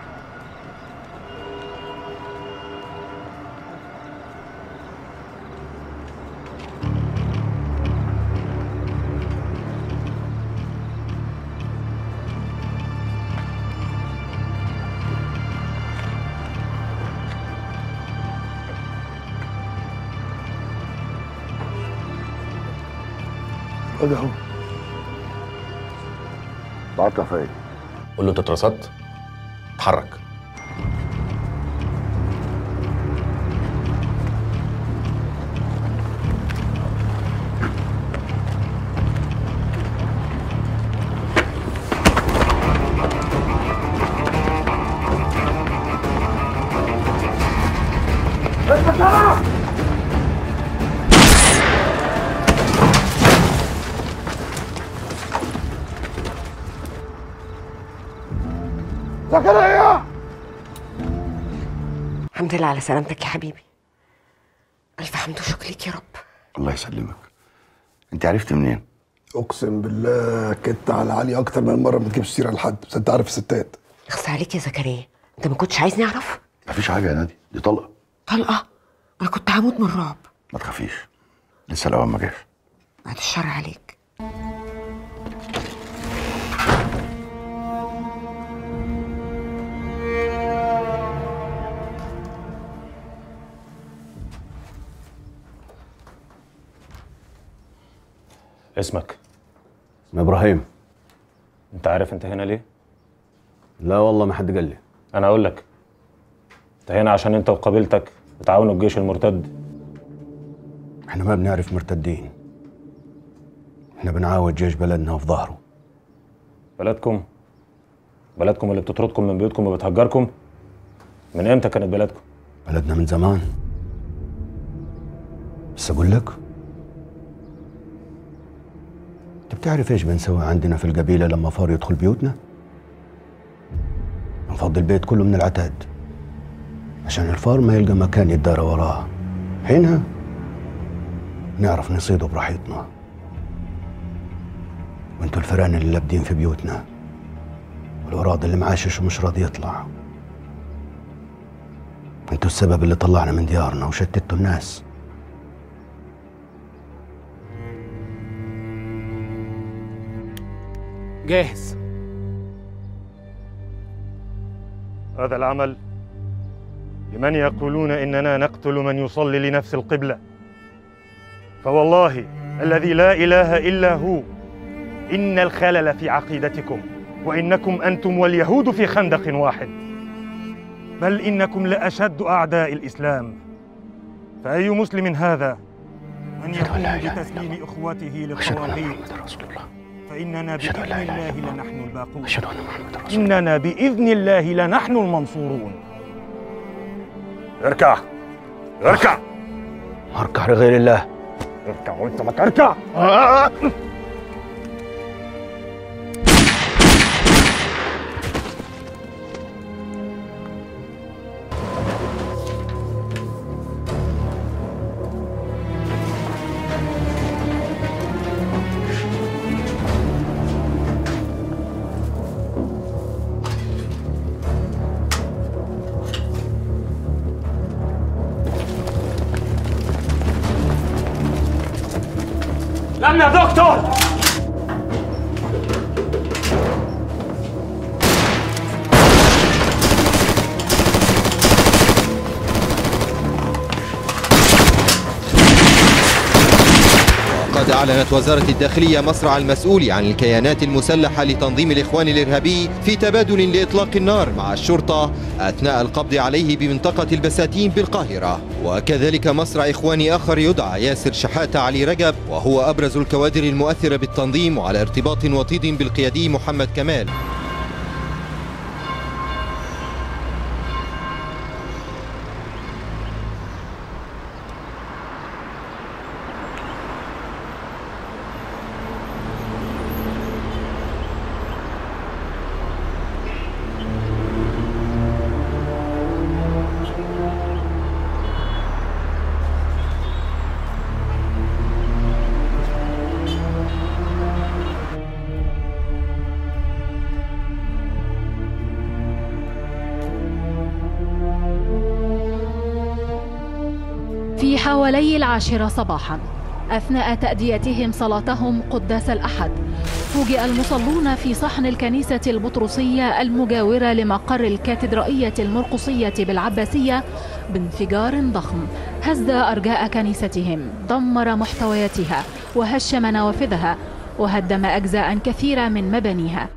ادي اهو بعتها فين قول له انت اترصدت اتحرك زكريا الحمد لله على سلامتك يا حبيبي ألف حمد وشكر ليك يا رب الله يسلمك انت عرفت منين اقسم بالله كنت على علي اكتر من مره ما تجيبش سيره لحد بس انت عارف الستات اخص عليك يا زكريا أنت ما كنتش عايزني أعرف مفيش حاجه يا نادي دي طلقه طلقة أنا كنت هموت من الرعب ما تخافيش لسه الاوان ما جاش بعد الشر عليك اسمك اسمي ابراهيم انت عارف انت هنا ليه لا والله ما حد قال لي انا اقول لك انت هنا عشان انت وقبيلتك بتعاونوا الجيش المرتد احنا ما بنعرف مرتدين احنا بنعاود جيش بلدنا وفي ظهره بلدكم بلدكم اللي بتطردكم من بيوتكم وبتهجركم من امتى كانت بلدكم بلدنا من زمان بس اقول لك انت بتعرف ايش بنسوي عندنا في القبيله لما فار يدخل بيوتنا نفضي البيت كله من العتاد عشان الفار ما يلقى مكان يتدارى وراه حينها نعرف نصيده براحتنا وانتوا الفئران اللي لابدين في بيوتنا والوراض اللي معاشش ومش راضي يطلع انتوا السبب اللي طلعنا من ديارنا وشتتوا الناس جاهز هذا العمل لمن يقولون اننا نقتل من يصلي لنفس القبله فوالله الذي لا اله الا هو ان الخلل في عقيدتكم وانكم انتم واليهود في خندق واحد بل انكم لاشد اعداء الاسلام فاي مسلم هذا من يقوم بتسليم اخوته للطواغيت فاننا باذن الله لنحن الباقون اننا باذن الله لنحن المنصورون اركع اركع اركع لغير الله اركع وانت ما تركع لم يا دكتور قد أعلنت وزارة الداخلية مصرع المسؤول عن الكيانات المسلحة لتنظيم الإخوان الإرهابي في تبادل لإطلاق النار مع الشرطة أثناء القبض عليه بمنطقة البساتين بالقاهرة وكذلك مصرع إخواني آخر يدعى ياسر شحاتة علي رجب وهو أبرز الكوادر المؤثرة بالتنظيم وعلى ارتباط وطيد بالقيادي محمد كمال حوالي العاشرة صباحا أثناء تأديتهم صلاتهم قداس الأحد فوجئ المصلون في صحن الكنيسة البطرسية المجاورة لمقر الكاتدرائية المرقصية بالعباسية بانفجار ضخم هز أرجاء كنيستهم دمر محتوياتها وهشم نوافذها وهدم أجزاء كثيرة من مبانيها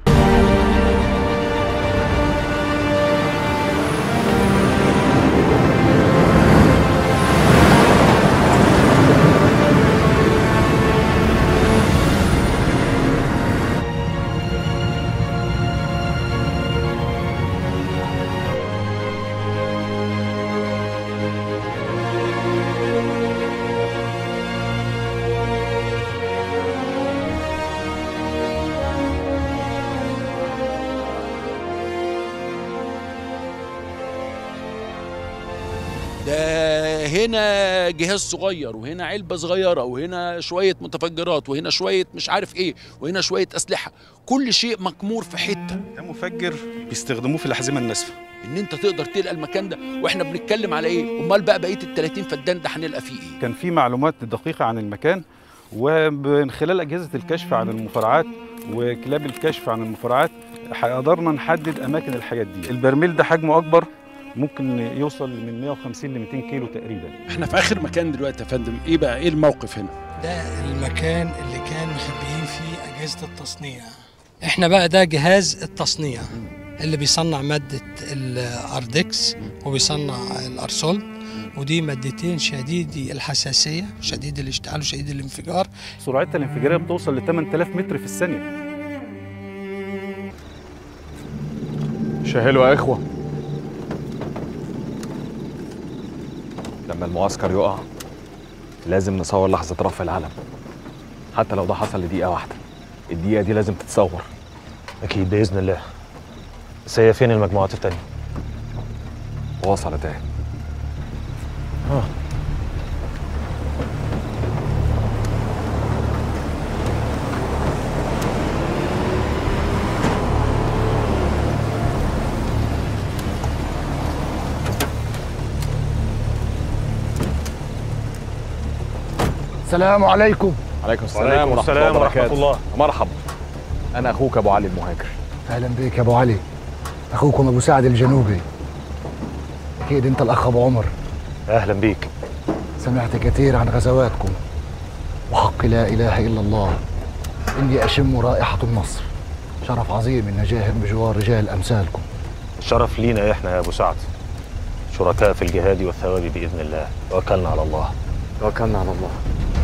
ده هنا جهاز صغير وهنا علبة صغيرة وهنا شوية متفجرات وهنا شوية مش عارف ايه وهنا شوية أسلحة كل شيء مكمور في حتة ده مفجر بيستخدموه في الأحزمة الناسفة ان انت تقدر تلقى المكان ده واحنا بنتكلم على ايه امال بقى بقيه ال 30 فدان ده هنلقى فيه ايه كان في معلومات دقيقة عن المكان ومن خلال أجهزة الكشف عن المفرعات وكلاب الكشف عن المفرعات قدرنا نحدد أماكن الحاجات دي البرميل ده حجمه أكبر ممكن يوصل من 150 ل 200 كيلو تقريبا احنا في اخر مكان دلوقتي يا فندم ايه بقى ايه الموقف هنا ده المكان اللي كان مخبيين فيه أجهزة التصنيع احنا بقى ده جهاز التصنيع اللي بيصنع مادة الأردكس وبيصنع الأرسول ودي مادتين شديدي الحساسية شديد الاشتعال وشديد الانفجار سرعتها الانفجارية بتوصل ل 8000 متر في الثانية شاهلوا يا إخوة لما المعسكر يقع لازم نصور لحظة رفع العلم حتى لو ده حصل لدقيقة واحدة الدقيقة دي لازم تتصور أكيد بإذن الله بس هي فين المجموعات التانية؟ وصلت اهي آه. السلام عليكم عليكم السلام وعليكم ورحمة السلام الله ورحمة وبركاته الله. مرحبا أنا أخوك أبو علي المهاجر اهلا بيك يا ابو علي اخوكم ابو سعد الجنوبي اكيد انت الاخ ابو عمر أهلا بيك سمعت كثير عن غزواتكم وحق لا اله الا الله اني اشم رائحه النصر شرف عظيم ان نجاهد بجوار رجال امثالكم الشرف لينا إحنا يا أبو سعد شركاء في الجهاد والثواب بإذن الله توكلنا على الله توكلنا على الله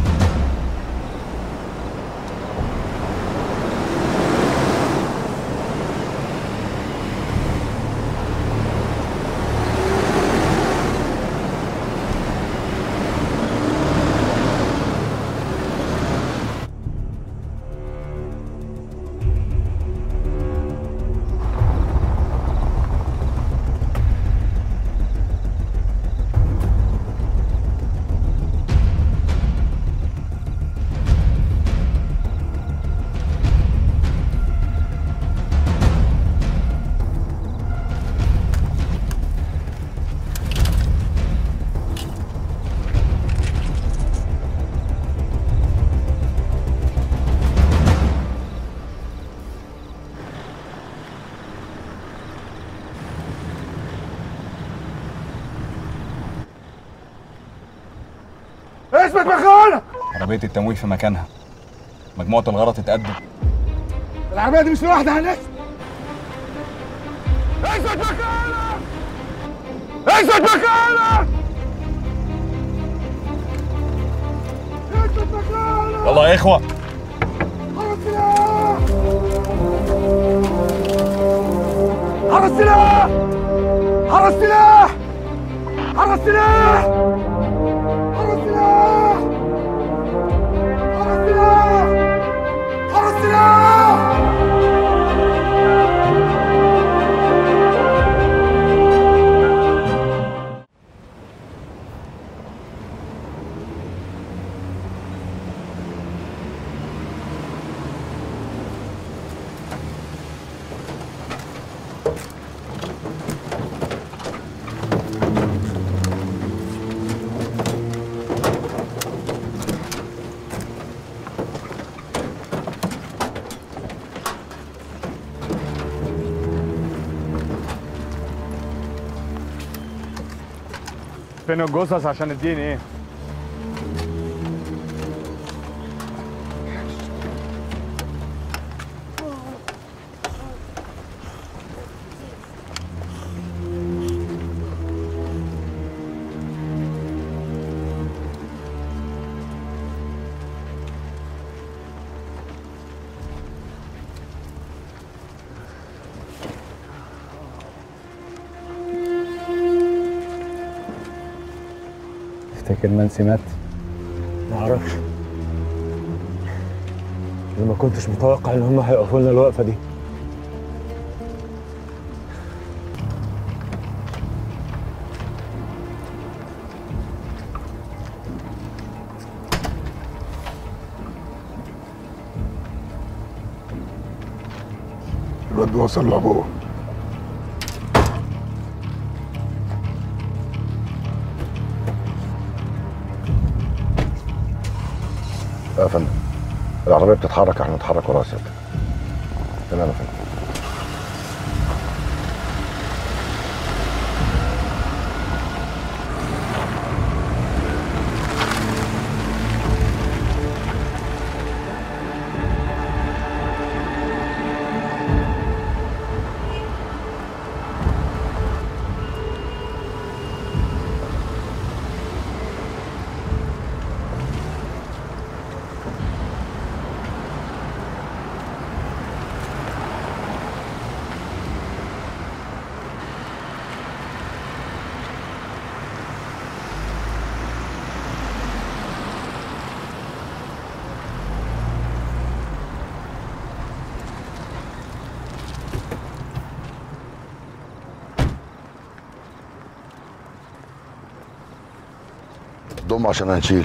اثبت مكانك عربية التمويه في مكانها مجموعة الغرض تتقدم العربية دي مش لوحدها هناك اثبت مكانك اثبت مكانك اثبت مكانك يلا يا إخوة حرس السلاح حرس السلاح حرس السلاح حرس السلاح حرس السلاح حرس السلاح فين الجثث عشان اديني ايه تفتكر نانسي مات؟ معرفش انا ما كنتش متوقع ان هم هيقفوا لنا الوقفه دي الواد وصل لابوه يا فندم العربيه بتتحرك احنا نتحرك وراها سيادتك تمام يا فندم ضم عشان هنشيل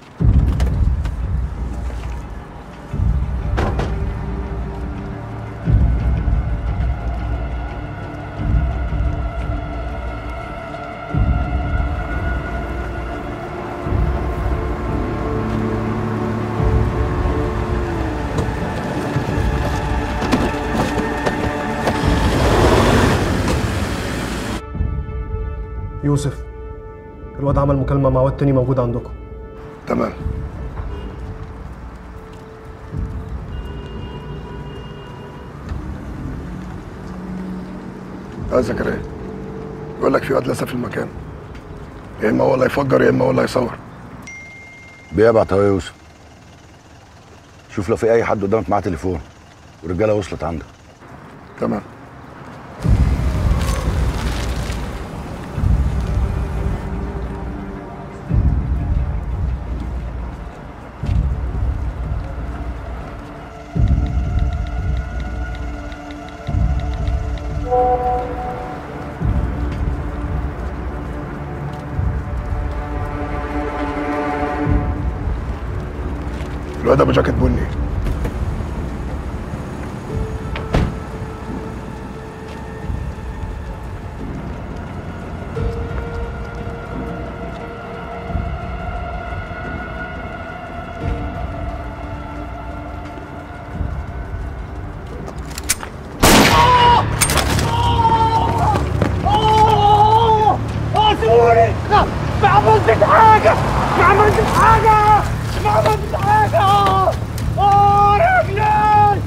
يوسف الواد عمل مكالمة مع واد تاني موجود عندكم تمام يا زكريا يقول لك في واد لسه في المكان يا اما هو اللي هيفجر يا اما هو اللي هيصور بيبعت اهو يا يوسف شوف لو في اي حد قدامك معاه تليفون والرجاله وصلت عندك تمام الواد ابو جاكيت بني اه اه سيبوني ما عملتش حاجة ما عملتش حاجة ما عملتش حاجة اه رجلي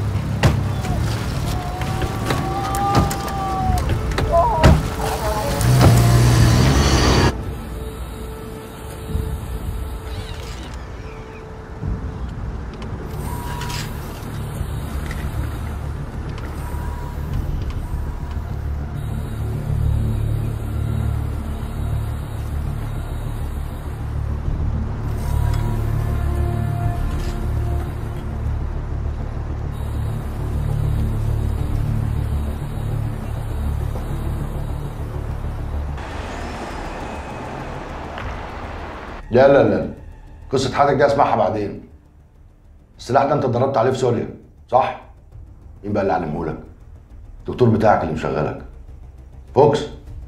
لا لا لا قصه حياتك دي اسمعها بعدين السلاح ده انت اتدربت عليه في سوريا صح مين بقى اللي علمهولك الدكتور بتاعك اللي مشغلك فوكس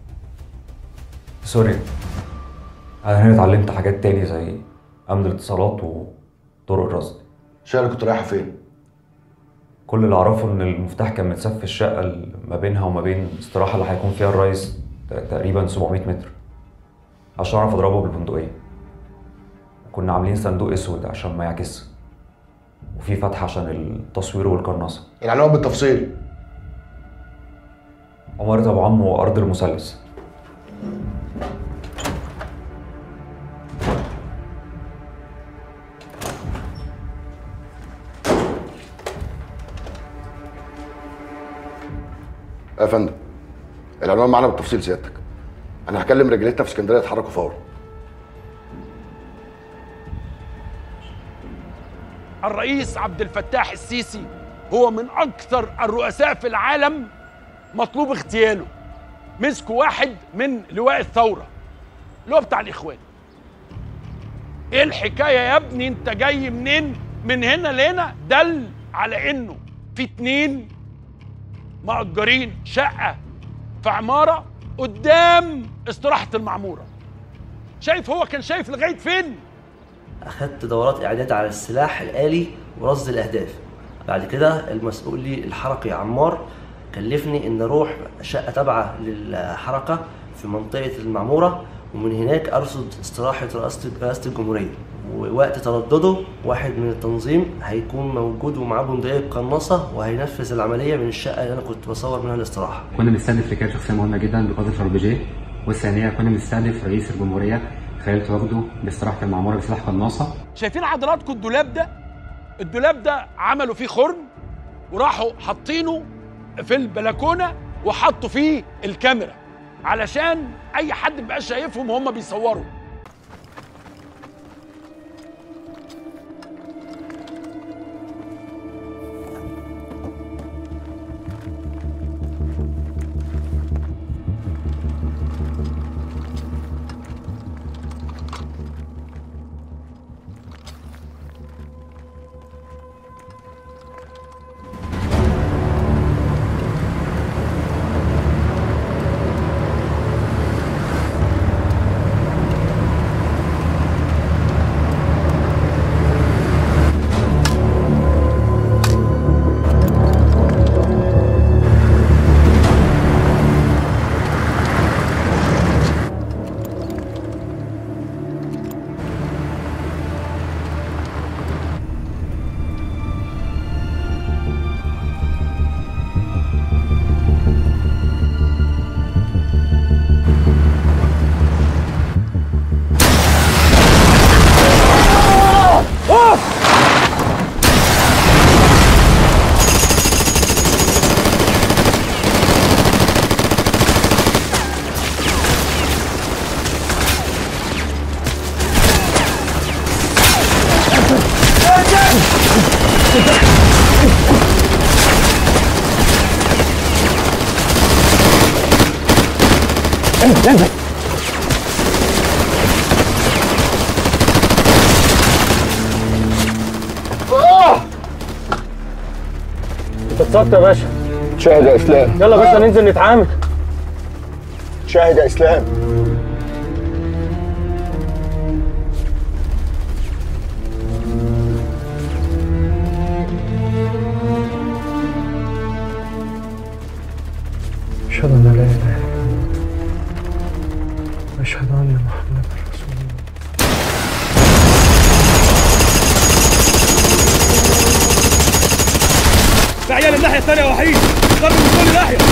سوري انا هنا اتعلمت حاجات تاني زي امن الاتصالات وطرق الرصد الشقه اللي كنت رايحه فين كل اللي اعرفه ان المفتاح كان متساب في الشقه اللي ما بينها وما بين الاستراحه اللي هيكون فيها الرئيس ت- تقريبا 700 متر عشان اعرف اضربه بالبندقيه كنا عاملين صندوق اسود عشان ما يعكس وفي فتحه عشان التصوير والقناصه العنوان بالتفصيل عمارة أبو عمو أرض المثلث يا فندم العنوان معانا بالتفصيل سيادتك انا هكلم رجالتنا في اسكندريه يتحركوا فورا الرئيس عبد الفتاح السيسي هو من اكثر الرؤساء في العالم مطلوب اغتياله مسكوا واحد من لواء الثوره اللي هو بتاع الاخوان ايه الحكايه يا ابني انت جاي منين من هنا لهنا دل على انه في اتنين مأجرين شقه في عماره قدام استراحه المعموره شايف هو كان شايف لغايه فين أخدت دورات إعداد على السلاح الآلي ورصد الأهداف بعد كده المسؤول لي الحركي عمار كلفني إن أروح شقة تابعة للحركة في منطقة المعمورة ومن هناك أرصد استراحة رئاسة رئاسة الجمهورية ووقت تردده واحد من التنظيم هيكون موجود ومعاه بندقية قناصة وهينفذ العملية من الشقة اللي أنا كنت بصور منها الاستراحة كنا بنستهدف رجال شخصية مهمة جدا بقادة ربجيه والثانية كنا بنستهدف رئيس الجمهورية خلال تواجده باستراحة المعمورة بسلاح قناصة شايفين حضراتكم الدولاب ده الدولاب ده عملوا فيه خرم وراحوا حاطينه في البلكونه وحطوا فيه الكاميرا علشان اي حد مبقاش شايفهم وهم بيصوروا انزل انت اتصبت يا باشا شاهد يا اسلام يلا يا باشا ننزل نتعامل شاهد يا اسلام اشهد ان لا اله الا الله اشهد ان محمدا رسول الله في عيال الناحية الثانية وحيد ضرب من كل ناحية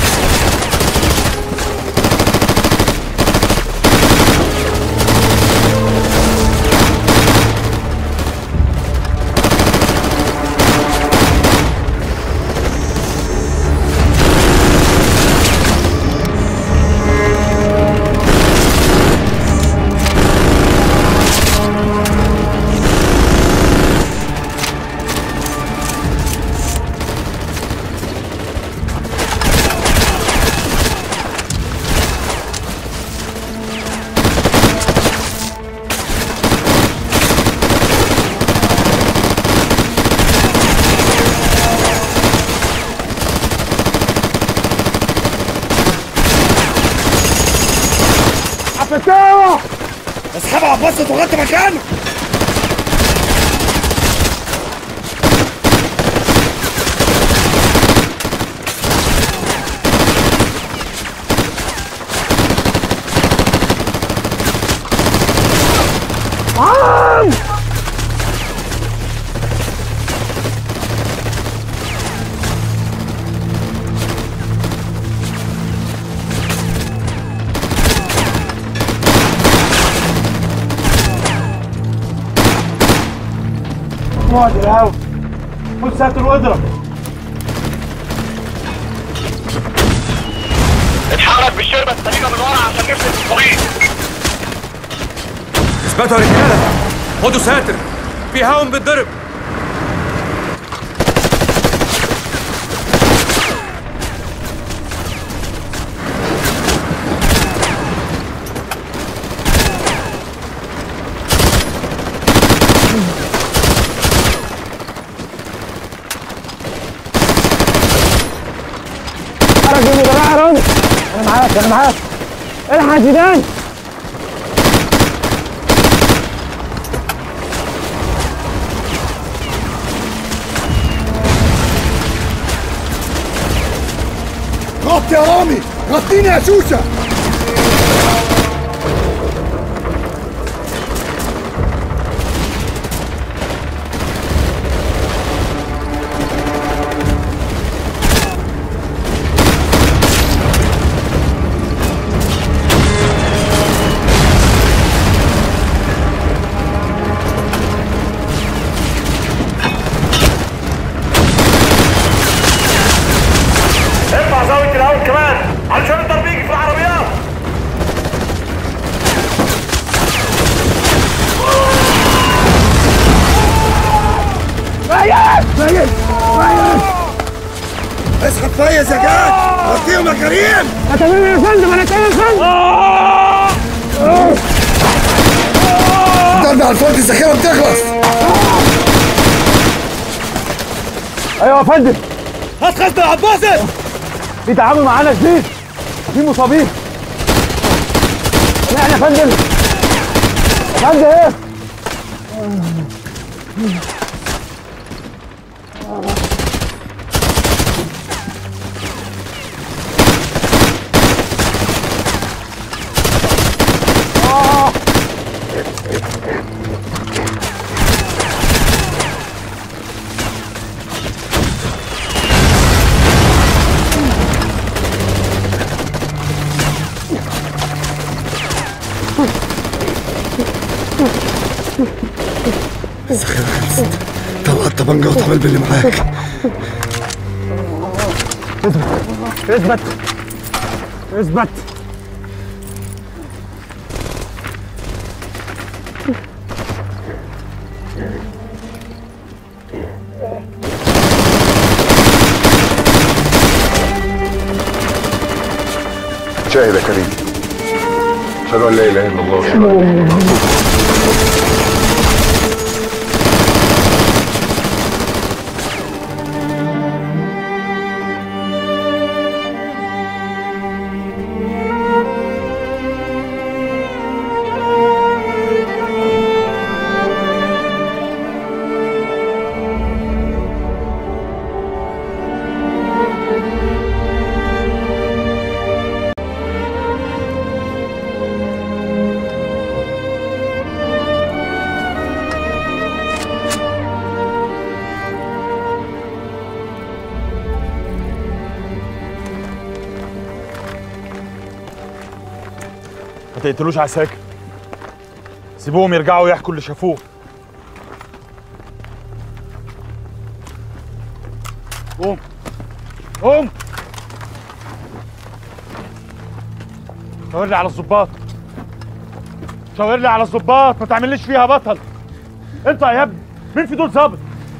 عفتاوة اسحبها عباس وغطي مكانه بعد الهوا خد ساتر واضرب اتحرك بالشربة السليمة من ورا عشان نفلت الطريق اثبتوا يا رجاله خدوا ساتر في هاون بيتضرب حرك يا جماعه رامي انا معاك انا معاك الحق زيدان غطي يا رامي غطيني يا شوشة ارفع زاوية الهواء كمان علشان الضرب يجي في العربيات ميت ميت ميت اسحب فيا زجاج غطيهم يا كريم تمام يا فندم انا تمام يا فندم ضرب على الفاضي الذخيرة بتخلص ايوه يا فندم هات خزنة يا عباسي في تعامل معانا جديد في مصابين لا يا فندم يا فندم ايه الذخيرة خلصت طلع الطبنجة وتعمل باللي معاك اثبت اثبت شاهد يا كريم اشهد ان لا اله الا الله واشهد ان محمدا ما تقتلوش عساكر سيبوهم يرجعوا يحكوا اللي شافوه قوم قوم شاور لي على الظباط شاور لي على الظباط ما تعمليش فيها بطل انت يا ابني مين في دول ظابط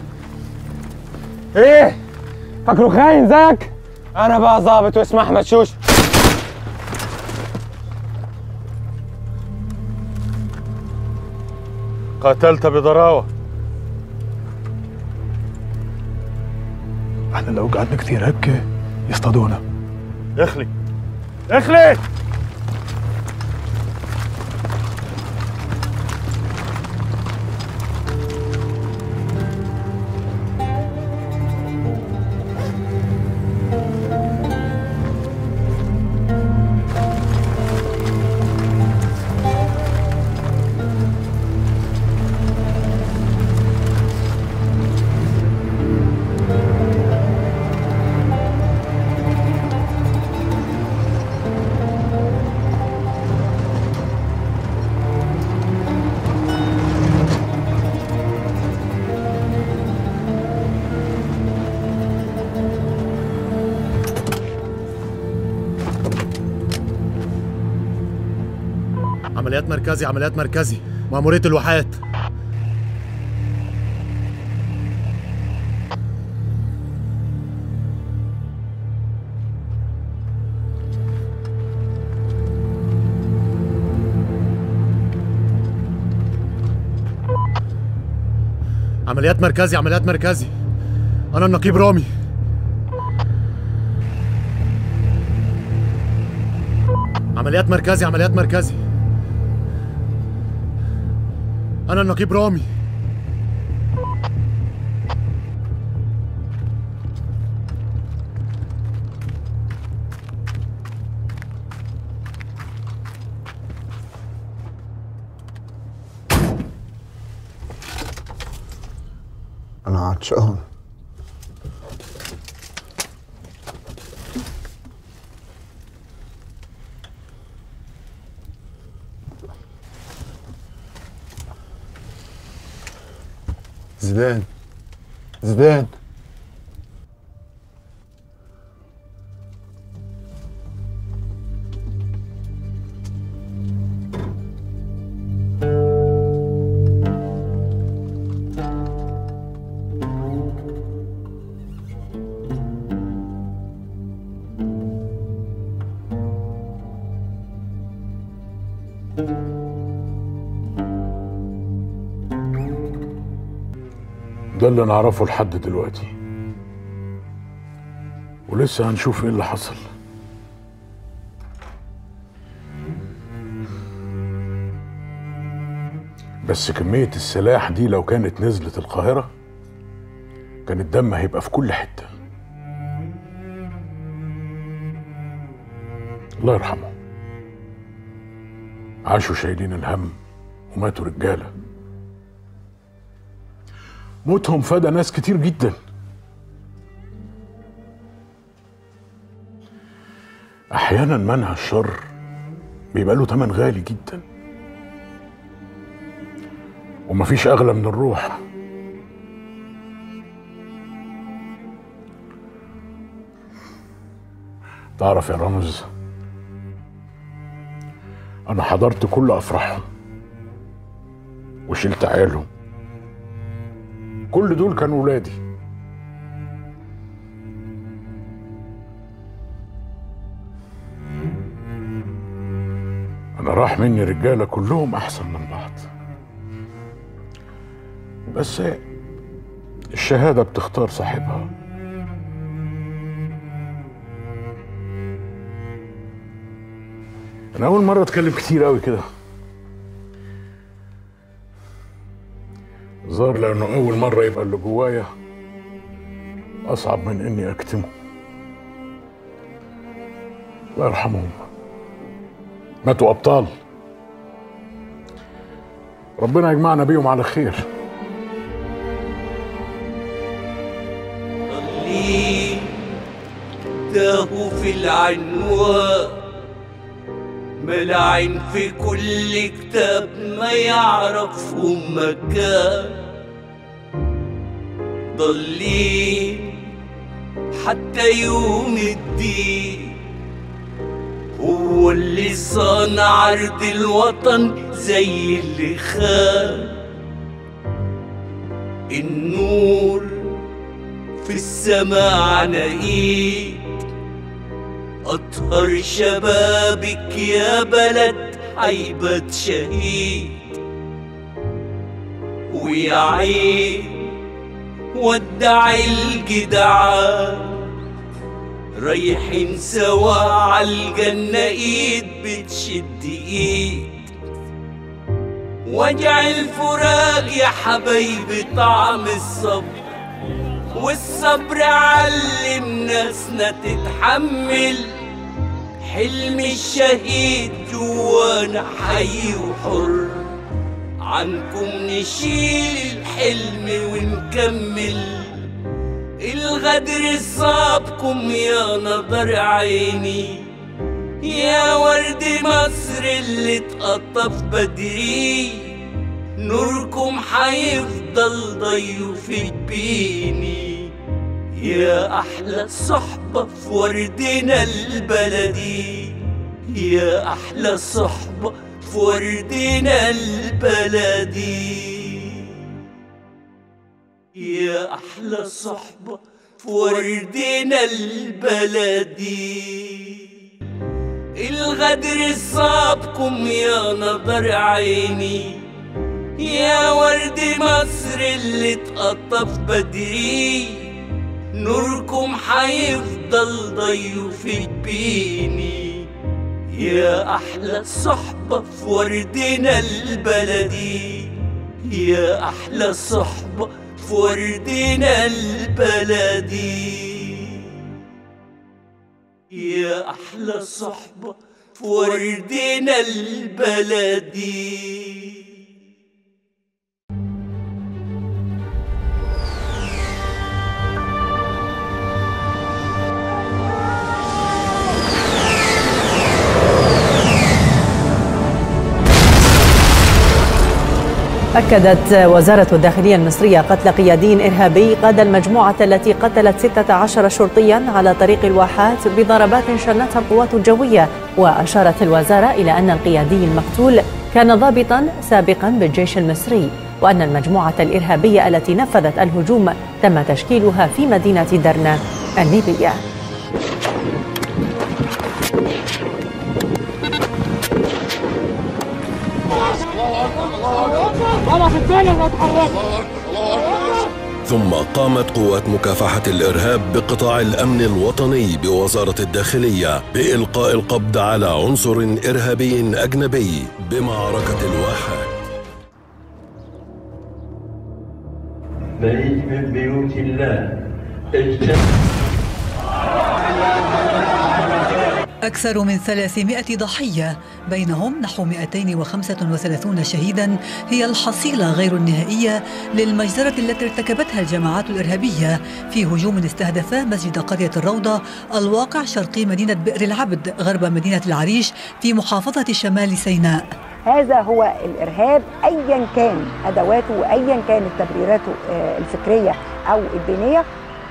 ايه فاكره خاين زيك انا بقى ظابط واسمي احمد شوشه قتلت بضراوه احنا لو قعدنا كتير هيك يصطادونا اخلي اخلي عمليات مركزي عمليات مركزي مأمورية الواحات عمليات مركزي عمليات مركزي أنا النقيب رامي عمليات مركزي عمليات مركزي أنا النقيب رامي أنا عطشان زيدان زيدان ده اللي نعرفه لحد دلوقتي ولسه هنشوف ايه اللي حصل بس كمية السلاح دي لو كانت نزلت القاهرة كان الدم هيبقى في كل حتة الله يرحمه عاشوا شايلين الهم وماتوا رجاله موتهم فدى ناس كتير جدا احيانا منع الشر بيبقى له تمن غالي جدا ومفيش اغلى من الروح تعرف يا رامز انا حضرت كل افراحهم وشلت عيالهم كل دول كانوا ولادي انا راح مني رجاله كلهم احسن من بعض بس الشهاده بتختار صاحبها انا اول مره اتكلم كتير قوي كده ظهر لانه اول مره يبقى اللي جوايا اصعب من اني اكتمه الله يرحمهم ماتوا ابطال ربنا يجمعنا بيهم على خير ضالين تاهوا في العنوان ملعن في كل كتاب ما يعرفهم مكان ضالين حتى يوم الدين هو اللي صانع عرض الوطن زي اللي خان النور في السماء نقيت أطهر شبابك يا بلد حيبة شهيد ويا عين ودع الجدعان رايحين سوا عالجنة ايد بتشد ايد وجع الفراق يا حبايبي طعم الصبر والصبر علم ناسنا تتحمل حلم الشهيد جوانا حي وحر عنكم نشيل الحلم ونكمل الغدر صابكم يا نظر عيني يا ورد مصر اللي اتقطف بدري نوركم حيفضل ضيوفك بيني يا أحلى صحبة في وردنا البلدي يا أحلى صحبة في وردنا البلدي يا أحلى صحبة في وردنا البلدي الغدر صابكم يا نظر عيني يا ورد مصر اللي اتقطف بدري نوركم حيفضل ضيف بيني يا أحلى صحبة في وردنا البلدي يا أحلى صحبة في وردنا البلدي يا أحلى صحبة في وردنا البلدي أكدت وزارة الداخلية المصرية قتل قيادي إرهابي قاد المجموعة التي قتلت 16 شرطيا على طريق الواحات بضربات شنتها القوات الجوية وأشارت الوزارة إلى أن القيادي المقتول كان ضابطا سابقا بالجيش المصري وأن المجموعة الإرهابية التي نفذت الهجوم تم تشكيلها في مدينة درنا الليبية ثم قامت قوات مكافحة الإرهاب بقطاع الأمن الوطني بوزارة الداخلية بإلقاء القبض على عنصر إرهابي أجنبي بمعركة الواحات بيت من بيوت الله اجتمع أكثر من 300 ضحية بينهم نحو 235 شهيدا هي الحصيلة غير النهائية للمجزرة التي ارتكبتها الجماعات الإرهابية في هجوم استهدف مسجد قرية الروضة الواقع شرقي مدينة بئر العبد غرب مدينة العريش في محافظة شمال سيناء هذا هو الارهاب ايا كان ادواته وايا كانت تبريراته آه، الفكريه او الدينيه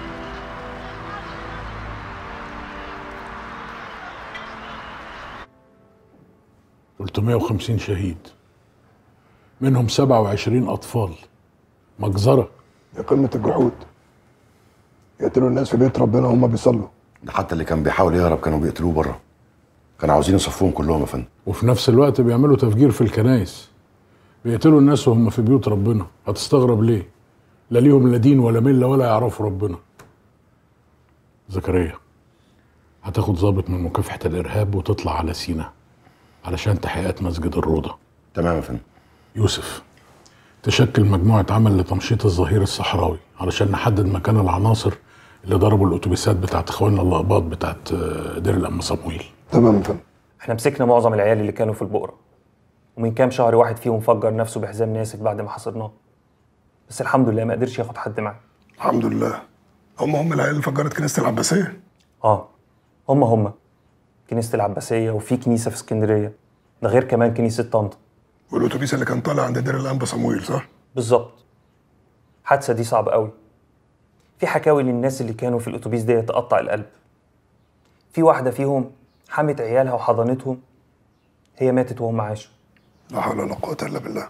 350 شهيد منهم 27 أطفال مجزرة يا قمة الجحود يقتلوا الناس في بيت ربنا وهم بيصلوا ده حتى اللي كان بيحاول يهرب كانوا بيقتلوه بره كانوا عاوزين يصفوهم كلهم يا فندم وفي نفس الوقت بيعملوا تفجير في الكنايس بيقتلوا الناس وهم في بيوت ربنا هتستغرب ليه لا ليهم لا دين ولا مله ولا يعرفوا ربنا زكريا هتاخد ضابط من مكافحه الارهاب وتطلع على سينا علشان تحقيقات مسجد الروضه تمام يا فندم يوسف تشكل مجموعه عمل لتمشيط الظهير الصحراوي علشان نحدد مكان العناصر اللي ضربوا الاتوبيسات بتاعت اخواننا الاقباط بتاعت آه، دير الام صمويل تمام يا فندم احنا مسكنا معظم العيال اللي كانوا في البقرة ومن كام شهر واحد فيهم فجر نفسه بحزام ناسف بعد ما حصرناه بس الحمد لله ما قدرش ياخد حد معاه الحمد لله هم هم العيال اللي فجرت كنيسه العباسيه اه هما هما كنيسة العباسية وفي كنيسة في اسكندرية ده غير كمان كنيسة طنطا والاتوبيس اللي كان طالع عند دير الانبا صمويل صح؟ بالظبط الحادثة دي صعبة قوي في حكاوي للناس اللي كانوا في الأتوبيس دي تقطع القلب في واحدة فيهم حمت عيالها وحضنتهم هي ماتت وهم عاشوا لا حول ولا قوه الا بالله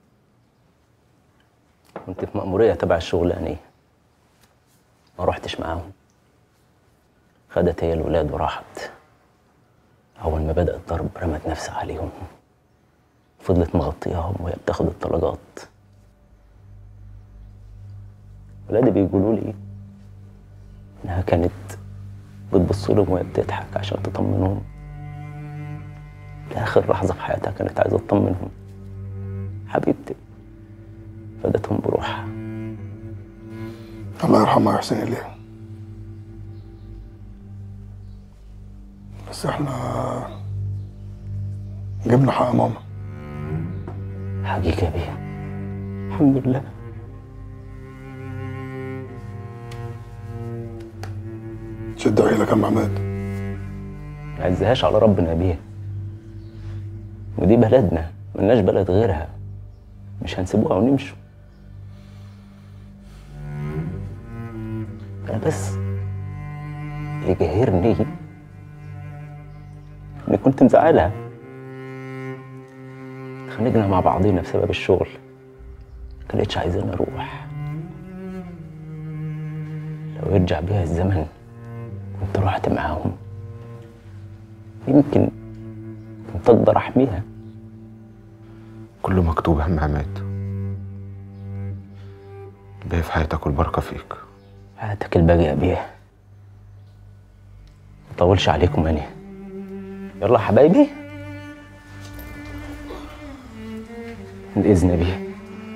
كنت في مأمورية تبع الشغلانية ما رحتش معاهم خدت هي الولاد وراحت أول ما بدأ الضرب رمت نفسها عليهم فضلت مغطياهم وهي بتاخد الطلقات ولادي بيقولوا لي إنها كانت بتبص لهم وهي بتضحك عشان تطمنهم لآخر لحظة في حياتها كانت عايزة تطمنهم حبيبتي فدتهم بروحها الله يرحمها ويحسن اليها بس احنا جبنا حق ماما حقيقة بيه الحمد لله شد عيلك يا عم عماد ما عزهاش على ربنا بيه ودي بلدنا ملناش بلد غيرها مش هنسيبوها ونمشوا انا بس اللي قاهرني اني كنت مزعلها اتخانقنا مع بعضينا بسبب الشغل كانتش عايزاني اروح لو يرجع بيها الزمن كنت رحت معاهم يمكن كنت اقدر احميها كله مكتوب يا عم عماد باقي في حياتك والبركة فيك حياتك الباقية بيها مطولش عليكم انا يلا يا حبايبي بإذن بيه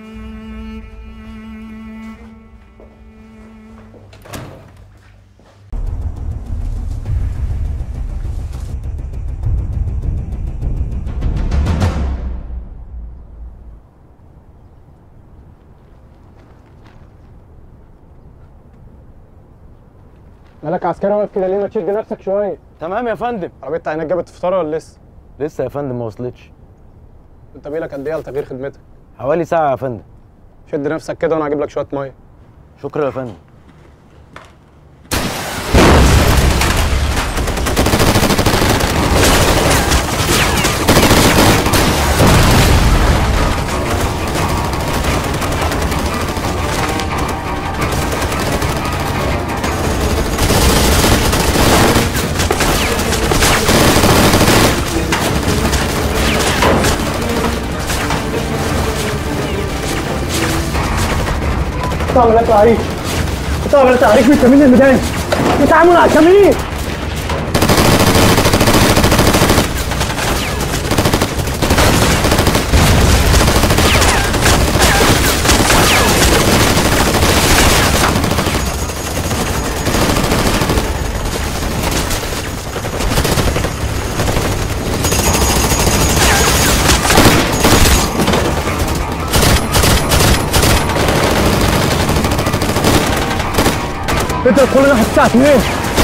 مالك عسكري واقف كده ليه ما تشد نفسك شويه تمام يا فندم عربيه عينك جابت فطار ولا لسه لسه يا فندم ما وصلتش انت بيلك قد ايه على تغيير خدمتك حوالي ساعة يا فندم شد نفسك كده وانا هجيب لك شويه ميه شكرا يا فندم قطع عمليات تعريف قطع عمليات تعريف في الكمين الميداني التعامل على الكمين انت تدخل ناحيه الساعه 2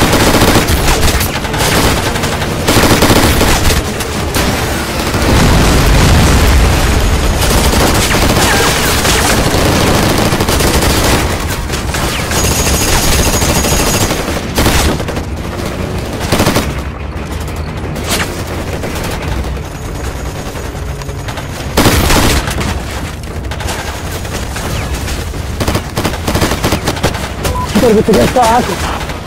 انت باتجاه الساعه 10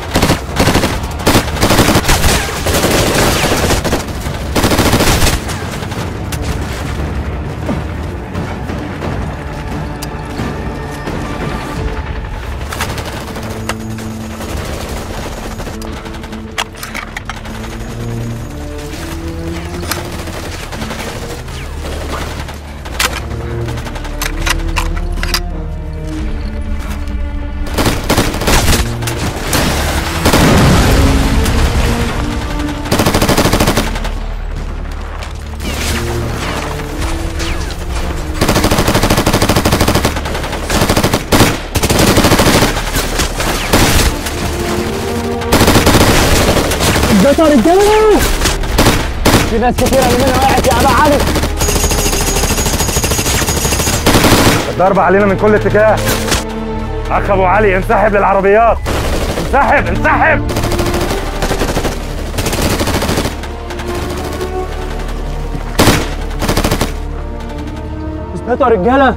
ده رجاله في ناس كتيرة مننا وقعت يا ابو علي الضرب علينا من كل اتجاه اخ ابو علي انسحب للعربيات انسحب انسحب اثبتوا يا رجاله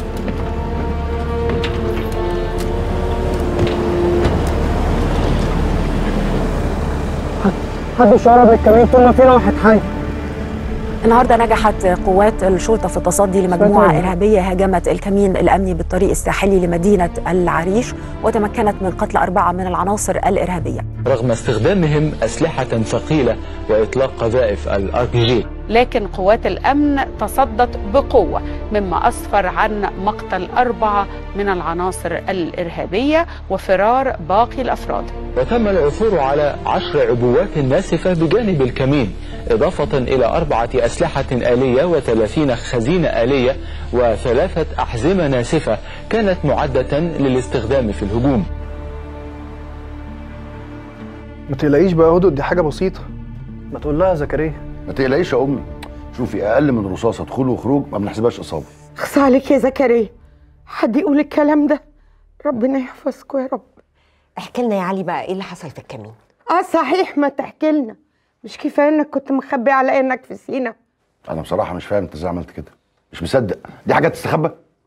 محدش يقرب من الكمين طول ما فينا واحد حي النهارده نجحت قوات الشرطه في التصدي لمجموعه ارهابيه هاجمت الكمين الامني بالطريق الساحلي لمدينه العريش وتمكنت من قتل اربعه من العناصر الارهابيه. رغم استخدامهم أسلحة ثقيلة وإطلاق قذائف الار بي جي لكن قوات الأمن تصدت بقوة مما أسفر عن مقتل أربعة من العناصر الإرهابية وفرار باقي الأفراد وتم العثور على عشر عبوات ناسفة بجانب الكمين إضافة إلى أربعة أسلحة آلية وثلاثين خزينة آلية وثلاثة أحزمة ناسفة كانت معدة للاستخدام في الهجوم ما تقلقيش بقى هدوء دي حاجه بسيطه ما تقول لها زكريا ما تقلقيش يا امي شوفي اقل من رصاصه دخول وخروج ما بنحسبهاش اصابه اخص عليك يا زكريا حد يقول الكلام ده ربنا يحفظكم يا رب احكي لنا يا علي بقى ايه اللي حصل في الكمين اه صحيح ما تحكي لنا مش كفايه انك كنت مخبي على انك في سينا انا بصراحه مش فاهم انت ازاي عملت كده مش مصدق دي حاجات تستخبى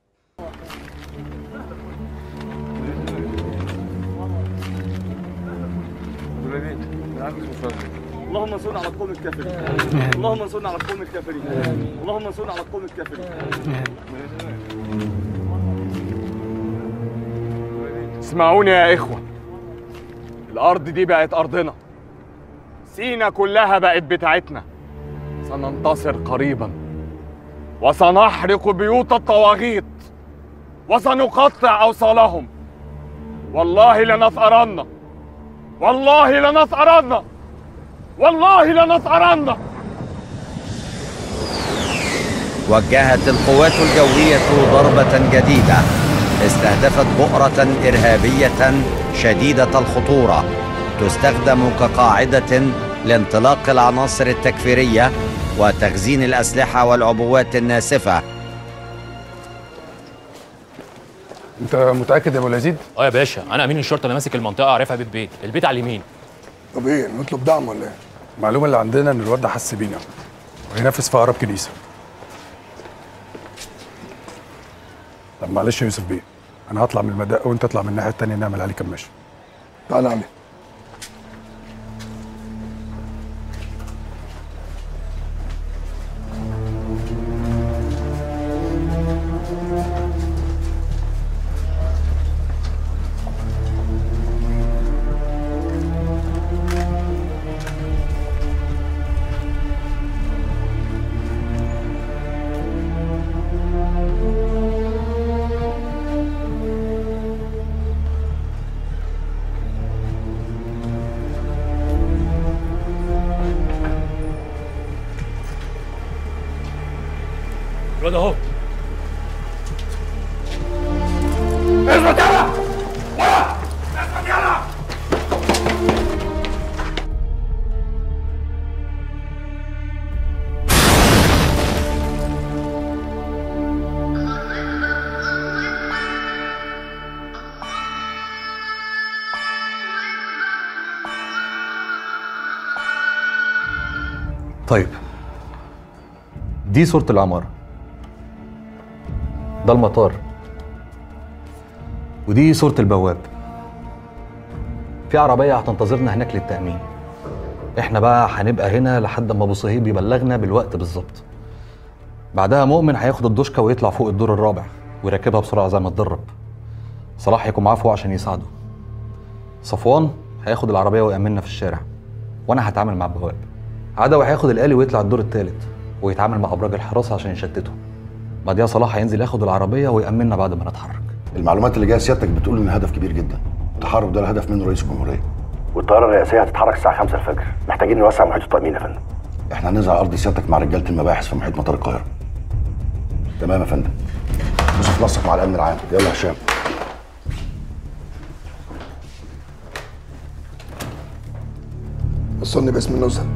اللهم انصرنا على القوم الكافرين اللهم انصرنا على القوم الكافرين اللهم انصرنا على القوم الكافرين اسمعوني يا إخوة الأرض دي بقت أرضنا سينا كلها بقت بتاعتنا سننتصر قريبا وسنحرق بيوت الطواغيت وسنقطع أوصالهم والله لنثأرن والله لنثأرن والله لنثأرن وجهت القوات الجوية ضربة جديدة استهدفت بؤرة إرهابية شديدة الخطورة تستخدم كقاعدة لانطلاق العناصر التكفيرية وتخزين الأسلحة والعبوات الناسفة انت متاكد يا ابو اليزيد اه يا باشا انا امين الشرطه اللي ماسك المنطقه عارفها بيت بيت البيت على اليمين طب ايه نطلب دعم ولا ايه؟ المعلومه اللي عندنا ان الواد ده حس بينا وهينفذ في اقرب كنيسه طب معلش يا يوسف بيه انا هطلع من المدق وانت اطلع من الناحيه التانيه نعمل عليه كماشه تعالى علي الواد اهو اثبت يلا ورا اثبت يلا طيب دي صورة العمارة ده المطار ودي صورة البواب في عربية هتنتظرنا هناك للتأمين احنا بقى هنبقى هنا لحد ما ابو صهيب يبلغنا بالوقت بالظبط بعدها مؤمن هياخد الدشكة ويطلع فوق الدور الرابع ويركبها بسرعة زي ما اتدرب صلاح هيكون معاه فوق عشان يساعده صفوان هياخد العربية ويأمننا في الشارع وانا هتعامل مع البواب عدوي هياخد الآلي ويطلع الدور الثالث ويتعامل مع أبراج الحراسة عشان يشتتهم بعدها صلاح هينزل ياخد العربية ويأمننا بعد ما نتحرك المعلومات اللي جايه سيادتك بتقول ان الهدف كبير جدا التحرك ده الهدف منه رئيس الجمهوريه والطياره الرئاسيه هتتحرك الساعه 5 الفجر محتاجين نوسع محيط التامين يا فندم احنا هننزل على ارض سيادتك مع رجاله المباحث في محيط مطار القاهره تمام يا فندم يوسف نصف مع الامن العام يلا يا هشام وصلني باسم النزهة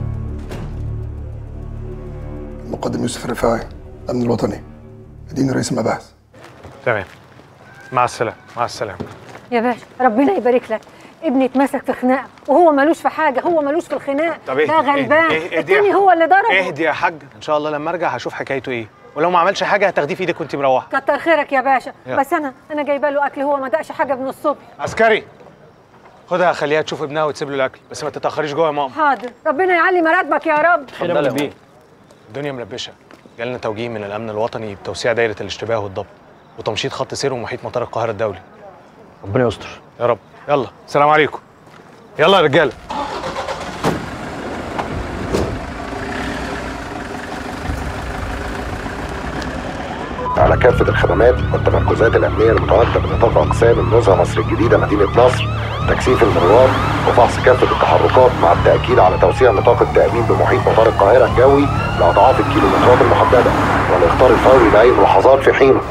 المقدم يوسف الرفاعي الأمن الوطني اديني رئيس المباحث تمام مع السلامه مع السلامه يا باشا ربنا يبارك لك ابني اتمسك في خناقه وهو ملوش في حاجه هو ملوش في الخناقه طب اهدي ده غلبان اهدي- اهدي يا التاني ح- هو اللي ضربه اهدي يا حاج ان شاء الله لما ارجع هشوف حكايته ايه ولو ما عملش حاجه هتاخديه في ايدك وانت مروحه كتر خيرك يا باشا يلا. بس انا انا جايبه له اكل هو ما دقش حاجه من الصبح عسكري خدها خليها تشوف ابنها وتسيب له الاكل بس ما تتاخريش جوه يا ماما حاضر ربنا يعلي مراتبك يا رب اتفضل يا بيه الدنيا ملبشه جالنا توجيه من الامن الوطني بتوسيع دايره الاشتباه والضبط وتمشيط خط سير ومحيط مطار القاهره الدولي ربنا يستر يا رب يلا السلام عليكم يلا يا رجاله على كافة الخدمات والتمركزات الأمنية المتواجدة بنطاق أقسام النزهة مصر الجديدة مدينة نصر تكثيف المرور وفحص كافة التحركات مع التأكيد على توسيع نطاق التأمين بمحيط مطار القاهرة الجوي لأضعاف الكيلومترات المحددة والإخطار الفوري لأي ملاحظات في حينه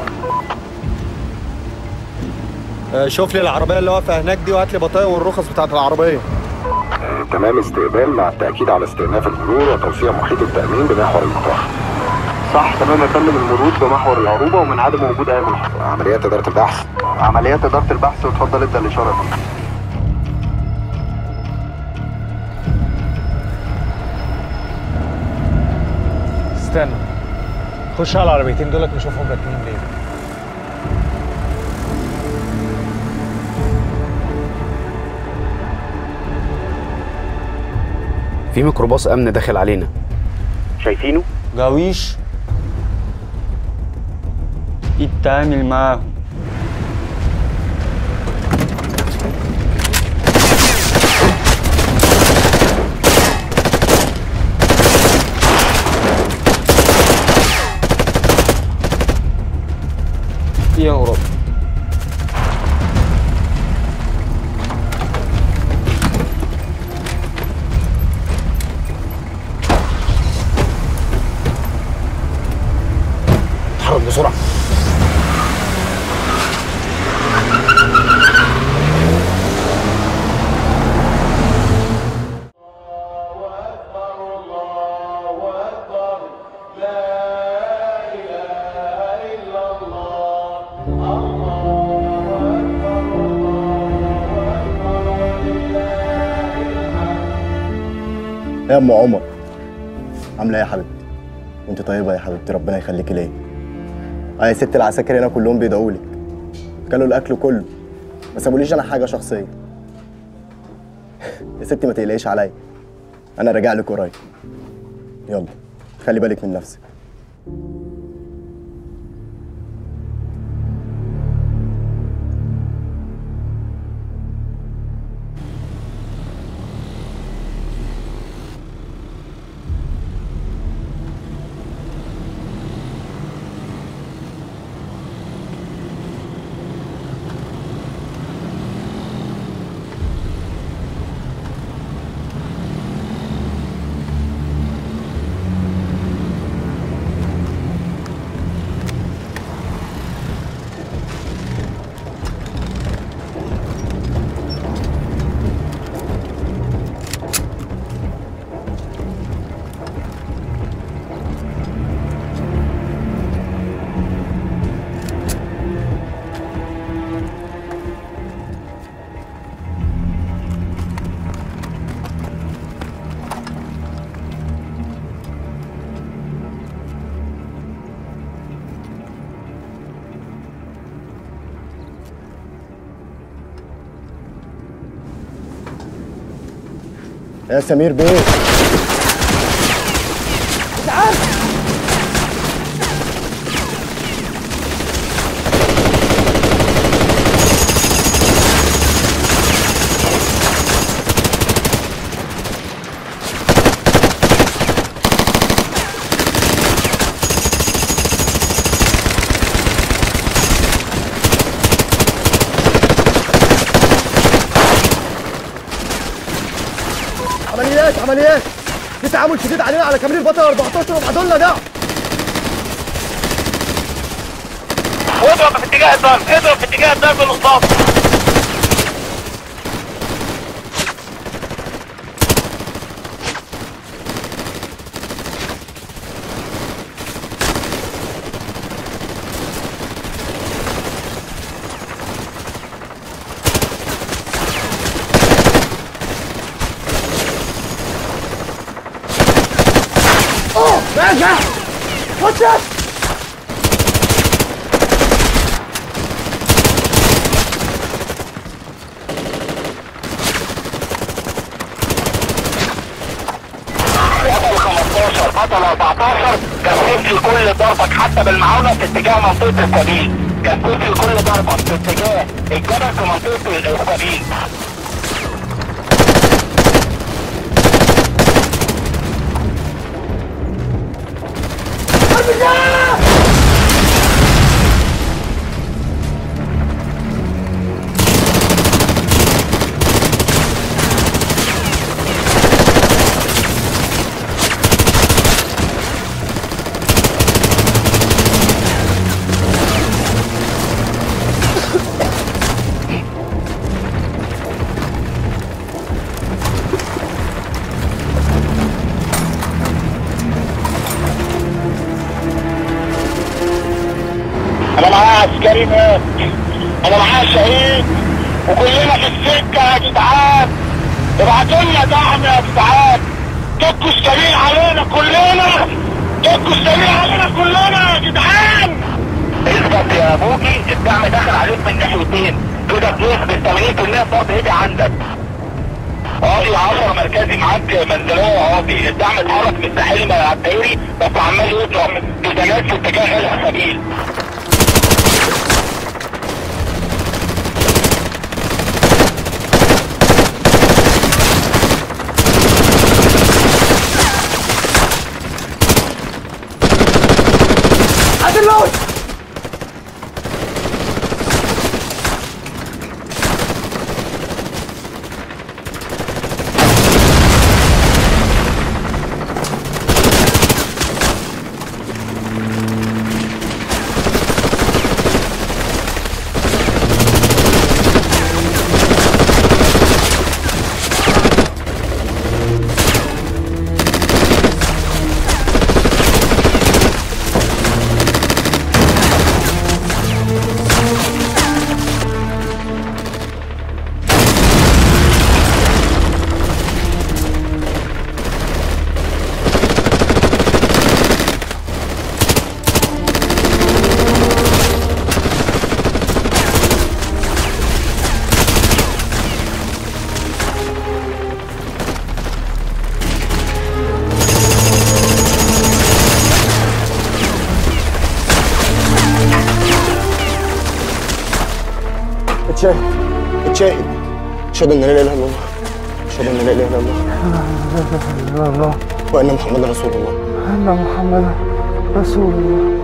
شوف لي العربيه اللي واقفه هناك دي وهات لي بطايق والرخص بتاعت العربيه تمام استقبال مع التأكيد على استئناف المرور وتوسيع محيط التأمين بمحور المطار صح تمام يا فندم المرور بمحور العروبه ومن عدم وجود اي ملاحظه عمليات إدارة البحث عمليات اداره البحث وتفضل ادى الاشاره يا فندم استنى خش على العربيتين دولت نشوفهم راكنين ليه في ميكروباص امن داخل علينا شايفينه جاويش التعامل معاهم يا رب اتحرك بسرعه يا ام عمر عامله ايه يا حبيبتي وانت طيبه يا حبيبتي ربنا يخليكي ليا اه يا ست العساكر هنا كلهم بيدعوا لك كلوا الاكل كله ما سابوليش انا حاجه شخصيه يا ستي ما تقلقيش عليا انا راجع لك قريب يلا خلي بالك من نفسك يا سمير بيه عمليات عمليات في تعامل شديد علينا على كمين البطل 14 وبعدولنا ده واضرب في اتجاه الضرب اضرب في اتجاه الضرب الاصابه اوه راجع خش بطل 14 جسدت لكل ضربك حتى بالمعاونة في اتجاه منطقة السبيل جسدت لكل ضربك في اتجاه الجبل في منطقة السبيل انا معايا عسكري مات انا معايا شهيد وكلنا في السكه يا جدعان ابعتوا لنا دعم يا جدعان تبقوا السبيل علينا كلنا فكوا السريع علينا كلنا يا جدعان اثبت يا بوكي الدعم داخل عليك من ناحيتين كده بنسبة 80% ضغط ايدي عندك قاضي 10 مركزي معاك منزلية قاضي الدعم اتحرك من الساحلي مع الدائري بس عمال يضرب بزنات في اتجاه السبيل عادل موت اتشاهد اتشاهد اشهد ان لا اله الا الله اشهد ان لا اله الا الله الله وان محمدا رسول الله أن محمد رسول الله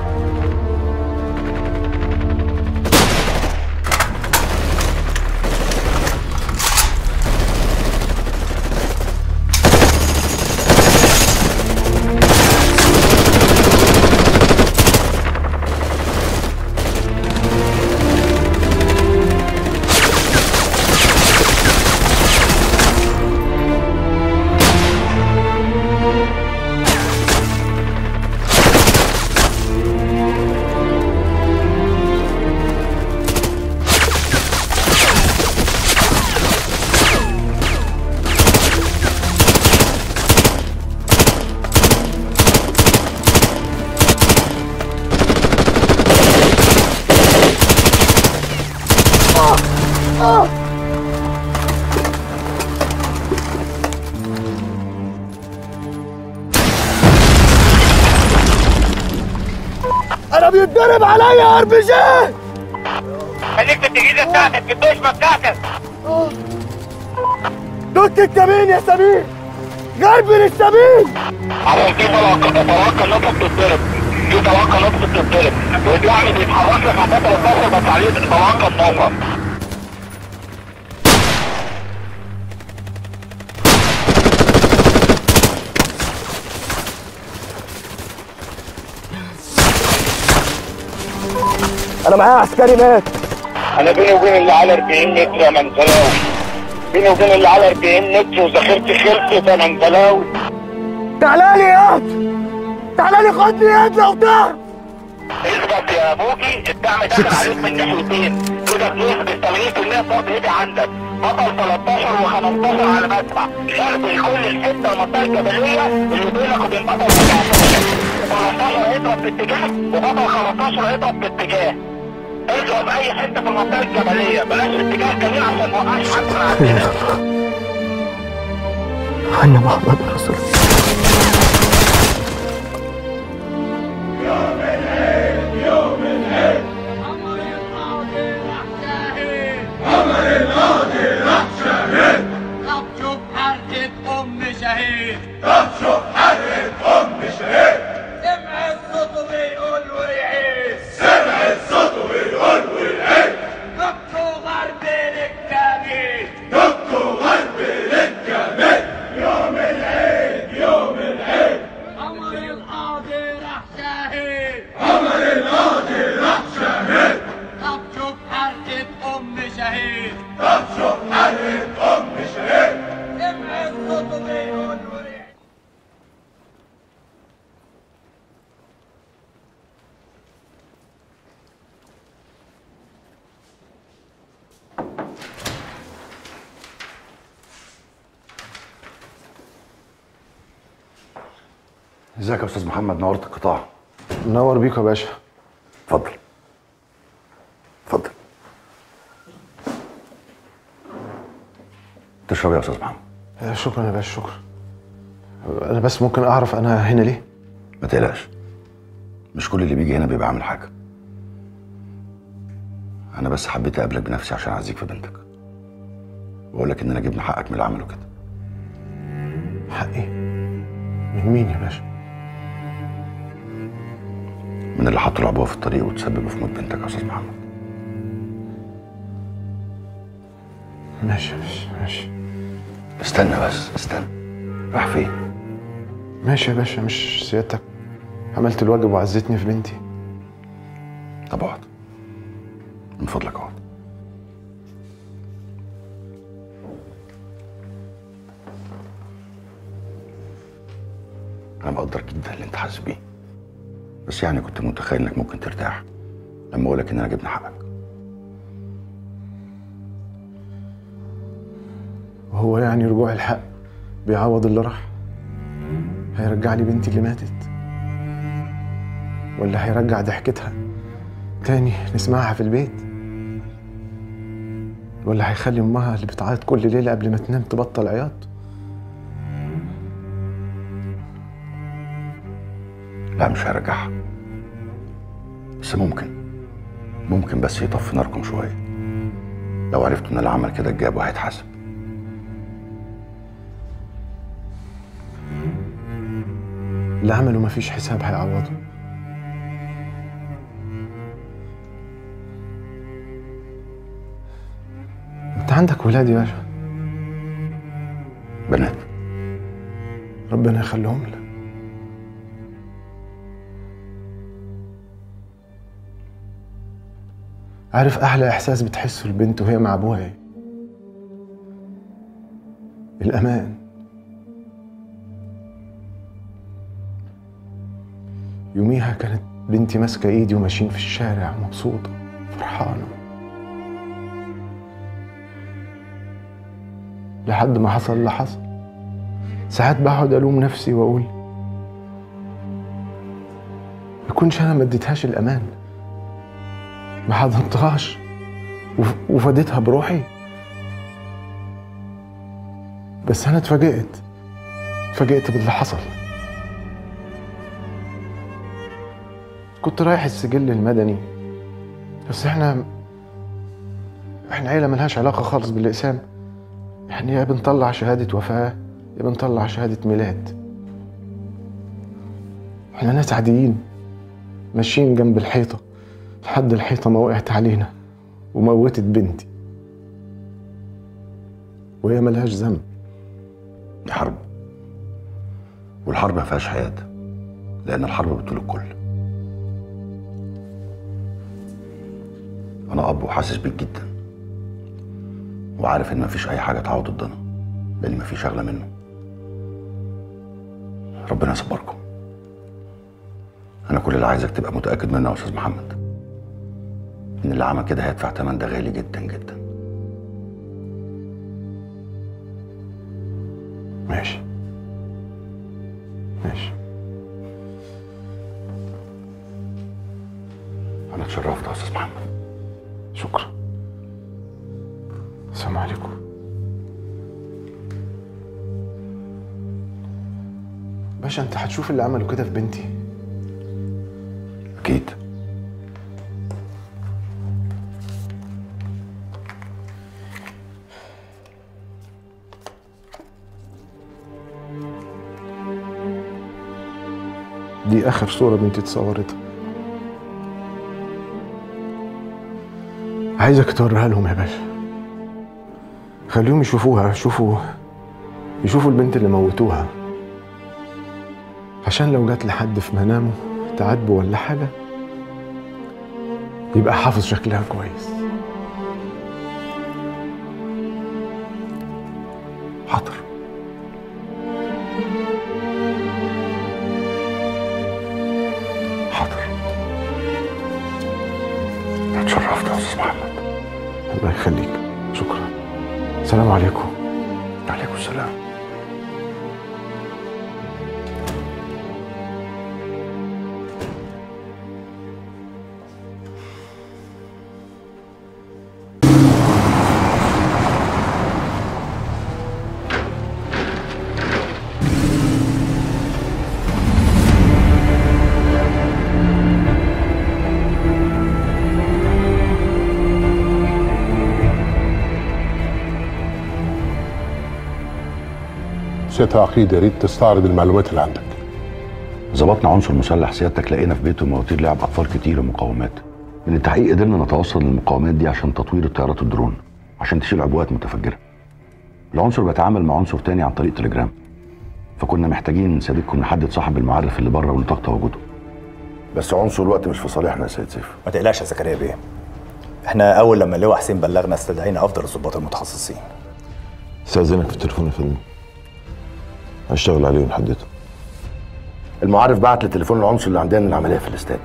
انا بيتضرب عليا ار بي جي خليك في التجهيزه بتاعتك في الدشمه بتاعتك دك الكمين يا سمير غربل السبيل عشان في طلاقه طلاقه نقطه بتتضرب في طلاقه نقطه بتتضرب والدعم بيتحرك لك على فتره الفصل بس عليه طلاقه النقطه انا معايا عسكري مات انا بيني وبين اللي على 40 متر يا منزلاوي بيني وبين اللي على 40 متر وذاكرتي خلصت يا منزلاوي تعالى لي يا تعالى لي خدني يد لو تعرف اثبت يا ابوكي الدعم داخل عليك من ناحيتين كده بنسبة 80% ضغط ايدي عندك بطل 13 و15 على مدفع شرط كل الحته المنطقه الجبليه اللي بينك وبين بطل 14 13 هيضرب باتجاه وبطل 15 هيضرب باتجاه اضرب اي حته في المنطقه الجبليه بلاش اتجاه الجميع عشان ما وقعش حد من عندنا أن محمد رسول الله طب شوف حرقة أم شهيد طب شوف حرقة أم شهيد سمع الصوت ويقول ويعيد سمع الصوت ويقول ويعيد دكتور غرب للكمين دكتور غرب للكمين يوم العيد يوم العيد قمر القاضي راح شاهد قمر القاضي راح شاهد طب شوف حرقة أم شهيد طب شوف حرقة أم شهيد سمع الصوت ويقول ويعيد ازيك يا استاذ محمد نورت القطاع منور بيكوا يا باشا اتفضل اتفضل تشرب يا استاذ محمد آه، شكرا يا باشا شكرا انا بس ممكن اعرف انا هنا ليه ما تقلقش مش كل اللي بيجي هنا بيبقى عامل حاجه انا بس حبيت اقابلك بنفسي عشان اعزيك في بنتك واقول لك اننا جبنا حقك من اللي عمله كده حقي من مين يا باشا من اللي حطوا العبوه في الطريق وتسببوا في موت بنتك يا استاذ محمد ماشي يا باشا ماشي استنى بس استنى راح فين ماشي يا باشا مش سيادتك عملت الواجب وعزتني في بنتي طب اقعد من فضلك اقعد انا مقدر جدا اللي انت حاسس بيه بس يعني كنت متخيل انك ممكن ترتاح لما اقولك اننا جبنا حقك وهو يعني رجوع الحق بيعوض اللي راح هيرجع لي بنتي اللي ماتت ولا هيرجع ضحكتها تاني نسمعها في البيت ولا هيخلي امها اللي بتعيط كل ليله قبل ما تنام تبطل عياط لا مش هيرجعها بس ممكن ممكن بس يطفي ناركم شويه لو عرفتوا ان اللي عمل كده اتجاب وهيتحاسب اللي عمله مفيش حساب هيعوضه انت عندك ولاد يا باشا بنات ربنا يخليهم لك عارف احلى احساس بتحسه البنت وهي مع ابوها ايه الامان يوميها كانت بنتي ماسكه ايدي وماشيين في الشارع مبسوطه فرحانه لحد ما حصل اللي حصل ساعات بقعد الوم نفسي واقول يكونش انا ما اديتهاش الامان ما حضنتهاش وف- وفديتها بروحي بس انا اتفاجئت اتفاجئت باللي حصل كنت رايح السجل المدني بس احنا احنا عيله ملهاش علاقه خالص بالاقسام يعني يا بنطلع شهاده وفاه يا بنطلع شهاده ميلاد احنا ناس عاديين ماشيين جنب الحيطه لحد الحيطه ما وقعت علينا وموتت بنتي وهي ملهاش ذنب دي حرب والحرب ما فيهاش حياة لأن الحرب بتطول الكل أنا أب وحاسس بيك جدا وعارف إن مفيش أي حاجة تعوض ضدنا لأن مفيش أغلى منه ربنا يصبركم أنا كل اللي عايزك تبقى متأكد منه يا أستاذ محمد إن اللي عمل كده هيدفع تمن ده غالي جدا جدا ماشي ماشي أنا اتشرفت يا أستاذ محمد شكرا السلام عليكم باشا انت هتشوف اللي عملوا كده في بنتي أكيد دي اخر صورة بنتي اتصورتها عايزك توريها لهم يا باشا خليهم يشوفوها يشوفوا يشوفوا البنت اللي موتوها عشان لو جات لحد في منامه تعاتبه ولا حاجة يبقى حافظ شكلها كويس حاضر حاضر اتشرفت يا أستاذ محمد الله يخليك شكرا السلام عليكم عليكم السلام سيادة عقيد يا ريت تستعرض المعلومات اللي عندك ظبطنا عنصر مسلح سيادتك لقينا في بيته مواتير لعب اطفال كتير ومقاومات من التحقيق قدرنا نتوصل للمقاومات دي عشان تطوير الطيارات الدرون عشان تشيل عبوات متفجره العنصر بيتعامل مع عنصر تاني عن طريق تليجرام فكنا محتاجين سيادتكم نحدد صاحب المعرف اللي بره ونطاق تواجده بس عنصر الوقت مش في صالحنا يا سيد سيف ما تقلقش يا زكريا بيه احنا اول لما اللواء حسين بلغنا استدعينا افضل الضباط المتخصصين استاذنك في التليفون يا فندم هشتغل عليه ونحدده المعرف بعت لتليفون العنصر اللي عندنا العمليه في الاستاد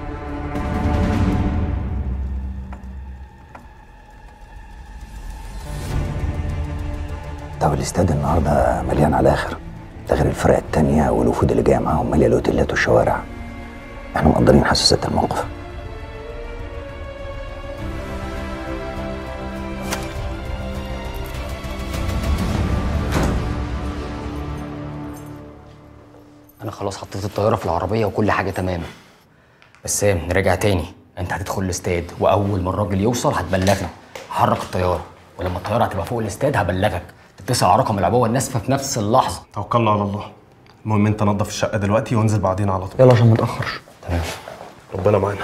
طب الاستاد النهارده مليان على الاخر ده غير الفرق التانية والوفود اللي جايه معاهم ماليه الاوتيلات والشوارع احنا مقدرين حساسية الموقف انا خلاص حطيت الطياره في العربيه وكل حاجه تمام بس نرجع تاني انت هتدخل الاستاد واول ما الراجل يوصل هتبلغني حرك الطياره ولما الطياره هتبقى فوق الاستاد هبلغك تتصل على رقم العبوه الناسفه في نفس اللحظه توكلنا على الله المهم انت نظف الشقه دلوقتي وانزل بعدين على طول يلا عشان ما نتاخرش تمام ربنا معانا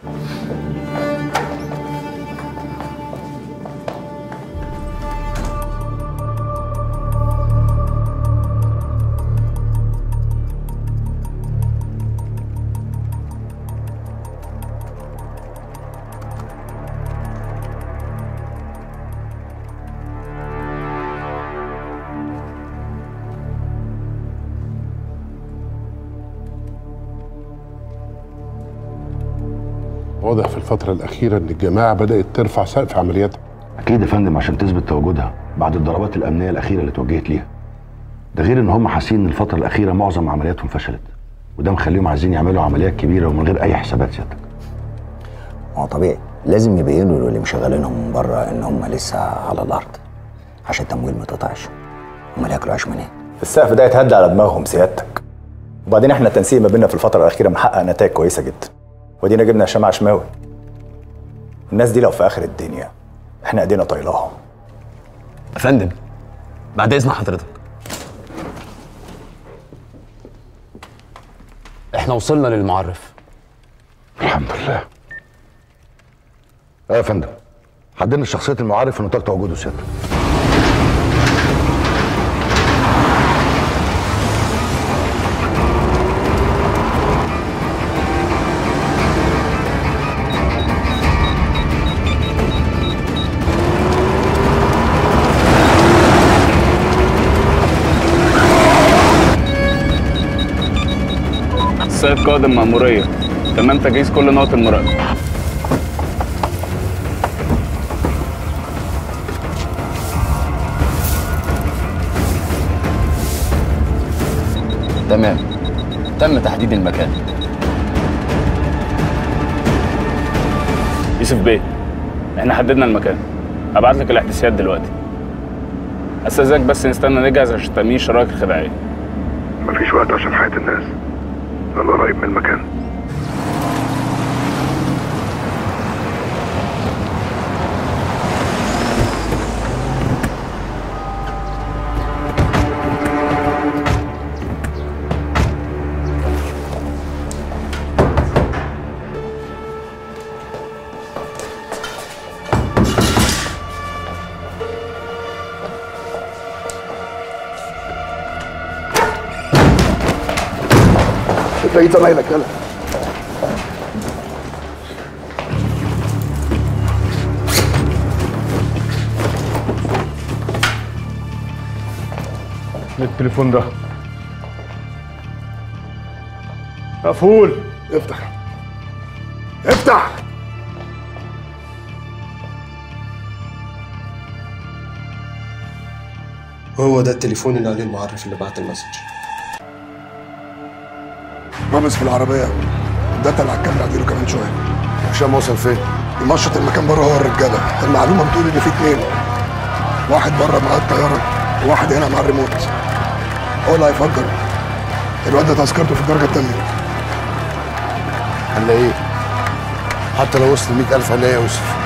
واضح في الفترة الأخيرة إن الجماعة بدأت ترفع سقف عملياتها اكيد يا فندم عشان تثبت تواجدها بعد الضربات الامنيه الاخيره اللي اتوجهت ليها ده غير ان هم حاسين ان الفتره الاخيره معظم عملياتهم فشلت وده مخليهم عايزين يعملوا عمليات كبيره ومن غير اي حسابات سيادتك ما هو طبيعي لازم يبينوا للي مشغلينهم من بره ان هم لسه على الارض عشان التمويل ما تقطعش هم ياكلوا عيش منين السقف ده يتهدى على دماغهم سيادتك وبعدين احنا التنسيق ما بيننا في الفتره الاخيره محقق نتائج كويسه جدا ودينا جبنا هشام عشماوي الناس دي لو في اخر الدنيا احنا ايدينا طايلاهم يا فندم بعد اذن حضرتك احنا وصلنا للمعرف الحمد لله اه يا فندم حددنا شخصيه المعرف في نطاق تواجده سيادتك السيد قائد المأمورية تمام تجهيز كل نقط المراقبة تمام تم تحديد المكان يوسف بيه احنا حددنا المكان هبعت لك الاحداثيات دلوقتي استاذنك بس نستنى نجهز عشان تأمين الشرايك الخداعية مفيش وقت عشان حياة الناس أنا قريب من المكان بقيت زمايلك يلا التليفون ده مقفول افتح افتح هو ده التليفون اللي عليه المعرف اللي بعت المسج رامز في العربية الداتا اللي هتكمل عديله كمان شوية هشام وصل فين؟ يمشط المكان بره هو الرجالة المعلومة بتقول إن في اتنين واحد بره معاه الطيارة وواحد هنا معاه الريموت هو اللي هيفجر الواد ده تذكرته في الدرجة التانية هنلاقيه حتى لو وصل 100000 هنلاقيه يا يوسف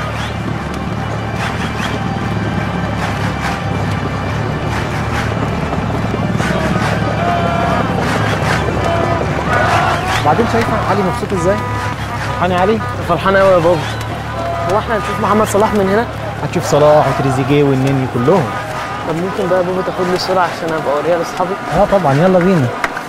بعدين شايفه علي مبسوط ازاي فرحان يا علي فرحان قوي يا بابا هو احنا هنشوف محمد صلاح من هنا هتشوف صلاح وتريزيجيه والنني كلهم طب ممكن بقى يا بابا تاخد لي الصوره عشان ابقى اوريها لاصحابي اه طبعا يلا بينا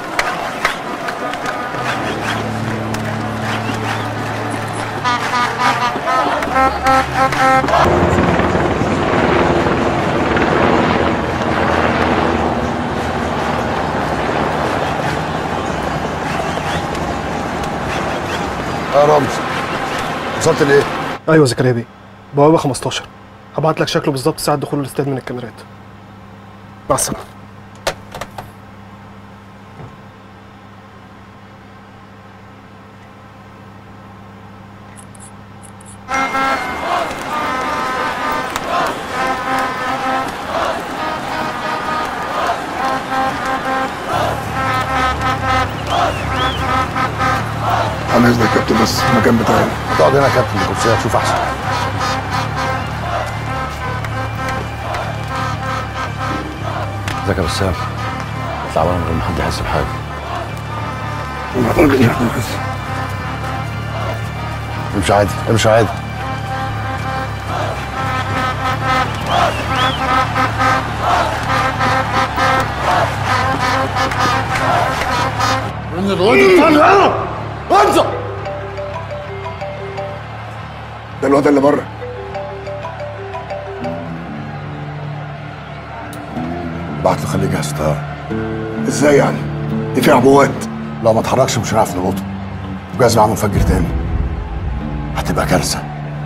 يا رمز وصلت لايه؟ ايوه زكريا بيه بوابه 15 هبعت لك شكله بالظبط ساعه دخول الاستاد من الكاميرات مع السلامه انا اذنك يا كابتن بس المكان بتاعي تقعد هنا يا كابتن الكرسي هتشوف احسن ازيك يا بسام اطلع بره من غير ما حد يحس بحاجه امشي عادي امشي عادي من الواد الثاني انا انزل ده الواد اللي بره بعت له خليه يجهز الطياره ازاي يعني؟ دي فيها عبوات لو ما اتحركش مش هنعرف نلقطه وجاز معاه منفجر تاني هتبقى كارثه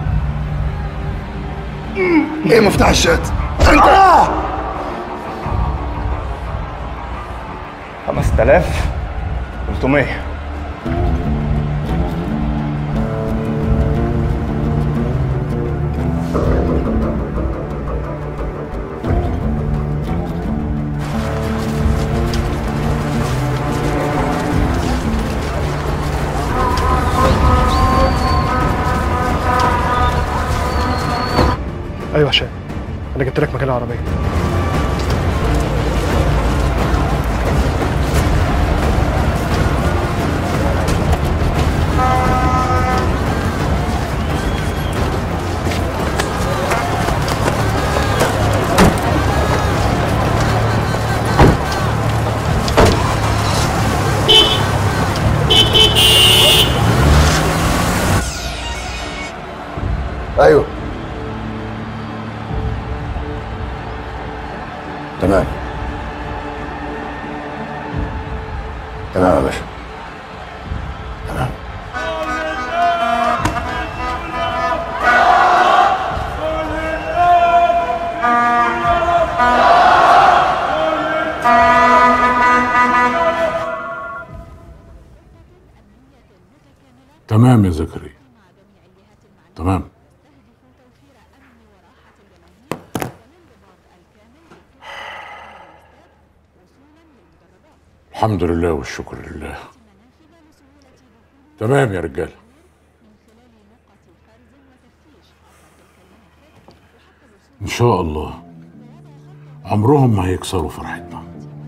ايه مفتاح الشات؟ انت 5300 ايوه هشام انا جبت لك مكان العربيه ايوه تمام تمام يا باشا تمام تمام يا زكريا تمام الحمد لله والشكر لله تمام يا رجاله ان شاء الله عمرهم ما هيكسروا فرحتنا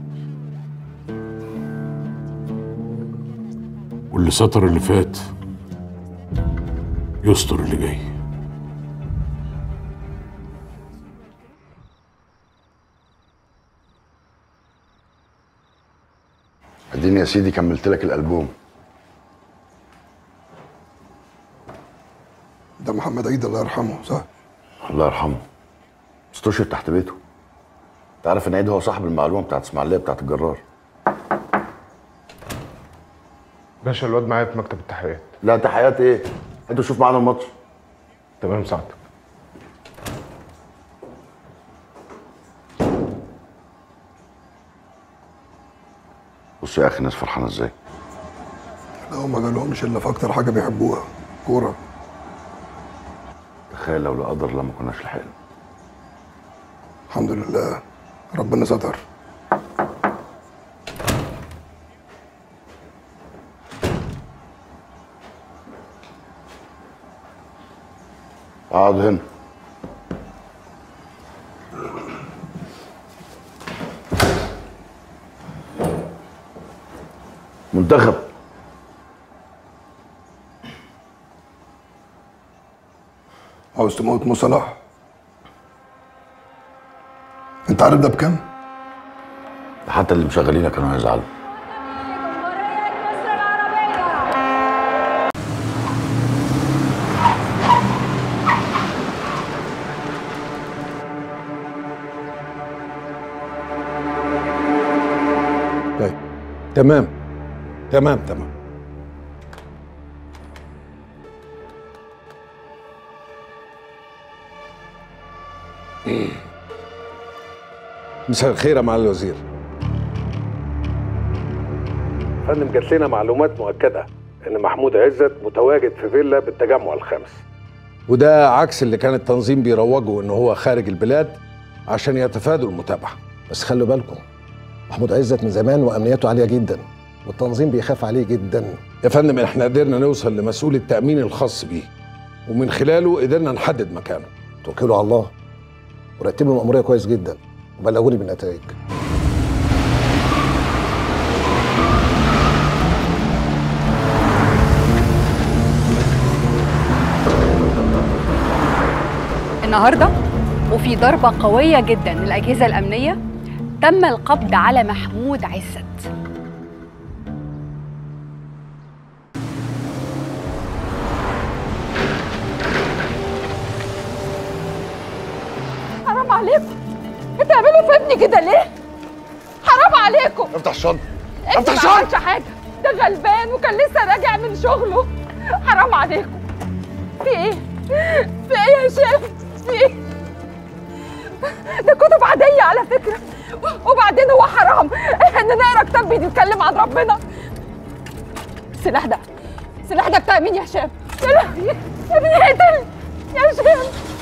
واللي ستر اللي فات يستر اللي جاي اديني يا سيدي كملت لك الالبوم ده محمد عيد الله يرحمه صح؟ الله يرحمه استشهد تحت بيته انت عارف ان عيد هو صاحب المعلومه بتاعت اسماعيليه بتاعت الجرار باشا الواد معايا في مكتب التحقيقات لا تحيات ايه انت شوف معانا الماتش تمام سعادتك بص يا اخي الناس فرحانه ازاي لا هم ما جالهمش الا في اكتر حاجه بيحبوها كوره تخيل لو لا قدر الله ما كناش لحقنا الحمد لله ربنا ستر اقعد هنا منتخب عاوز تموت مو صلاح انت عارف ده بكام؟ حتى اللي مشغلينك كانوا هيزعلوا طيب تمام تمام تمام مساء الخير يا معالي الوزير فندم جات لنا معلومات مؤكده ان محمود عزت متواجد في فيلا بالتجمع الخامس وده عكس اللي كان التنظيم بيروجه ان هو خارج البلاد عشان يتفادوا المتابعه بس خلوا بالكم محمود عزت من زمان وامنيته عاليه جدا والتنظيم بيخاف عليه جدا يا فندم احنا قدرنا نوصل لمسؤول التامين الخاص بيه ومن خلاله قدرنا نحدد مكانه توكلوا على الله ورتبوا المأمورية كويس جدا وبلغوني بالنتائج النهارده وفي ضربة قوية جدا للأجهزة الأمنية تم القبض على محمود عزت حرام عليكم بتعملوا في ابني كده ليه؟ حرام عليكم افتح الشنطه انت افتح ما عملتش الشنطه حاجة ده غلبان وكان لسه راجع من شغله حرام عليكم في ايه؟ في ايه يا هشام؟ في ايه؟ ده كتب عادية على فكرة وبعدين هو حرام ان نقرا كتاب بيتكلم عن ربنا السلاح ده السلاح ده بتاع مين يا هشام؟ يا لهوي يا ابني اقتل يا هشام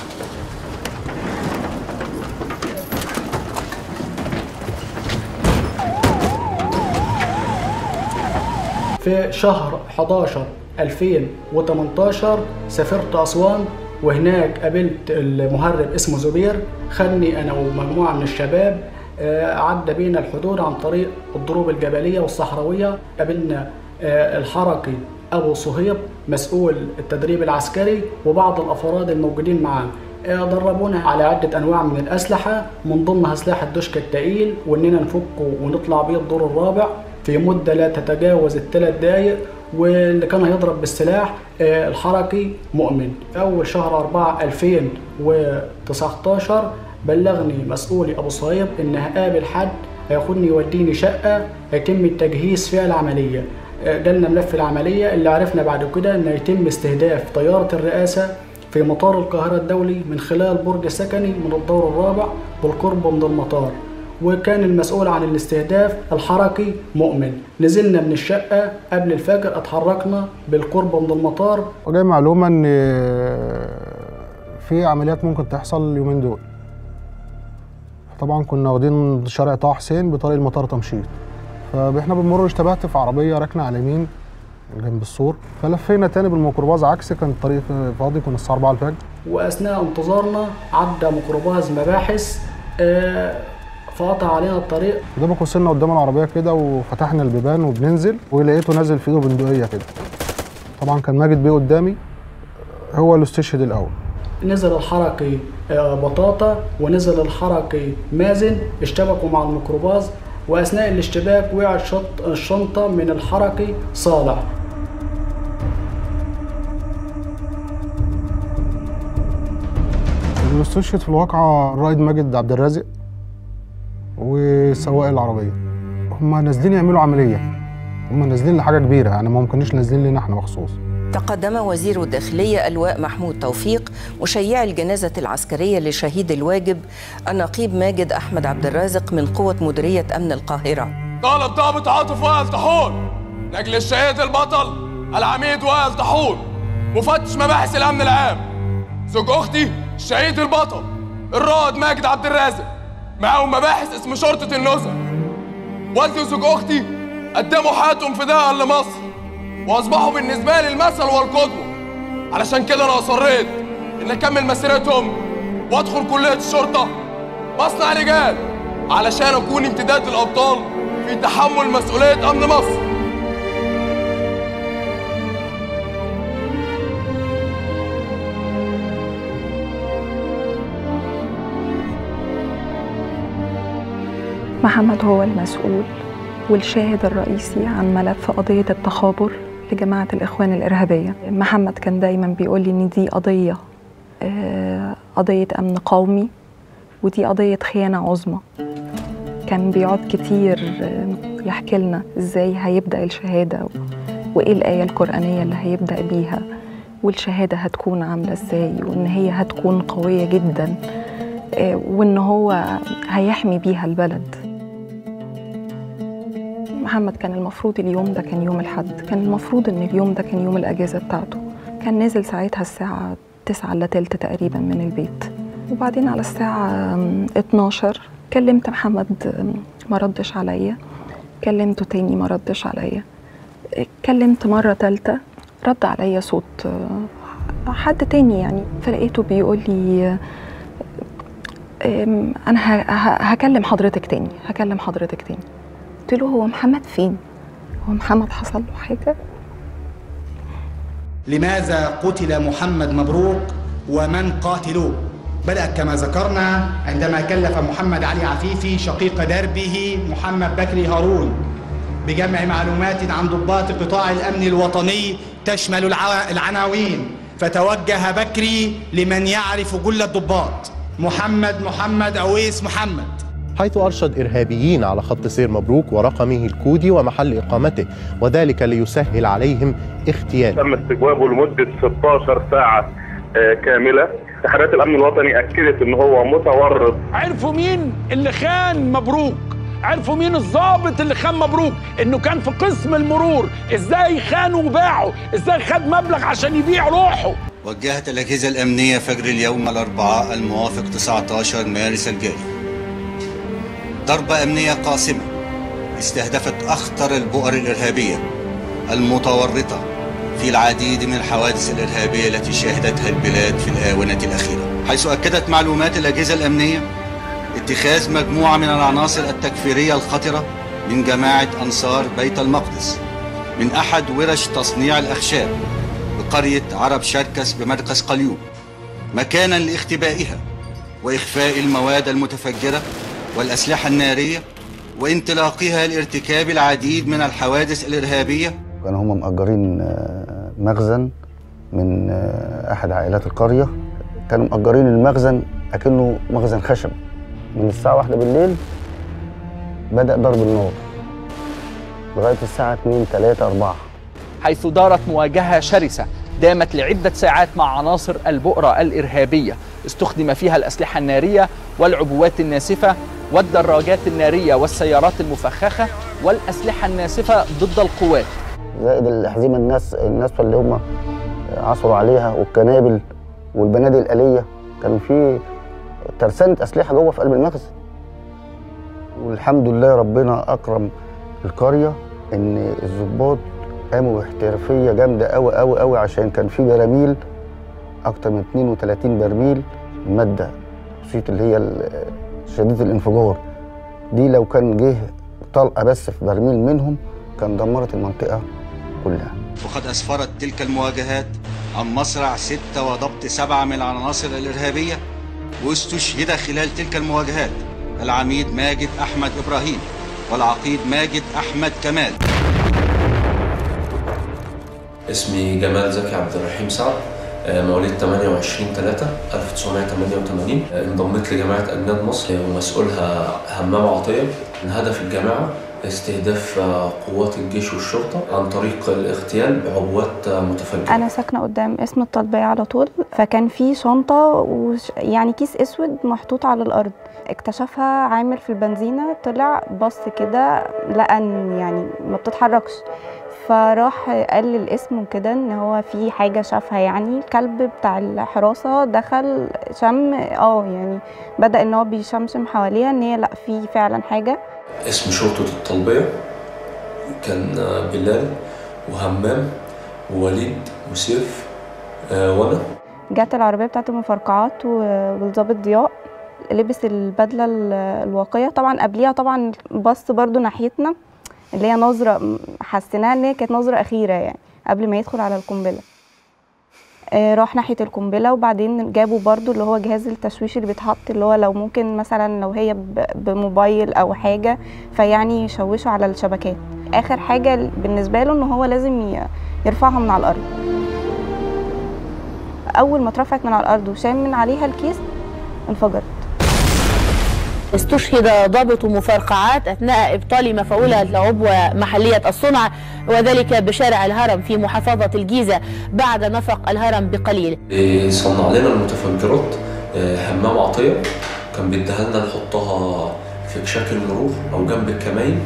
في شهر 11 2018 سافرت أسوان وهناك قابلت المهرب اسمه زبير خدني أنا ومجموعة من الشباب آه، عدى بينا الحدود عن طريق الضروب الجبلية والصحراوية قابلنا آه، الحركي أبو صهيب مسؤول التدريب العسكري وبعض الأفراد الموجودين معاه آه، دربونا على عدة أنواع من الأسلحة من ضمنها سلاح الدشك التقيل وإننا نفكه ونطلع بيه الدور الرابع في مدة لا تتجاوز الثلاث دقايق واللي كان هيضرب بالسلاح آه، الحركي مؤمن في أول شهر 4 2019 بلغني مسؤولي أبو صهيب إن هقابل حد هياخدني يوديني شقة هيتم التجهيز فيها العملية آه، جالنا ملف العملية اللي عرفنا بعد كده إن هيتم استهداف طيارة الرئاسة في مطار القاهرة الدولي من خلال برج سكني من الدور الرابع بالقرب من المطار وكان المسؤول عن الاستهداف الحركي مؤمن نزلنا من الشقة قبل الفجر اتحركنا بالقرب من المطار وجاي معلومة إن في عمليات ممكن تحصل اليومين دول طبعا كنا واخدين شارع طه حسين بطريق المطار تمشيط فاحنا بنمر اشتبهت في عربية راكنة على اليمين جنب السور فلفينا تاني بالميكروباص عكسي كان الطريق فاضي كنا الساعة 4 الفجر وأثناء انتظارنا عدى ميكروباص مباحث آه، فقطع علينا الطريق قدامك وصلنا قدام العربية كده وفتحنا البيبان وبننزل ولقيته نازل في ايده بندقية كده طبعا كان ماجد بيه قدامي هو اللي استشهد الأول نزل الحركي آه، بطاطا ونزل الحركي مازن اشتبكوا مع الميكروباص واثناء الاشتباك وقعت شط- الشنطه من الحركي صالح اللي استشهد في الواقعة الرائد ماجد عبد الرازق وسواق العربية هما نازلين يعملوا عملية هما نازلين لحاجة كبيرة يعني ما ممكنش نازلين لنا احنا مخصوص تقدم وزير الداخلية اللواء محمود توفيق مشيع الجنازة العسكرية لشهيد الواجب النقيب ماجد أحمد عبد الرازق من قوة مديرية أمن القاهرة طالب ضابط عاطف وائل طحون لاجل الشهيد البطل العميد وائل طحون مفتش مباحث الامن العام زوج اختي الشهيد البطل الرائد ماجد عبد الرازق معاهم مباحث اسم شرطه النزهه والدي وزوج اختي قدموا حياتهم فداء لمصر واصبحوا بالنسبه لي المثل والقدوه علشان كده انا اصريت ان اكمل مسيرتهم وادخل كليه الشرطه مصنع رجال علشان اكون امتداد للابطال في تحمل مسؤوليه امن مصر محمد هو المسؤول والشاهد الرئيسي عن ملف قضية التخابر لجماعة الإخوان الإرهابية محمد كان دايما بيقول لي إن دي قضية آه، قضية أمن قومي ودي قضية خيانة عظمى كان بيقعد كتير آه، يحكي لنا إزاي هيبدأ الشهادة و- وإيه الآية القرآنية اللي هيبدأ بيها والشهادة هتكون عاملة إزاي وإن هي هتكون قوية جدا آه، وإن هو هيحمي بيها البلد محمد كان المفروض اليوم ده كان يوم الحد كان المفروض ان اليوم ده كان يوم الاجازه بتاعته كان نازل ساعتها الساعه 9 الا تلت تقريبا من البيت وبعدين على الساعه آم، 12 كلمت محمد آم، ما ردش عليا كلمته تاني ما ردش عليا كلمت مره تالته رد عليا صوت آه، حد تاني يعني فلقيته بيقول لي آم، انا ه- ه- هكلم حضرتك تاني هكلم حضرتك تاني قلت له هو محمد فين هو محمد حصل له حاجه لماذا قتل محمد مبروك ومن قاتلوه بدأت كما ذكرنا عندما كلف محمد علي عفيفي شقيق دربه محمد بكري هارون بجمع معلومات عن ضباط قطاع الأمن الوطني تشمل الع- العناوين فتوجه بكري لمن يعرف كل الضباط محمد محمد أويس محمد حيث أرشد إرهابيين على خط سير مبروك ورقمه الكودي ومحل إقامته وذلك ليسهل عليهم اغتياله تم استجوابه لمدة 16 ساعة آه، كاملة تحريات الأمن الوطني أكدت إن هو متورط عرفوا مين اللي خان مبروك عرفوا مين الضابط اللي خان مبروك انه كان في قسم المرور ازاي خانوا وباعوا ازاي خد مبلغ عشان يبيع روحه وجهت الأجهزة الأمنية فجر اليوم الأربعاء الموافق 19 مارس الجاري ضربة أمنية قاسمة استهدفت أخطر البؤر الإرهابية المتورطة في العديد من الحوادث الإرهابية التي شهدتها البلاد في الآونة الأخيرة حيث أكدت معلومات الأجهزة الأمنية اتخاذ مجموعة من العناصر التكفيرية الخطرة من جماعة أنصار بيت المقدس من أحد ورش تصنيع الأخشاب بقرية عرب شركس بمركز قليوب مكانا لاختبائها وإخفاء المواد المتفجرة والأسلحة النارية وانطلاقها لارتكاب العديد من الحوادث الإرهابية كانوا هم مأجرين آه، مخزن من آه، أحد عائلات القرية كانوا مأجرين المخزن أكنه مخزن خشب من الساعة واحدة بالليل بدأ ضرب النار لغاية الساعة 2 3 4 حيث دارت مواجهة شرسة دامت لعدة ساعات مع عناصر البؤرة الإرهابية استخدم فيها الأسلحة النارية والعبوات الناسفة والدراجات النارية والسيارات المفخخة والأسلحة الناسفة ضد القوات زائد الأحزمة الناس الناسفة اللي هم عثروا عليها والقنابل والبنادق الآلية كان في ترسانة أسلحة جوه في قلب المخزن والحمد لله ربنا أكرم القرية إن الضباط قاموا باحترافية جامدة أوي أوي أوي عشان كان في براميل أكتر من 32 برميل مادة صيت اللي هي ال- شديدة الانفجار دي لو كان جه طلقة بس في برميل منهم كان دمرت المنطقة كلها وقد أسفرت تلك المواجهات عن مصرع ستة وضبط سبعة من العناصر الإرهابية واستشهد خلال تلك المواجهات العميد ماجد أحمد إبراهيم والعقيد ماجد أحمد كمال اسمي جمال زكي عبد الرحيم سعد آه، مواليد 28 3 1988 آه، انضميت لجامعة أجناد مصر آه، ومسؤولها همام عطية من هدف الجامعة استهداف آه، قوات الجيش والشرطة عن طريق الاغتيال بعبوات آه، متفجرة انا ساكنه قدام اسم الطلبيه على طول فكان في شنطه وش يعني كيس اسود محطوط على الارض اكتشفها عامل في البنزينه طلع بص كده لقى ان يعني ما بتتحركش فراح قال للاسم وكده ان هو في حاجه شافها يعني الكلب بتاع الحراسه دخل شم اه يعني بدا ان هو بيشمشم حواليها ان هي لا في فعلا حاجه اسم شرطة الطلبية كان آه، بلال وهمام ووليد وسيف آه، وأنا جت العربية بتاعت المفرقعات و- والظابط ضياء لبس البدلة ال- الواقية طبعا قبليها طبعا بص برضو ناحيتنا اللي هي نظرة م- حسيناها ان هي كانت نظرة أخيرة يعني قبل ما يدخل على القنبلة آه، راح ناحيه القنبله وبعدين جابوا برضو اللي هو جهاز التشويش اللي بيتحط اللي هو لو ممكن مثلا لو هي ب- بموبايل او حاجه فيعني يشوشوا على الشبكات اخر حاجه بالنسبه له ان هو لازم ي- يرفعها من على الارض اول ما اترفعت من على الارض وشام من عليها الكيس انفجرت استشهد ضابط مفرقعات أثناء إبطال مفعولة لعبوة محلية الصنع وذلك بشارع الهرم في محافظة الجيزة بعد نفق الهرم بقليل إيه، صنع لنا المتفجرات إيه، همام عطية كان بيديها لنا نحطها في كشاك المرور أو جنب الكمائن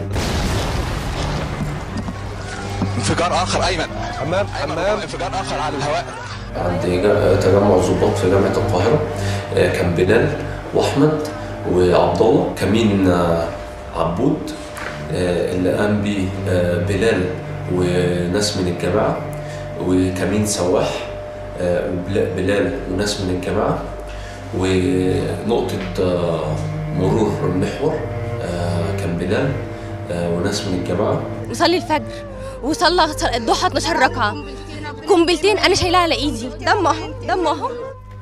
انفجار اخر ايمن حمام حمام انفجار اخر على الهواء عند جا- تجمع ضباط في جامعة القاهرة آه، كان بلال وأحمد وعبد الله كمين آه، عبود آه، اللي قام بيه آه، بلال وناس من الجماعة وكمين سواح آه، وبلا- بلال وناس من الجماعة ونقطة آه، مرور المحور آه، كان بلال آه، وناس من الجماعة وصلي الفجر وصلى الضحى 12 ركعه قنبلتين انا شايلها على ايدي دم اهو دم اهو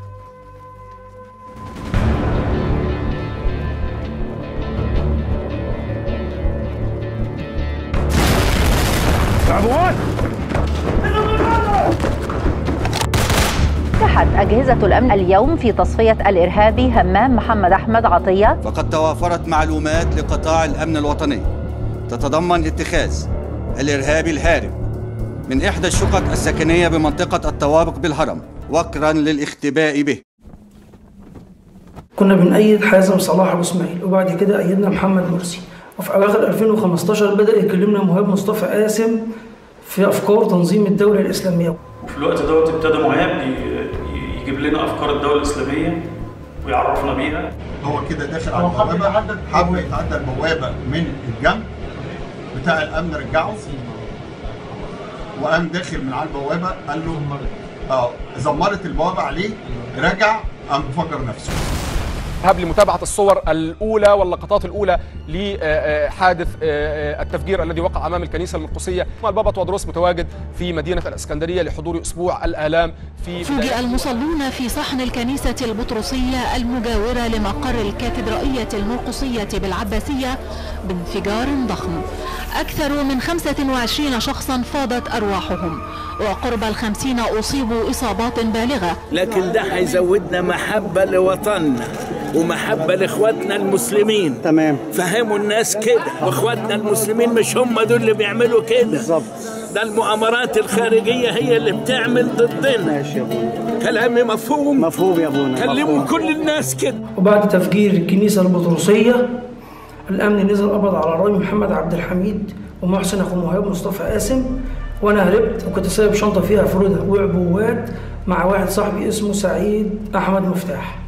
نجحت أجهزة الأمن اليوم في تصفية الإرهابي همام محمد أحمد عطية فقد توافرت معلومات لقطاع الأمن الوطني تتضمن اتخاذ الإرهابي الهارب من إحدى الشقق السكنية بمنطقة الطوابق بالهرم وكرا للاختباء به كنا بنأيد حازم صلاح أبو إسماعيل وبعد كده أيدنا محمد مرسي وفي أواخر 2015 بدأ يكلمنا مهاب مصطفى قاسم في أفكار تنظيم الدولة الإسلامية في الوقت دوت ابتدى مهاب ي- ي- يجيب لنا افكار الدوله الاسلاميه ويعرفنا بيها هو كده داخل على البوابه حاول يتعدى البوابه من الجنب بتاع الامن رجعه وقام داخل من على البوابه قال له اه زمرت البوابه عليه رجع قام فجر نفسه هاب لمتابعة الصور الأولى واللقطات الأولى لحادث التفجير الذي وقع أمام الكنيسة المرقسية البابا تودروس متواجد في مدينة الإسكندرية لحضور أسبوع الآلام في فوجئ المصلون في صحن الكنيسة البطرسية المجاورة لمقر الكاتدرائية المرقسية بالعباسية بانفجار ضخم أكثر من 25 شخصا فاضت أرواحهم وقرب الخمسين أصيبوا إصابات بالغة لكن ده هيزودنا محبة لوطننا ومحبة لإخواتنا المسلمين تمام فهموا الناس كده وإخواتنا المسلمين مش هم دول اللي بيعملوا كده بالظبط ده المؤامرات الخارجية هي اللي بتعمل ضدنا ماشي يا ابونا كلامي مفهوم مفهوم يا ابونا كلموا مفهوم. كل الناس كده وبعد تفجير الكنيسة البطرسية الأمن نزل قبض على رامي محمد عبد الحميد ومحسن أخو مهاب مصطفى قاسم وأنا هربت وكنت سايب شنطة فيها فردة وعبوات مع واحد صاحبي اسمه سعيد أحمد مفتاح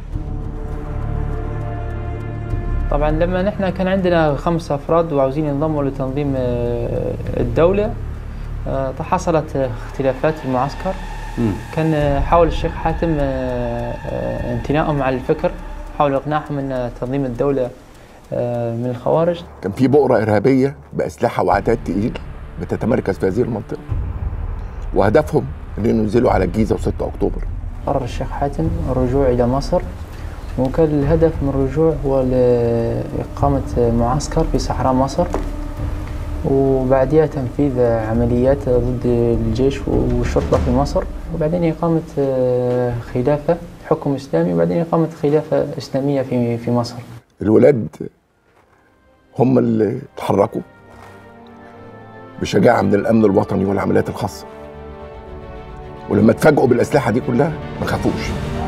طبعا لما نحن كان عندنا خمس افراد وعاوزين ينضموا لتنظيم آه، الدوله آه، حصلت اختلافات في المعسكر كان آه، حاول الشيخ حاتم آه، آه، امتناعهم على الفكر حاول اقناعهم ان تنظيم الدوله آه، من الخوارج كان في بؤرة إرهابية بأسلحة وعتاد تقيل بتتمركز في هذه المنطقة وهدفهم أن ينزلوا على الجيزة و6 أكتوبر قرر الشيخ حاتم الرجوع الى مصر وكان الهدف من الرجوع هو لإقامة معسكر في صحراء مصر وبعدها تنفيذ عمليات ضد الجيش والشرطة في مصر وبعدين إقامة آه، خلافة حكم إسلامي وبعدين إقامة خلافة إسلامية في في مصر الولاد هم اللي اتحركوا بشجاعة من الأمن الوطني والعمليات الخاصة ولما اتفاجئوا بالأسلحة دي كلها ما خافوش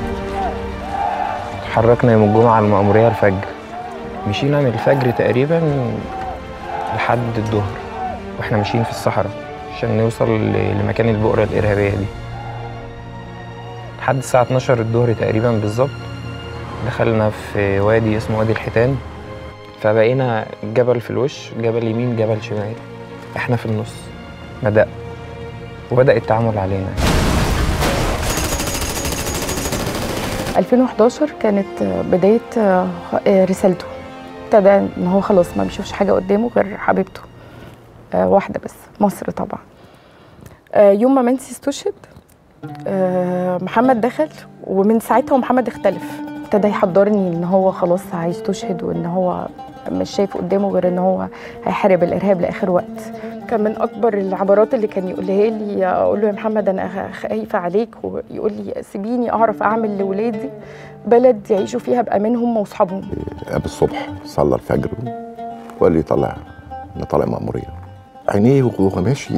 اتحركنا يوم الجمعة المأمورية الفجر مشينا من الفجر تقريبا لحد الظهر واحنا ماشيين في الصحراء عشان نوصل ل- لمكان البؤرة الإرهابية دي لحد الساعة 12 الظهر تقريبا بالظبط دخلنا في وادي اسمه وادي الحيتان فبقينا جبل في الوش جبل يمين جبل شمال احنا في النص بدأ وبدأ التعامل علينا 2011 كانت بداية رسالته ابتدى ان هو خلاص ما بيشوفش حاجة قدامه غير حبيبته آه، واحدة بس مصر طبعا آه، يوم ما منسي استشهد آه، محمد دخل ومن ساعتها ومحمد اختلف ابتدى يحضرني ان هو خلاص عايز تشهد وان هو مش شايف قدامه غير ان هو هيحارب الارهاب لاخر وقت كان من اكبر العبارات اللي كان يقولها لي اقول له يا محمد انا خايفه عليك ويقول لي سيبيني اعرف اعمل لاولادي بلد يعيشوا فيها بامان هم واصحابهم قام الصبح صلى الفجر وقال لي طلع انا طالع مأمورية عينيه وهو ماشي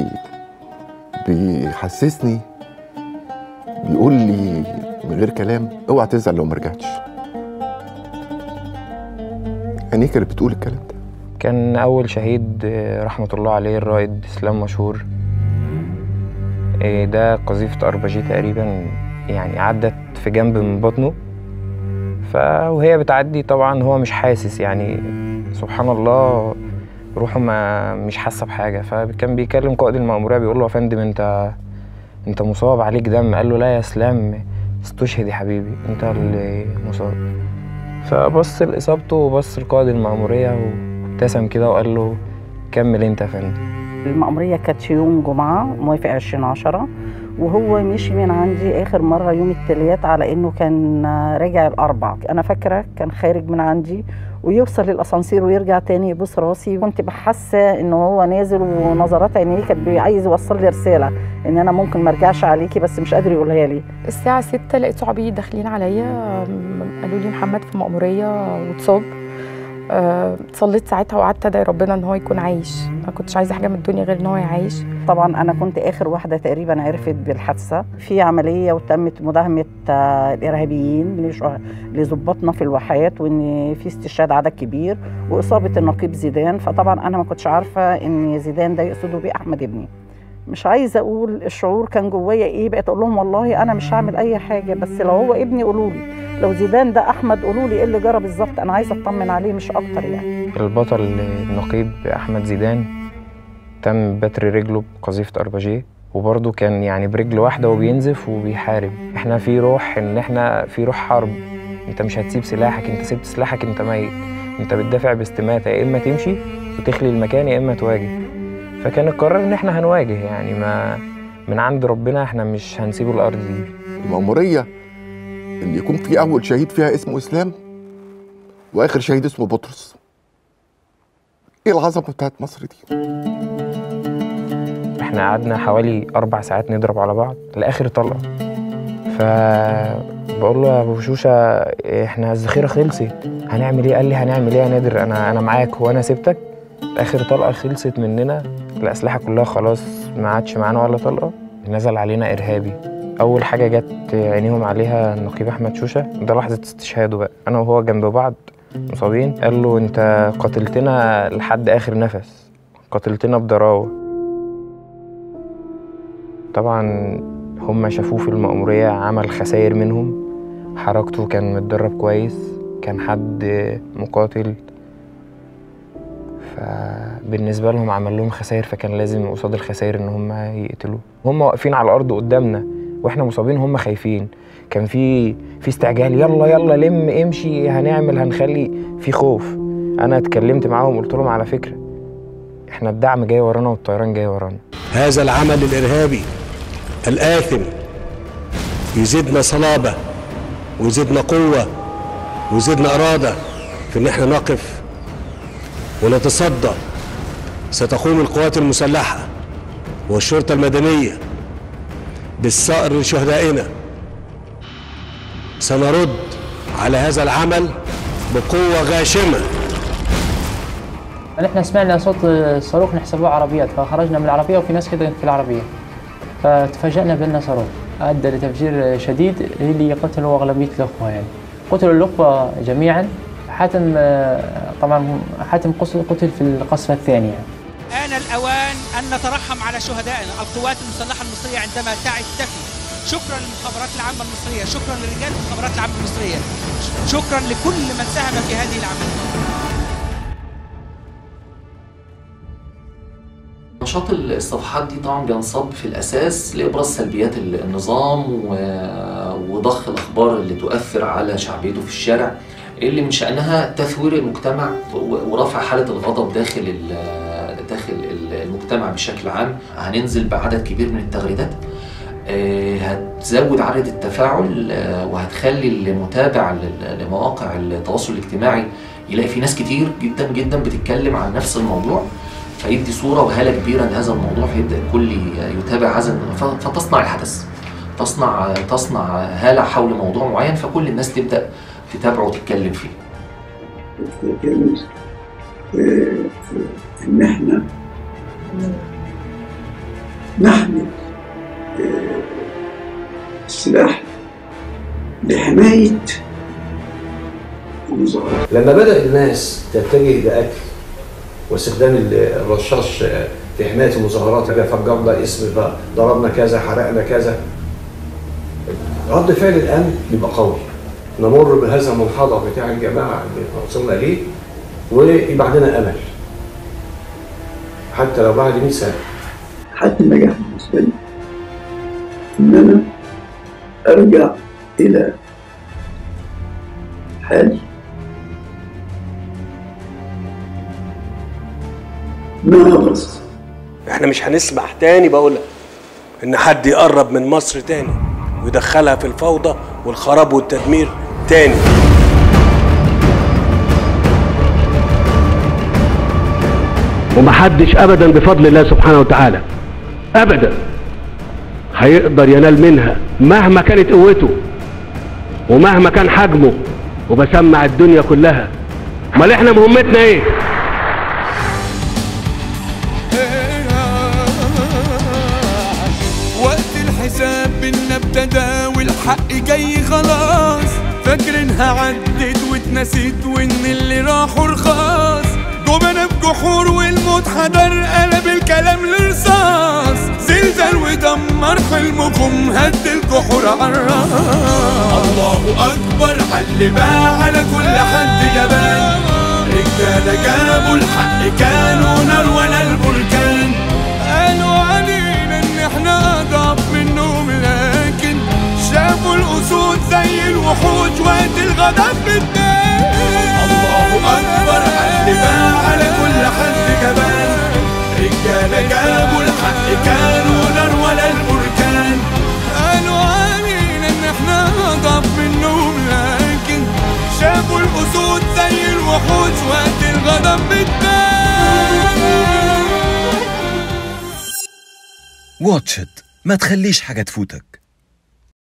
بيحسسني بيقول لي من غير كلام اوعى تزعل لو ما رجعتش عينيه كانت بتقول الكلام ده كان أول شهيد آه، رحمة الله عليه الرائد إسلام مشهور آه، ده قذيفة أربجي تقريبا يعني عدت في جنب من بطنه ف وهي بتعدي طبعا هو مش حاسس يعني سبحان الله روحه ما مش حاسه بحاجه فكان بيكلم قائد المأمورية بيقول له يا فندم انت انت مصاب عليك دم قال له لا يا اسلام استشهد يا حبيبي انت اللي مصاب فبص لاصابته وبص لقائد المأمورية وابتسم كده وقال له كمل انت يا فندم المأمورية كانت يوم جمعة موافق 20 عشرة وهو مشي من عندي آخر مرة يوم التلات على إنه كان راجع الأربع أنا فاكرة كان خارج من عندي ويوصل للأسانسير ويرجع تاني يبوس راسي كنت بحاسة إنه هو نازل ونظرات عينيه كانت عايز يوصل لي رسالة إن أنا ممكن ما أرجعش عليكي بس مش قادر يقولها لي الساعة ستة لقيت صحابي داخلين عليا قالوا لي محمد في مأمورية واتصاب آه، صليت ساعتها وقعدت ادعي ربنا ان هو يكون عايش ما كنتش عايزه حاجه من الدنيا غير ان هو يعيش طبعا انا كنت اخر واحده تقريبا عرفت بالحادثه في عمليه وتمت مداهمه آه، الارهابيين لش- لظباطنا في الواحات وان في استشهاد عدد كبير واصابه النقيب زيدان فطبعا انا ما كنتش عارفه ان زيدان ده يقصدوا بيه احمد ابني مش عايزه اقول الشعور كان جوايا ايه بقيت اقول لهم والله انا مش هعمل اي حاجه بس لو هو ابني قولوا لي لو زيدان ده احمد قولوا لي ايه اللي جرى بالظبط انا عايزه اطمن عليه مش اكتر يعني البطل النقيب أحمد زيدان تم بتر رجله بقذيفة أربجيه وبرضه كان يعني برجل واحدة وبينزف وبيحارب احنا في روح ان احنا في روح حرب انت مش هتسيب سلاحك انت سبت سلاحك انت ميت انت بتدافع باستماتة يا اما تمشي وتخلي المكان يا اما تواجه فكان القرار ان احنا هنواجه يعني ما من عند ربنا احنا مش هنسيب الارض دي المأمورية اللي يكون في أول شهيد فيها اسمه إسلام وآخر شهيد اسمه بطرس إيه العظمة بتاعت مصر دي؟ احنا قعدنا حوالي اربع ساعات نضرب على بعض لاخر طلقه فبقول له يا ابو شوشه احنا الذخيره خلصت هنعمل ايه قال لي هنعمل ايه يا نادر انا انا معاك هو انا سبتك اخر طلقه خلصت مننا الاسلحه كلها خلاص ما عادش معانا ولا طلقه نزل علينا ارهابي اول حاجه جت عينيهم عليها النقيب احمد شوشه ده لحظه استشهاده بقى انا وهو جنب بعض مصابين قال له انت قتلتنا لحد اخر نفس قتلتنا بضراوه طبعا هم شافوه في المأمورية عمل خسائر منهم حركته كان متدرب كويس كان حد مقاتل فبالنسبة لهم عمل لهم خسائر فكان لازم قصاد الخسائر ان هم يقتلوه هم واقفين على الارض قدامنا واحنا مصابين هم خايفين كان في في استعجال يلا يلا لم امشي هنعمل هنخلي في خوف انا اتكلمت معاهم قلت لهم على فكرة احنا الدعم جاي ورانا والطيران جاي ورانا هذا العمل الإرهابي الآثم يزيدنا صلابة ويزيدنا قوة ويزيدنا إرادة في إن إحنا نقف ونتصدى ستقوم القوات المسلحة والشرطة المدنية بالثأر لشهدائنا سنرد على هذا العمل بقوة غاشمة نحن سمعنا صوت الصاروخ نحسبوه عربيات فخرجنا من العربية وفي ناس كده في العربية فتفاجأنا بأن صاروخ أدى لتفجير شديد اللي قتلوا أغلبية الأخوة يعني قتلوا الأخوة جميعا حاتم آه، طبعا حاتم قص- قتل في القصفة الثانية آن الأوان أن نترحم على شهدائنا القوات المسلحة المصرية عندما تعي تفي شكرا للمخابرات العامة المصرية شكرا لرجال المخابرات العامة المصرية شكرا لكل من ساهم في هذه العملية نشاط الصفحات دي طبعا بينصب في الاساس لابراز سلبيات النظام و- وضخ الاخبار اللي تؤثر على شعبيته في الشارع اللي من شانها تثوير المجتمع و- ورفع حاله الغضب داخل ال- داخل ال- المجتمع بشكل عام هننزل بعدد كبير من التغريدات آه، هتزود عدد التفاعل آه، وهتخلي المتابع لل- لمواقع التواصل الاجتماعي يلاقي في ناس كتير جدا جدا بتتكلم عن نفس الموضوع فيدي صورة وهالة كبيرة لهذا الموضوع فيبدأ الكل يتابع هذا ف- فتصنع الحدث تصنع تصنع هالة حول موضوع معين فكل الناس تبدأ تتابعه وتتكلم فيه تتكلم آه، ان احنا نحمل آه، السلاح لحماية المظاهرات لما بدأ الناس تتجه لأكل واستخدام ال- الرشاش في حماية المظاهرات اللي فجرنا اسم ضربنا كذا حرقنا كذا رد فعل الأمن يبقى قوي نمر بهذا المنحدر بتاع الجماعة اللي وصلنا ليه ويبقى عندنا أمل حتى لو بعد 100 سنة حتى النجاح بالنسبة لي إن أنا أرجع إلى حالي ما بس احنا مش هنسمح تاني بقولها ان حد يقرب من مصر تاني ويدخلها في الفوضى والخراب والتدمير تاني ومحدش ابدا بفضل الله سبحانه وتعالى ابدا هيقدر ينال منها مهما كانت قوته ومهما كان حجمه وبسمع الدنيا كلها امال احنا مهمتنا ايه وقت الحساب بينا ابتدى والحق جاي خلاص فاكرينها عدت واتنسيت وان اللي راحوا رخاص جبنا بجحور والموت حضر قلب الكلام لرصاص زلزال ودمر حلمكم هد الجحور عالراس الله اكبر حل بقى على كل حد جبان رجاله جابوا الحق كانوا نار ولا البركان قالوا علينا ان احنا اضعف منهم لكن شافوا الاسود زي الوحوش وقت الغضب بالنار الله اكبر حد بقى على كل حد جبان رجاله جابوا الحق كانوا نار ولا البركان قالوا علينا ان احنا اضعف منهم لكن شافوا الاسود زي الوحوش وقت الغضب بالنار واتش إت ما تخليش حاجة تفوتك